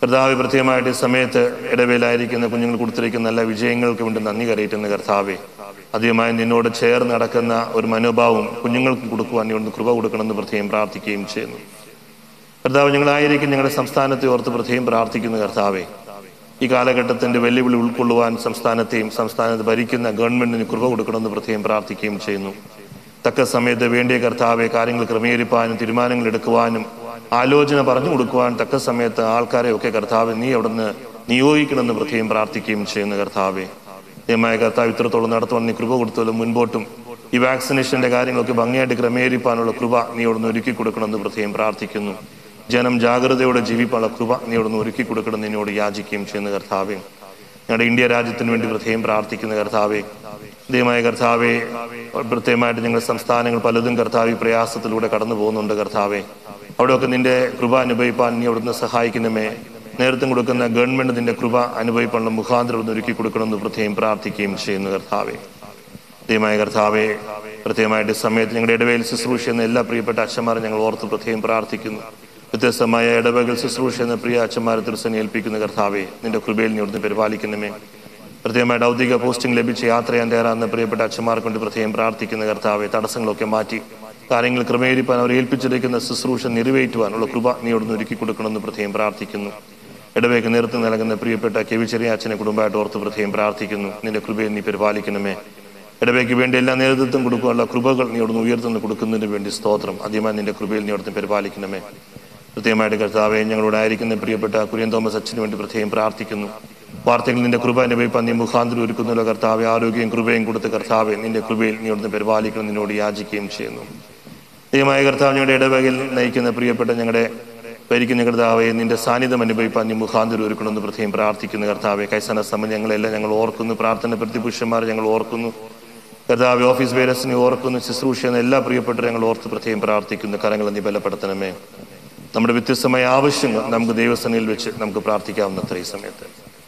കർത്താവ് പ്രത്യേകമായിട്ട് ഈ സമയത്ത് ഇടവേലായിരിക്കുന്ന കുഞ്ഞുങ്ങൾ കൊടുത്തിരിക്കുന്ന നല്ല വിജയങ്ങൾക്ക് വേണ്ടി നന്ദി കരയിട്ടുന്ന കർത്താവെ അധികമായി നിന്നോട് ചേർന്ന് നടക്കുന്ന ഒരു മനോഭാവം കുഞ്ഞുങ്ങൾക്ക് കൊടുക്കുവാൻ നീ കൃപ കൊടുക്കണമെന്ന് പ്രത്യേകം പ്രാർത്ഥിക്കുകയും ചെയ്യുന്നു കർത്താവ് ഞങ്ങളായിരിക്കും ഞങ്ങളുടെ സംസ്ഥാനത്തെ ഓർത്ത് പ്രത്യേകം പ്രാർത്ഥിക്കുന്ന കർത്താവെ ഈ കാലഘട്ടത്തിന്റെ വെല്ലുവിളി ഉൾക്കൊള്ളുവാൻ സംസ്ഥാനത്തെയും സംസ്ഥാനത്ത് ഭരിക്കുന്ന ഗവൺമെന്റിന് കൃപ കൊടുക്കണമെന്ന് പ്രത്യേകം പ്രാർത്ഥിക്കുകയും ചെയ്യുന്നു തക്ക സമയത്ത് വേണ്ടിയ കർത്താവെ കാര്യങ്ങൾ ക്രമീകരിപ്പാനും തീരുമാനങ്ങൾ എടുക്കുവാനും ആലോചന പറഞ്ഞു കൊടുക്കുവാൻ തക്ക സമയത്ത് ആൾക്കാരെ ഒക്കെ കർത്താവ് നീ അവിടുന്ന് നിയോഗിക്കണമെന്ന് പ്രത്യേകം പ്രാർത്ഥിക്കുകയും ചെയ്യുന്ന കർത്താവെ ദയമായ കർത്താവ് ഇത്രത്തോളം നടത്തുവാൻ നീ കൃപ കൊടുത്തല്ലോ മുൻപോട്ടും ഈ വാക്സിനേഷന്റെ കാര്യങ്ങളൊക്കെ ഭംഗിയായിട്ട് ക്രമീകരിപ്പാനുള്ള കൃപ നീ അവിടുന്ന് ഒരുക്കി കൊടുക്കണമെന്ന് പ്രത്യേകം പ്രാർത്ഥിക്കുന്നു ജനം ജാഗ്രതയോടെ ജീവിക്കാനുള്ള കൃപ നീ അവിടുന്ന് ഒരുക്കി കൊടുക്കണമെന്ന് എന്നോട് യാചിക്കുകയും ചെയ്യുന്ന കർത്താവെ ഞങ്ങളുടെ ഇന്ത്യ രാജ്യത്തിന് വേണ്ടി പ്രത്യേകം പ്രാർത്ഥിക്കുന്ന കർത്താവെ ദൈവമായ കർത്താവെ പ്രത്യേകമായിട്ട് ഞങ്ങളുടെ സംസ്ഥാനങ്ങൾ പലതും കർത്താവ് പ്രയാസത്തിലൂടെ കടന്നു പോകുന്നുണ്ട് കർത്താവെ അവിടെയൊക്കെ നിന്റെ കൃപ അനുഭവിപ്പാൻ നീ അവിടുന്ന് സഹായിക്കണമേ നേതൃത്വം കൊടുക്കുന്ന ഗവൺമെന്റ് നിന്റെ കൃപ അനുഭവിപ്പാനുള്ള മുഖാന്തരം അവിടുന്ന് ഒരുക്കി കൊടുക്കണമെന്ന് പ്രത്യേകം പ്രാർത്ഥിക്കുകയും ചെയ്യുന്നു കർത്താവെ ദൈവമായ കർത്താവെ പ്രത്യേകമായിട്ട് ഈ സമയത്ത് ഞങ്ങളുടെ ഇടവേൽ ശുശ്രൂഷ എന്ന എല്ലാ പ്രിയപ്പെട്ട അച്ഛന്മാരെ ഞങ്ങൾ ഓർത്ത് പ്രത്യേകം പ്രാർത്ഥിക്കുന്നു വ്യത്യസ്തമായ ഇടവകൽ ശുശ്രൂഷ എന്ന പ്രിയ അച്ഛന്മാരെ തിരുസനെ ഏൽപ്പിക്കുന്ന കർത്താവെ നിന്റെ കൃപയിൽ നീ അവിടുന്ന് പരിപാലിക്കണമേ പ്രത്യേകമായിട്ട് ഔദ്യോഗിക പോസ്റ്റിംഗ് ലഭിച്ച യാത്ര ചെയ്യാൻ തയ്യാറാകുന്ന പ്രിയപ്പെട്ട അച്ഛന്മാർക്ക് കൊണ്ട് പ്രത്യേകം പ്രാർത്ഥിക്കുന്ന കർത്താവെ തടസ്സങ്ങളൊക്കെ മാറ്റി കാര്യങ്ങൾ ക്രമീകരിപ്പാൻ അവർ ഏൽപ്പിച്ചിരിക്കുന്ന ശുശ്രൂഷ നിറവേറ്റുവാനുള്ള കൃപ നീ അവിടുന്ന് ഒരുക്കി കൊടുക്കണമെന്ന് പ്രത്യേകം പ്രാർത്ഥിക്കുന്നു ഇടവേക്ക് നേതൃത്വം നൽകുന്ന പ്രിയപ്പെട്ട കെ വി ചെറിയ അച്ഛനെ കുടുംബമായിട്ട് ഓർത്ത് പ്രത്യേകം പ്രാർത്ഥിക്കുന്നു നിന്റെ കൃപയെ നീ പരിപാലിക്കണമേ ഇടവേക്ക് വേണ്ടി എല്ലാ നേതൃത്വം കൊടുക്കാനുള്ള കൃപകൾ നീ അവിടുന്ന് ഉയർത്തുന്നു കൊടുക്കുന്നതിന് വേണ്ടി സ്തോത്രം ആദ്യമായി നിന്റെ കൃപയിൽ നീ അവിടുന്ന് പരിപാലിക്കണമേ പ്രത്യേകമായിട്ട് കർത്താവെ ഞങ്ങളോട് ആയിരിക്കുന്ന പ്രിയപ്പെട്ട കുര്യൻ തോമസ് അച്ഛന് വേണ്ടി പ്രത്യേകം പ്രാർത്ഥിക്കുന്നു വാർത്തകൾ നിന്റെ കൃപ അനുഭവിപ്പാൻ നീ മുഖാന്തരം ഒരുക്കുന്നല്ലോ കർത്താവെ ആരോഗ്യവും കൃപയും കൊടുത്ത് കർത്താവെ നിന്റെ കൃപയിൽ നീ അവിടുന്ന് പരിപാലിക്കണം നിന്നോട് യാചിക്കുകയും ചെയ്യുന്നു ദൈവമായ കർത്താവ് ഞങ്ങളുടെ ഇടവകയിൽ നയിക്കുന്ന പ്രിയപ്പെട്ട ഞങ്ങളുടെ ഭരിക്കുന്ന കർത്താവെ നിന്റെ സാന്നിധ്യം അനുഭവിപ്പാൻ നീ മുഖാന്തരം ഒരുക്കണമെന്ന് പ്രത്യേകം പ്രാർത്ഥിക്കുന്ന കർത്താവെ കൈസന സമയം ഞങ്ങളെല്ലാം ഞങ്ങൾ ഓർക്കുന്നു പ്രാർത്ഥന പ്രതിപുരുഷന്മാർ ഞങ്ങൾ ഓർക്കുന്നു കർത്താവ് ഓഫീസ് വേരസിനെ ഓർക്കുന്നു ശുശ്രൂഷ എന്ന എല്ലാ പ്രിയപ്പെട്ടവരെ ഞങ്ങൾ ഓർത്ത് പ്രത്യേകം പ്രാർത്ഥിക്കുന്നു കരങ്ങൾ നീ ബലപ്പെടുത്തണമേ നമ്മുടെ വ്യത്യസ്തമായ ആവശ്യങ്ങൾ നമുക്ക് ദൈവസനയിൽ വെച്ച് നമുക്ക് പ്രാർത്ഥിക്കാവുന്ന ഈ സമയത്ത്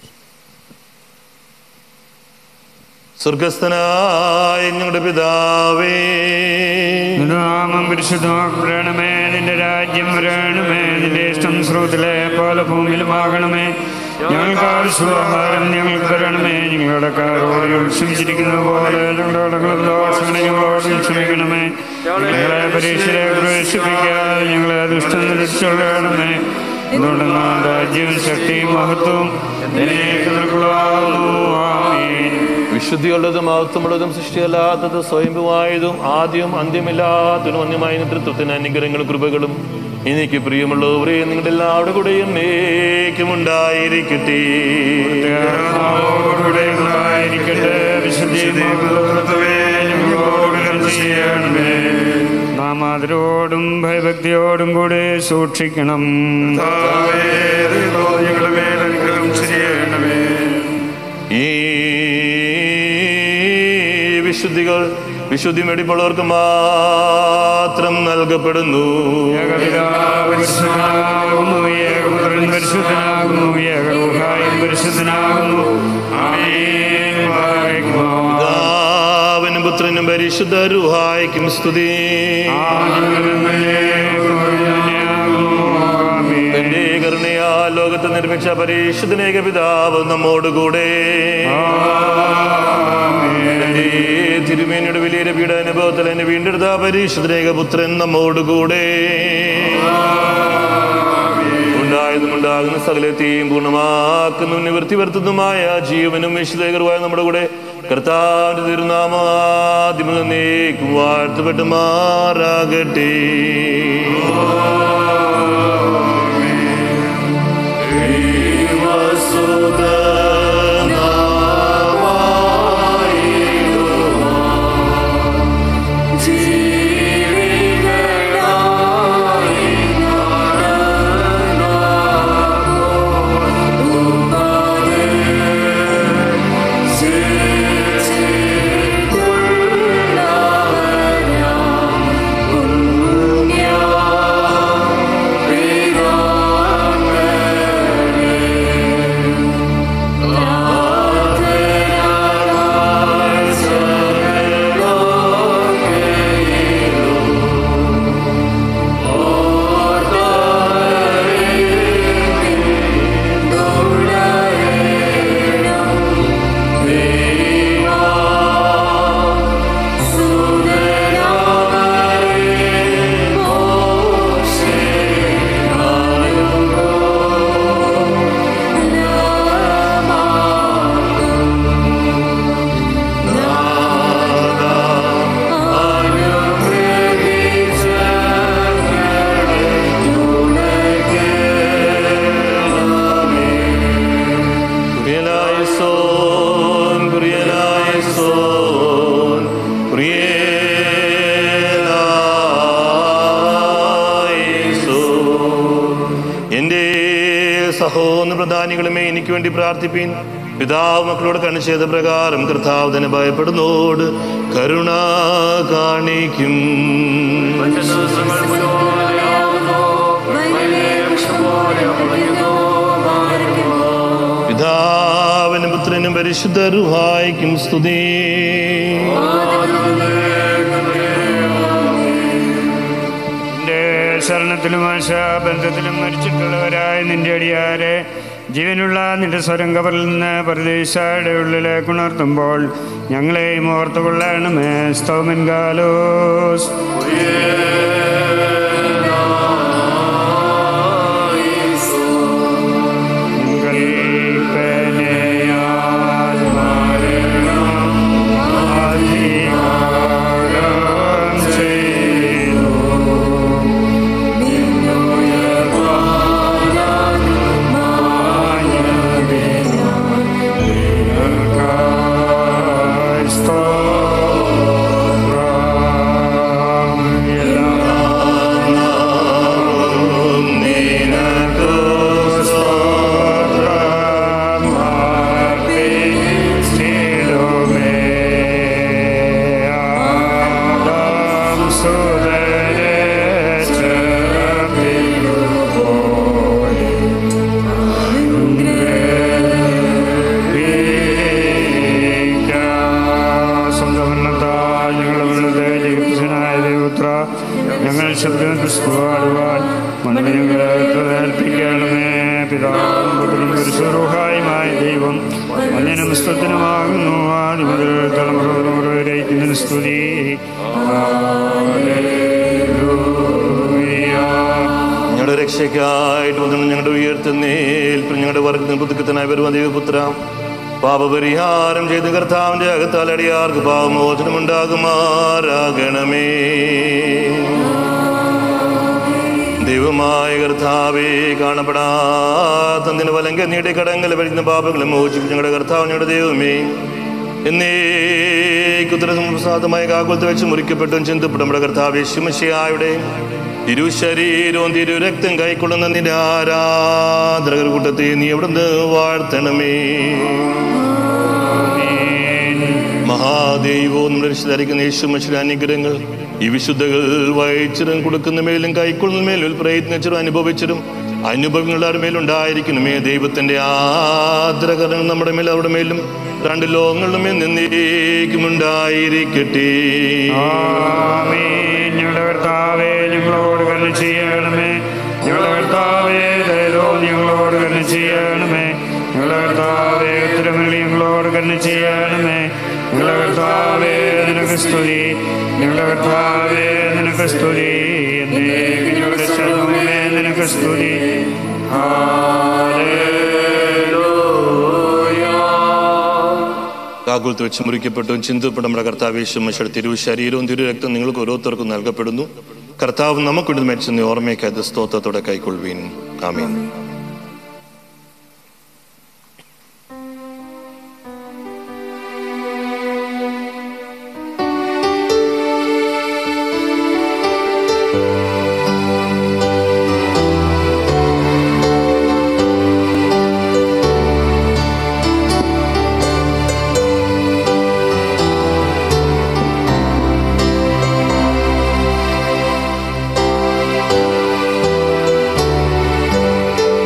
സ്വർഗസ്ഥനായ ഞങ്ങളുടെ പിതാവേ നിന്റെ നാമം പരിശുദ്ധമാക്കപ്പെടണമേ നിന്റെ രാജ്യം വരണമേ നിന്റെ ഇഷ്ടം സ്രോതിലെ പോലെ ഭൂമിയിലുമാകണമേ ഞങ്ങൾക്ക് ആവശ്യമാഹാരം ഞങ്ങൾക്ക് തരണമേ ഞങ്ങളുടെ കാരോട് ക്ഷമിച്ചിരിക്കുന്നത് പോലെ ഞങ്ങളുടെ ദോഷങ്ങളെ ഞങ്ങളോട് ക്ഷമിക്കണമേ ഞങ്ങളെ പരീക്ഷയിലേക്ക് പ്രവേശിപ്പിക്കാതെ ഞങ്ങളെ ദുഷ്ടം രക്ഷിച്ചുകൊള്ളണമേ എന്തുകൊണ്ട് രാജ്യവും ശക്തിയും മഹത്വവും ആമേൻ വിശുദ്ധിയുള്ളതും മഹത്വമുള്ളതും സൃഷ്ടിയല്ലാത്തത് സ്വയംഭുവായതും ആദ്യവും അന്ത്യമില്ലാത്തതും അന്യമായ നേതൃത്വത്തിന് അനുഗ്രഹങ്ങളും കൃപകളും എനിക്ക് പ്രിയമുള്ളവരെ നിങ്ങളുടെ എല്ലാവരുടെ കൂടെയും നേക്കും ഉണ്ടായിരിക്കട്ടെ കൂടെ ഉണ്ടായിരിക്കട്ടെ വിശുദ്ധി ഞങ്ങളോട് ചെയ്യണമേ നാം ആദരവോടും ഭയഭക്തിയോടും കൂടെ സൂക്ഷിക്കണം ഞങ്ങളുടെ മേലനുഗ്രഹം ചെയ്യണമേ ഈ വിശുദ്ധികൾ വിശുദ്ധി മെടിപ്പുള്ളവർക്ക് മാത്രം നൽകപ്പെടുന്നു പരിശുദ്ധനാകുന്നു ഏകപുത്രൻ പരിശുദ്ധനാകുന്നു ഏകരൂഹായും പരിശുദ്ധനാകുന്നു ആമേൻ വാഴ്ക്കുമോ. പിതാവിനും പുത്രനും പരിശുദ്ധ രുഹായിക്കും സ്തുതി തന്റെ കരുണയാ ലോകത്തെ നിർമ്മിച്ച പരിശുദ്ധനേക പിതാവ് നമ്മോടുകൂടെ തന്റെ തിരുമേനിയുടെ വലിയ പീഡ അനുഭവത്തിൽ എന്നെ വീണ്ടെടുത്ത പരിശുദ്ധനേക പുത്രൻ നമ്മോടുകൂടെ ഉണ്ടായതും ഉണ്ടാകുന്ന സകലത്തെയും പൂർണ്ണമാക്കുന്നു നിവൃത്തി വരുത്തുന്നതുമായ ജീവനും വിശുദ്ധകരമായ നമ്മുടെ കൂടെ കർത്താവിന്റെ തിരുനാമാദ്യം നീക്കും വാഴ്ത്തപ്പെട്ട് മാറാകട്ടെ സഹോദര പ്രധാനികളുമേ എനിക്ക് വേണ്ടി പ്രാർത്ഥിപ്പീൻ പിതാവ് മക്കളോട് കണിച്ചത് പ്രകാരം കർത്താവ് തന്നെ ഭയപ്പെടുന്നോട് കരുണ കാണിക്കും പിതാവിനും പുത്രനും പരിശുദ്ധ റുഹായിക്കും സ്തുതി നിന്റെ ശരണത്തിലും ആശാബന്ധത്തിലും മരിച്ചിട്ടുള്ളവരായ നിന്റെ അടിയാരെ ജീവനുള്ള നിന്റെ സ്വരം കവറിൽ നിന്ന് പരദേശയുടെ ഉള്ളിലേക്ക് ഉണർത്തുമ്പോൾ ഞങ്ങളെയും ഓർത്തുകൊള്ളണമേ സ്തോമൻ ഗാലോസ് കൽപ്പനയാൽ മരണം അധികാരം ചെയ്തു ഞങ്ങൾ ശബ്ദം ക്രിസ്തുവാടുവാൻ മനോഞങ്ങളെ ഏൽപ്പിക്കണമേ പിതാവും പുത്രനും പരിശുറുഹായുമായ ദൈവം വന്യനും സ്തുതിനുമാകുന്നു ആദ്യം മുതൽ തലമുറ തലമുറയിലേക്ക് സ്തുതി ഞങ്ങളുടെ രക്ഷയ്ക്കായിട്ട് വന്നു ഞങ്ങളുടെ ഉയർത്തുന്നേൽ ഞങ്ങളുടെ വർഗത്തിന് പുതുക്കത്തിനായി വരുവാൻ ദൈവപുത്ര പാപപരിഹാരം ചെയ്ത് കർത്താവിന്റെ അകത്താൽ അടിയാർക്ക് പാപമോചനമുണ്ടാകുമാറാകണമേ ദൈവമായ കർത്താവേ കാണപ്പെടാത്തതിന് വലങ്ക നീടെ കടങ്ങൾ വരുന്ന പാപങ്ങളെ മോചിക്കും ഞങ്ങളുടെ കർത്താവ് ഞങ്ങളുടെ ദൈവമേ എന്നേ കുതിരപ്രസാദമായ കാകുലത്ത് വെച്ച് മുറിക്കപ്പെട്ടും ചിന്തപ്പെടും നമ്മുടെ കർത്താവ് ശിമശിയായുടെ തിരുശരീരവും തിരു രക്തം കൈക്കൊള്ളുന്ന നിന്റെ ആരാധകർ കൂട്ടത്തെ നീ എവിടുന്ന് വാഴ്ത്തണമേ മഹാദൈവവും നമ്മുടെ രക്ഷിതായിരിക്കുന്ന യേശുമശ്വര അനുഗ്രഹങ്ങൾ ഈ വിശുദ്ധകൾ വായിച്ചിരും കൊടുക്കുന്ന മേലും കൈക്കൊള്ളുന്ന മേലും പ്രയത്നിച്ചിരും അനുഭവിച്ചിരും അനുഭവങ്ങളുടെ മേലുണ്ടായിരിക്കണമേ ദൈവത്തിന്റെ ആദരകരണം നമ്മുടെ മേൽ അവിടെ മേലും രണ്ട് ലോകങ്ങളുടെ മേൽ നിന്നേക്കും ഉണ്ടായിരിക്കട്ടെ ആമേൻ. ഞങ്ങളുടെ കർത്താവേ ഞങ്ങളോട് കരുണ ചെയ്യണമേ ഞങ്ങളുടെ കർത്താവേ ദയതോ ഞങ്ങളോട് കരുണ ചെയ്യണമേ ഞങ്ങളുടെ കർത്താവേ ഉത്തരമല്ലി ഞങ്ങളോട് കരുണ ചെയ്യണമേ ഞങ്ങളുടെ കർത്താവേ നിനക്ക് സ്തുതി ഞങ്ങളുടെ കർത്താവേ നിനക്ക് സ്തുതി എന്നേക്കും ഞങ്ങളുടെ ശരണമേ നിനക്ക് സ്തുതി കാകുലത്ത് വെച്ച് മുറിക്കപ്പെട്ടും ചിന്തപ്പെട്ട നമ്മുടെ കർത്താവ് യേശുമശയുടെ തിരു ശരീരവും തിരു രക്തം നിങ്ങൾക്ക് ഓരോരുത്തർക്കും നൽകപ്പെടുന്നു കർത്താവ് നമുക്കൊണ്ട് മരിച്ചെന്ന് ഓർമ്മയ്ക്കായത് സ്തോത്രത്തോടെ കൈക്കൊള്ളുവീൻ ആമീൻ ും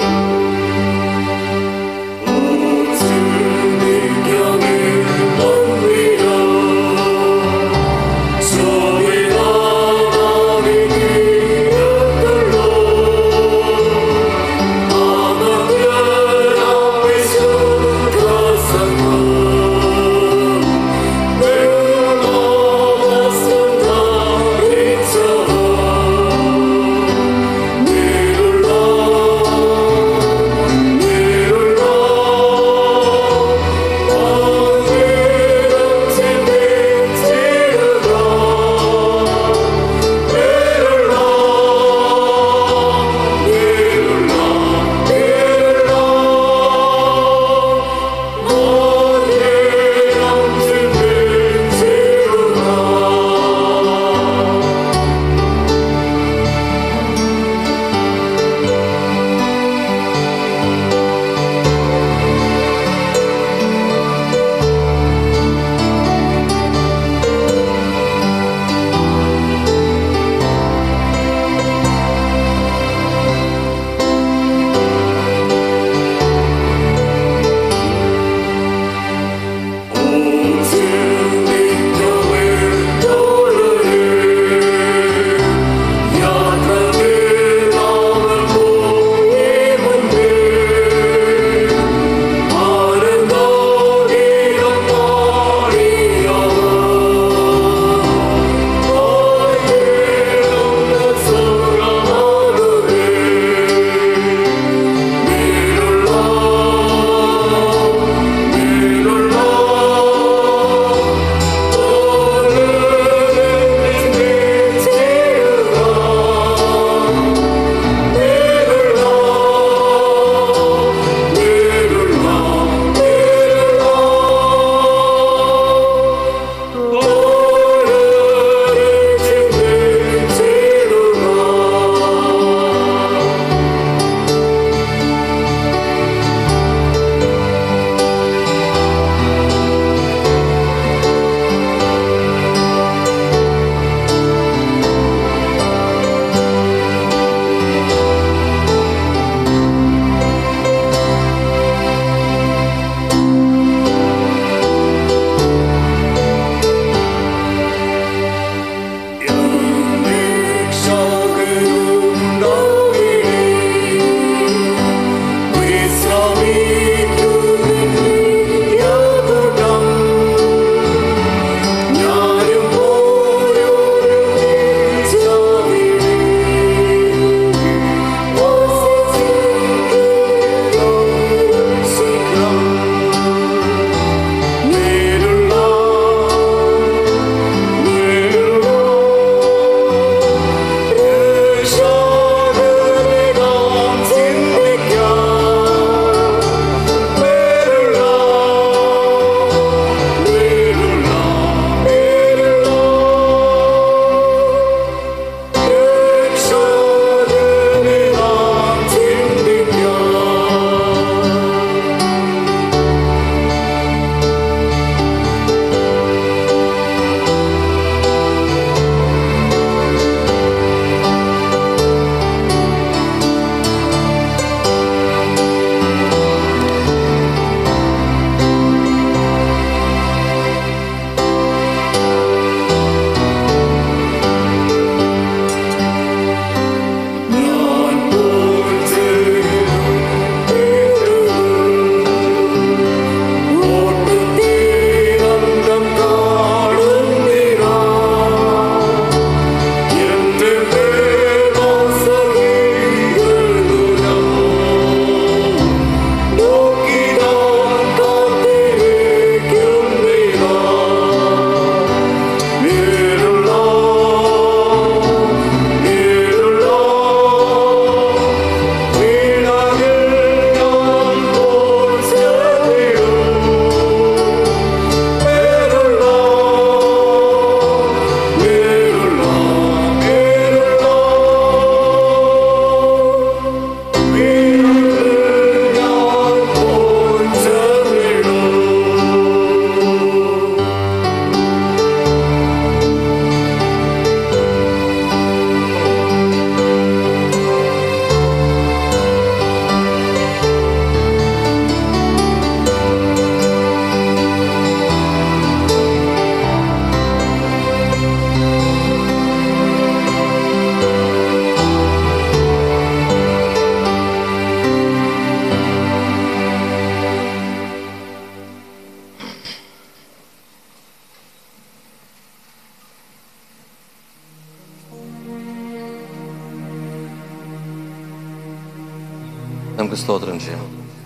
നമുക്ക് സ്തോത്രം ചെയ്യാം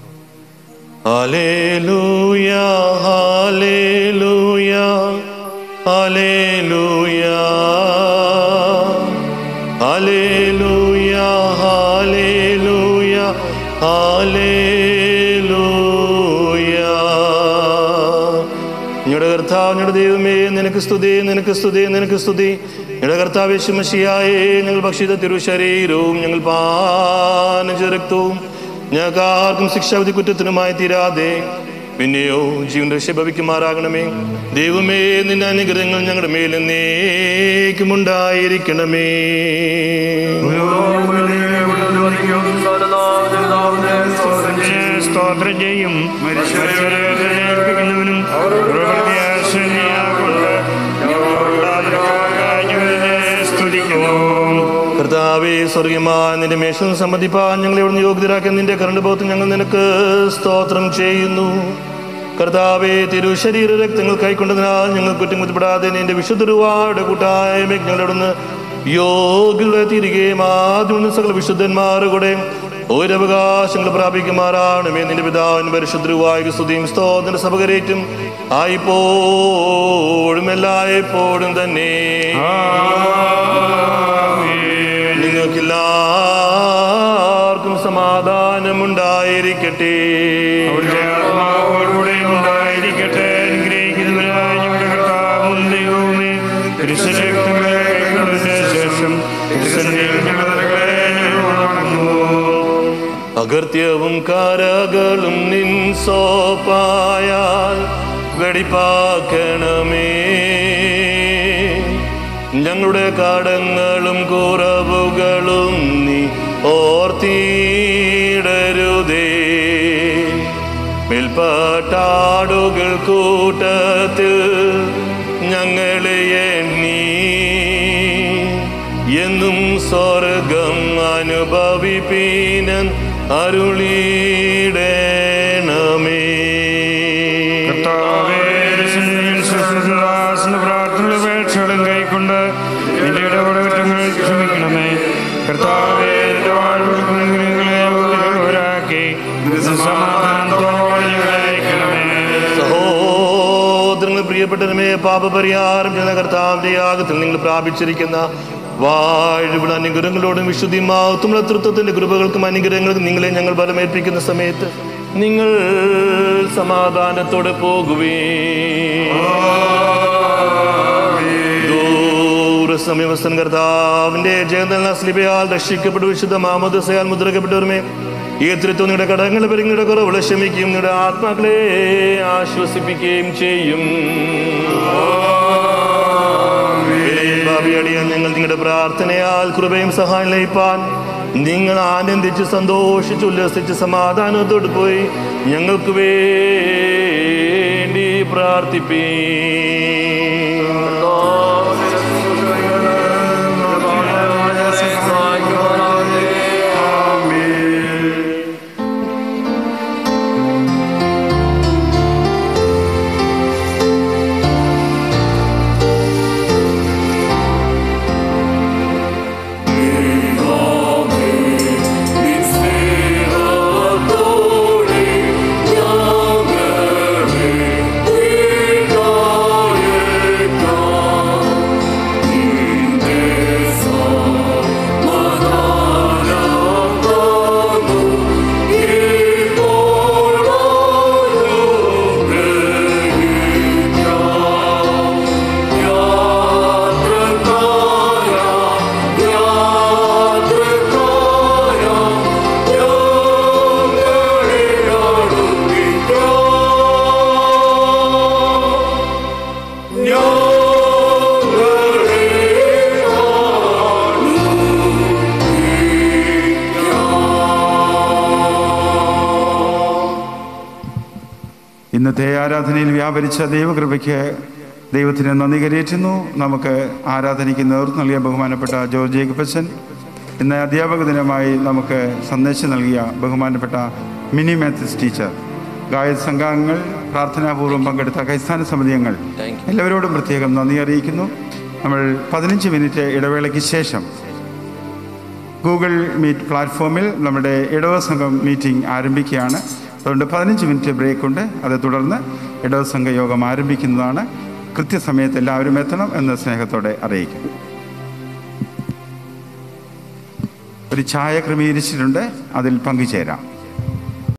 ഹല്ലേലൂയ ഹല്ലേലൂയ ഹല്ലേലൂയ ഹല്ലേലൂയ ഹല്ലേലൂയ ഹല്ലേലൂയ ഞങ്ങളുടെ കർത്താവ് ഞങ്ങളുടെ ദൈവമേ നിനക്ക് സ്തുതി നിനക്ക് സ്തുതി നിനക്ക് സ്തുതി ഞങ്ങളുടെ കർത്താവ് യേശുമശിയായേ ഞങ്ങൾ ഭക്ഷിത തിരുശരീരവും ഞങ്ങൾ പാനം ചെയ്ത രക്തവും ഞങ്ങൾക്ക് ആർക്കും ശിക്ഷാവിധി കുറ്റത്തിനുമായി തീരാതെ പിന്നെയോ ജീവന്റെ രക്ഷ ഭവിക്കുമാറാകണമേ ദൈവമേ നിന്റെ അനുഗ്രഹങ്ങൾ ഞങ്ങളുടെ മേൽ എന്നേക്കും ഉണ്ടായിരിക്കണമേ സ്തോത്രം ചെയ്യും മരിച്ചവരെ ഏൽപ്പിക്കുന്നവനും പ്രകൃതിയാശ്രനിയാകൊണ്ട് സ്തുതിക്കുന്നു കർത്താവേ സ്വർഗീയമായ നിന്റെ മേഷം സമ്മതിപ്പാൻ ഞങ്ങളെ ഇവിടുന്ന് യോഗ്യരാക്കിയ നിന്റെ കരണ്ട് ബോധം ഞങ്ങൾ നിനക്ക് സ്തോത്രം ചെയ്യുന്നു കർത്താവെ തിരു ശരീര രക്തങ്ങൾ കൈക്കൊണ്ടതിനാൽ ഞങ്ങൾ കുറ്റം കുറ്റപ്പെടാതെ നിന്റെ വിശുദ്ധരുവാട് കൂട്ടായ്മ ഞങ്ങളുടെ ഇവിടുന്ന് യോഗ്യത തിരികെ ആദ്യം സകല വിശുദ്ധന്മാരുടെ കൂടെ ഓരവകാശങ്ങൾ പ്രാപിക്കുമാറാണമേ നിന്റെ പിതാവിന് പരിശുദ്ധരുവായ സ്തുതിയും സ്തോത്ര സഭകരേറ്റും ആയിപ്പോഴും എല്ലായ്പ്പോഴും തന്നെ നിങ്ങൾക്കെല്ലാവർക്കും സമാധാനമുണ്ടായിരിക്കട്ടെ ആത്മാവോടുകൂടെ ഉണ്ടായിരിക്കട്ടെ അനുഗ്രഹിക്കുന്നവരായ ഞങ്ങളുടെ കർത്താവും ദൈവവുമേ തിരുശരക്തങ്ങളെ കൈക്കൊണ്ടതിന് ശേഷം തിരുസന്നിധിയിൽ ഞങ്ങളുടെ തലകളെ ഞങ്ങൾ വണങ്ങുന്നു അകൃത്യവും കരകളും നിൻ സോപ്പായാൽ വെടിപ്പാക്കണമേ ഞങ്ങളുടെ കടങ്ങളും കുറവുകളും നീ ഓർത്തിടരുതേ മേൽപ്പാട്ടാടുകൾ കൂട്ടത്തിൽ ഞങ്ങളെ എണ്ണി എന്നും സ്വർഗം അനുഭവിപ്പീനൻ അരുളിടേണമേ കർത്താവേ, തിരുസന്നിധിയിൽ സുശ്രുതദാസന്റെ പ്രാർത്ഥനകളും അപേക്ഷകളും കൈക്കൊണ്ട് നിന്റെ ഇടപെടലുകൾ ക്ഷമിക്കണമേ കർത്താവേ നിന്റെ വാഴ്വുകൾക്കും അനുഗ്രഹങ്ങളെ യോഗ്യരാക്കി സമാധാനത്തോടെ ഞങ്ങളെ അയക്കണമേ സഹോദരങ്ങൾ പ്രിയപ്പെട്ടവരുമേ പാപപരിഹാരം ചെയ്യുന്ന കർത്താവിന്റെ യാഗത്തിൽ നിങ്ങൾ പ്രാപിച്ചിരിക്കുന്ന വാഴ്വിട അനുഗ്രഹങ്ങളോടും വിശുദ്ധി മഹത്വമുള്ള തൃത്വത്തിന്റെ കൃപകൾക്കും അനുഗ്രഹങ്ങൾക്കും നിങ്ങളെ ഞങ്ങൾ ബലമേൽപ്പിക്കുന്ന സമയത്ത് നിങ്ങൾ സമാധാനത്തോടെ പോകുവേ ദൂരസമയവസ്ഥൻ കർത്താവിന്റെ ജയന്തൽ സ്ലിബയാൽ രക്ഷിക്കപ്പെട്ടു വിശുദ്ധ മാമോദസയാൽ മുദ്രക്കപ്പെട്ടവരുമേ ഈ തൃത്വം നിങ്ങളുടെ കടങ്ങൾ പെരുങ്ങളുടെ കുറവുകളെ ക്ഷമിക്കും നിങ്ങളുടെ ആത്മാക്കളെ ആശ്വസിപ്പിക്കുകയും ചെയ്യും ഭാവിയടിയാൻ ഞങ്ങൾ നിങ്ങളുടെ പ്രാർത്ഥനയാൽ കൃപയും സഹായം ലയിപ്പാൻ നിങ്ങൾ ആനന്ദിച്ച് സന്തോഷിച്ച് ഉല്ലസിച്ച് സമാധാനത്തോട് പോയി ഞങ്ങൾക്ക് വേണ്ടി പ്രാർത്ഥിപ്പീ ഇന്നത്തെ ആരാധനയിൽ വ്യാപരിച്ച ദൈവകൃപയ്ക്ക് ദൈവത്തിന് നന്ദി കരയേറ്റുന്നു നമുക്ക് ആരാധനയ്ക്ക് നേതൃത്വം നൽകിയ ബഹുമാനപ്പെട്ട ജോർജ് ജേക്കബച്ചൻ ഇന്ന് അധ്യാപക ദിനമായി നമുക്ക് സന്ദേശം നൽകിയ ബഹുമാനപ്പെട്ട മിനി മാത്സ് ടീച്ചർ ഗായക സംഘാംഗങ്ങൾ പ്രാർത്ഥനാപൂർവ്വം പങ്കെടുത്ത കൈസ്ഥാന സമിതിയങ്ങൾ എല്ലാവരോടും പ്രത്യേകം നന്ദി അറിയിക്കുന്നു നമ്മൾ പതിനഞ്ച് മിനിറ്റ് ഇടവേളയ്ക്ക് ശേഷം ഗൂഗിൾ മീറ്റ് പ്ലാറ്റ്ഫോമിൽ നമ്മുടെ ഇടവ സംഘം മീറ്റിംഗ് ആരംഭിക്കുകയാണ് അതുകൊണ്ട് പതിനഞ്ച് മിനിറ്റ് ബ്രേക്ക് ഉണ്ട് അത് തുടർന്ന് ഇടവ സംഘ യോഗം ആരംഭിക്കുന്നതാണ് കൃത്യസമയത്ത് എല്ലാവരും എത്തണം എന്ന് സ്നേഹത്തോടെ അറിയിക്കും ഒരു ചായ ക്രമീകരിച്ചിട്ടുണ്ട് അതിൽ പങ്കുചേരാം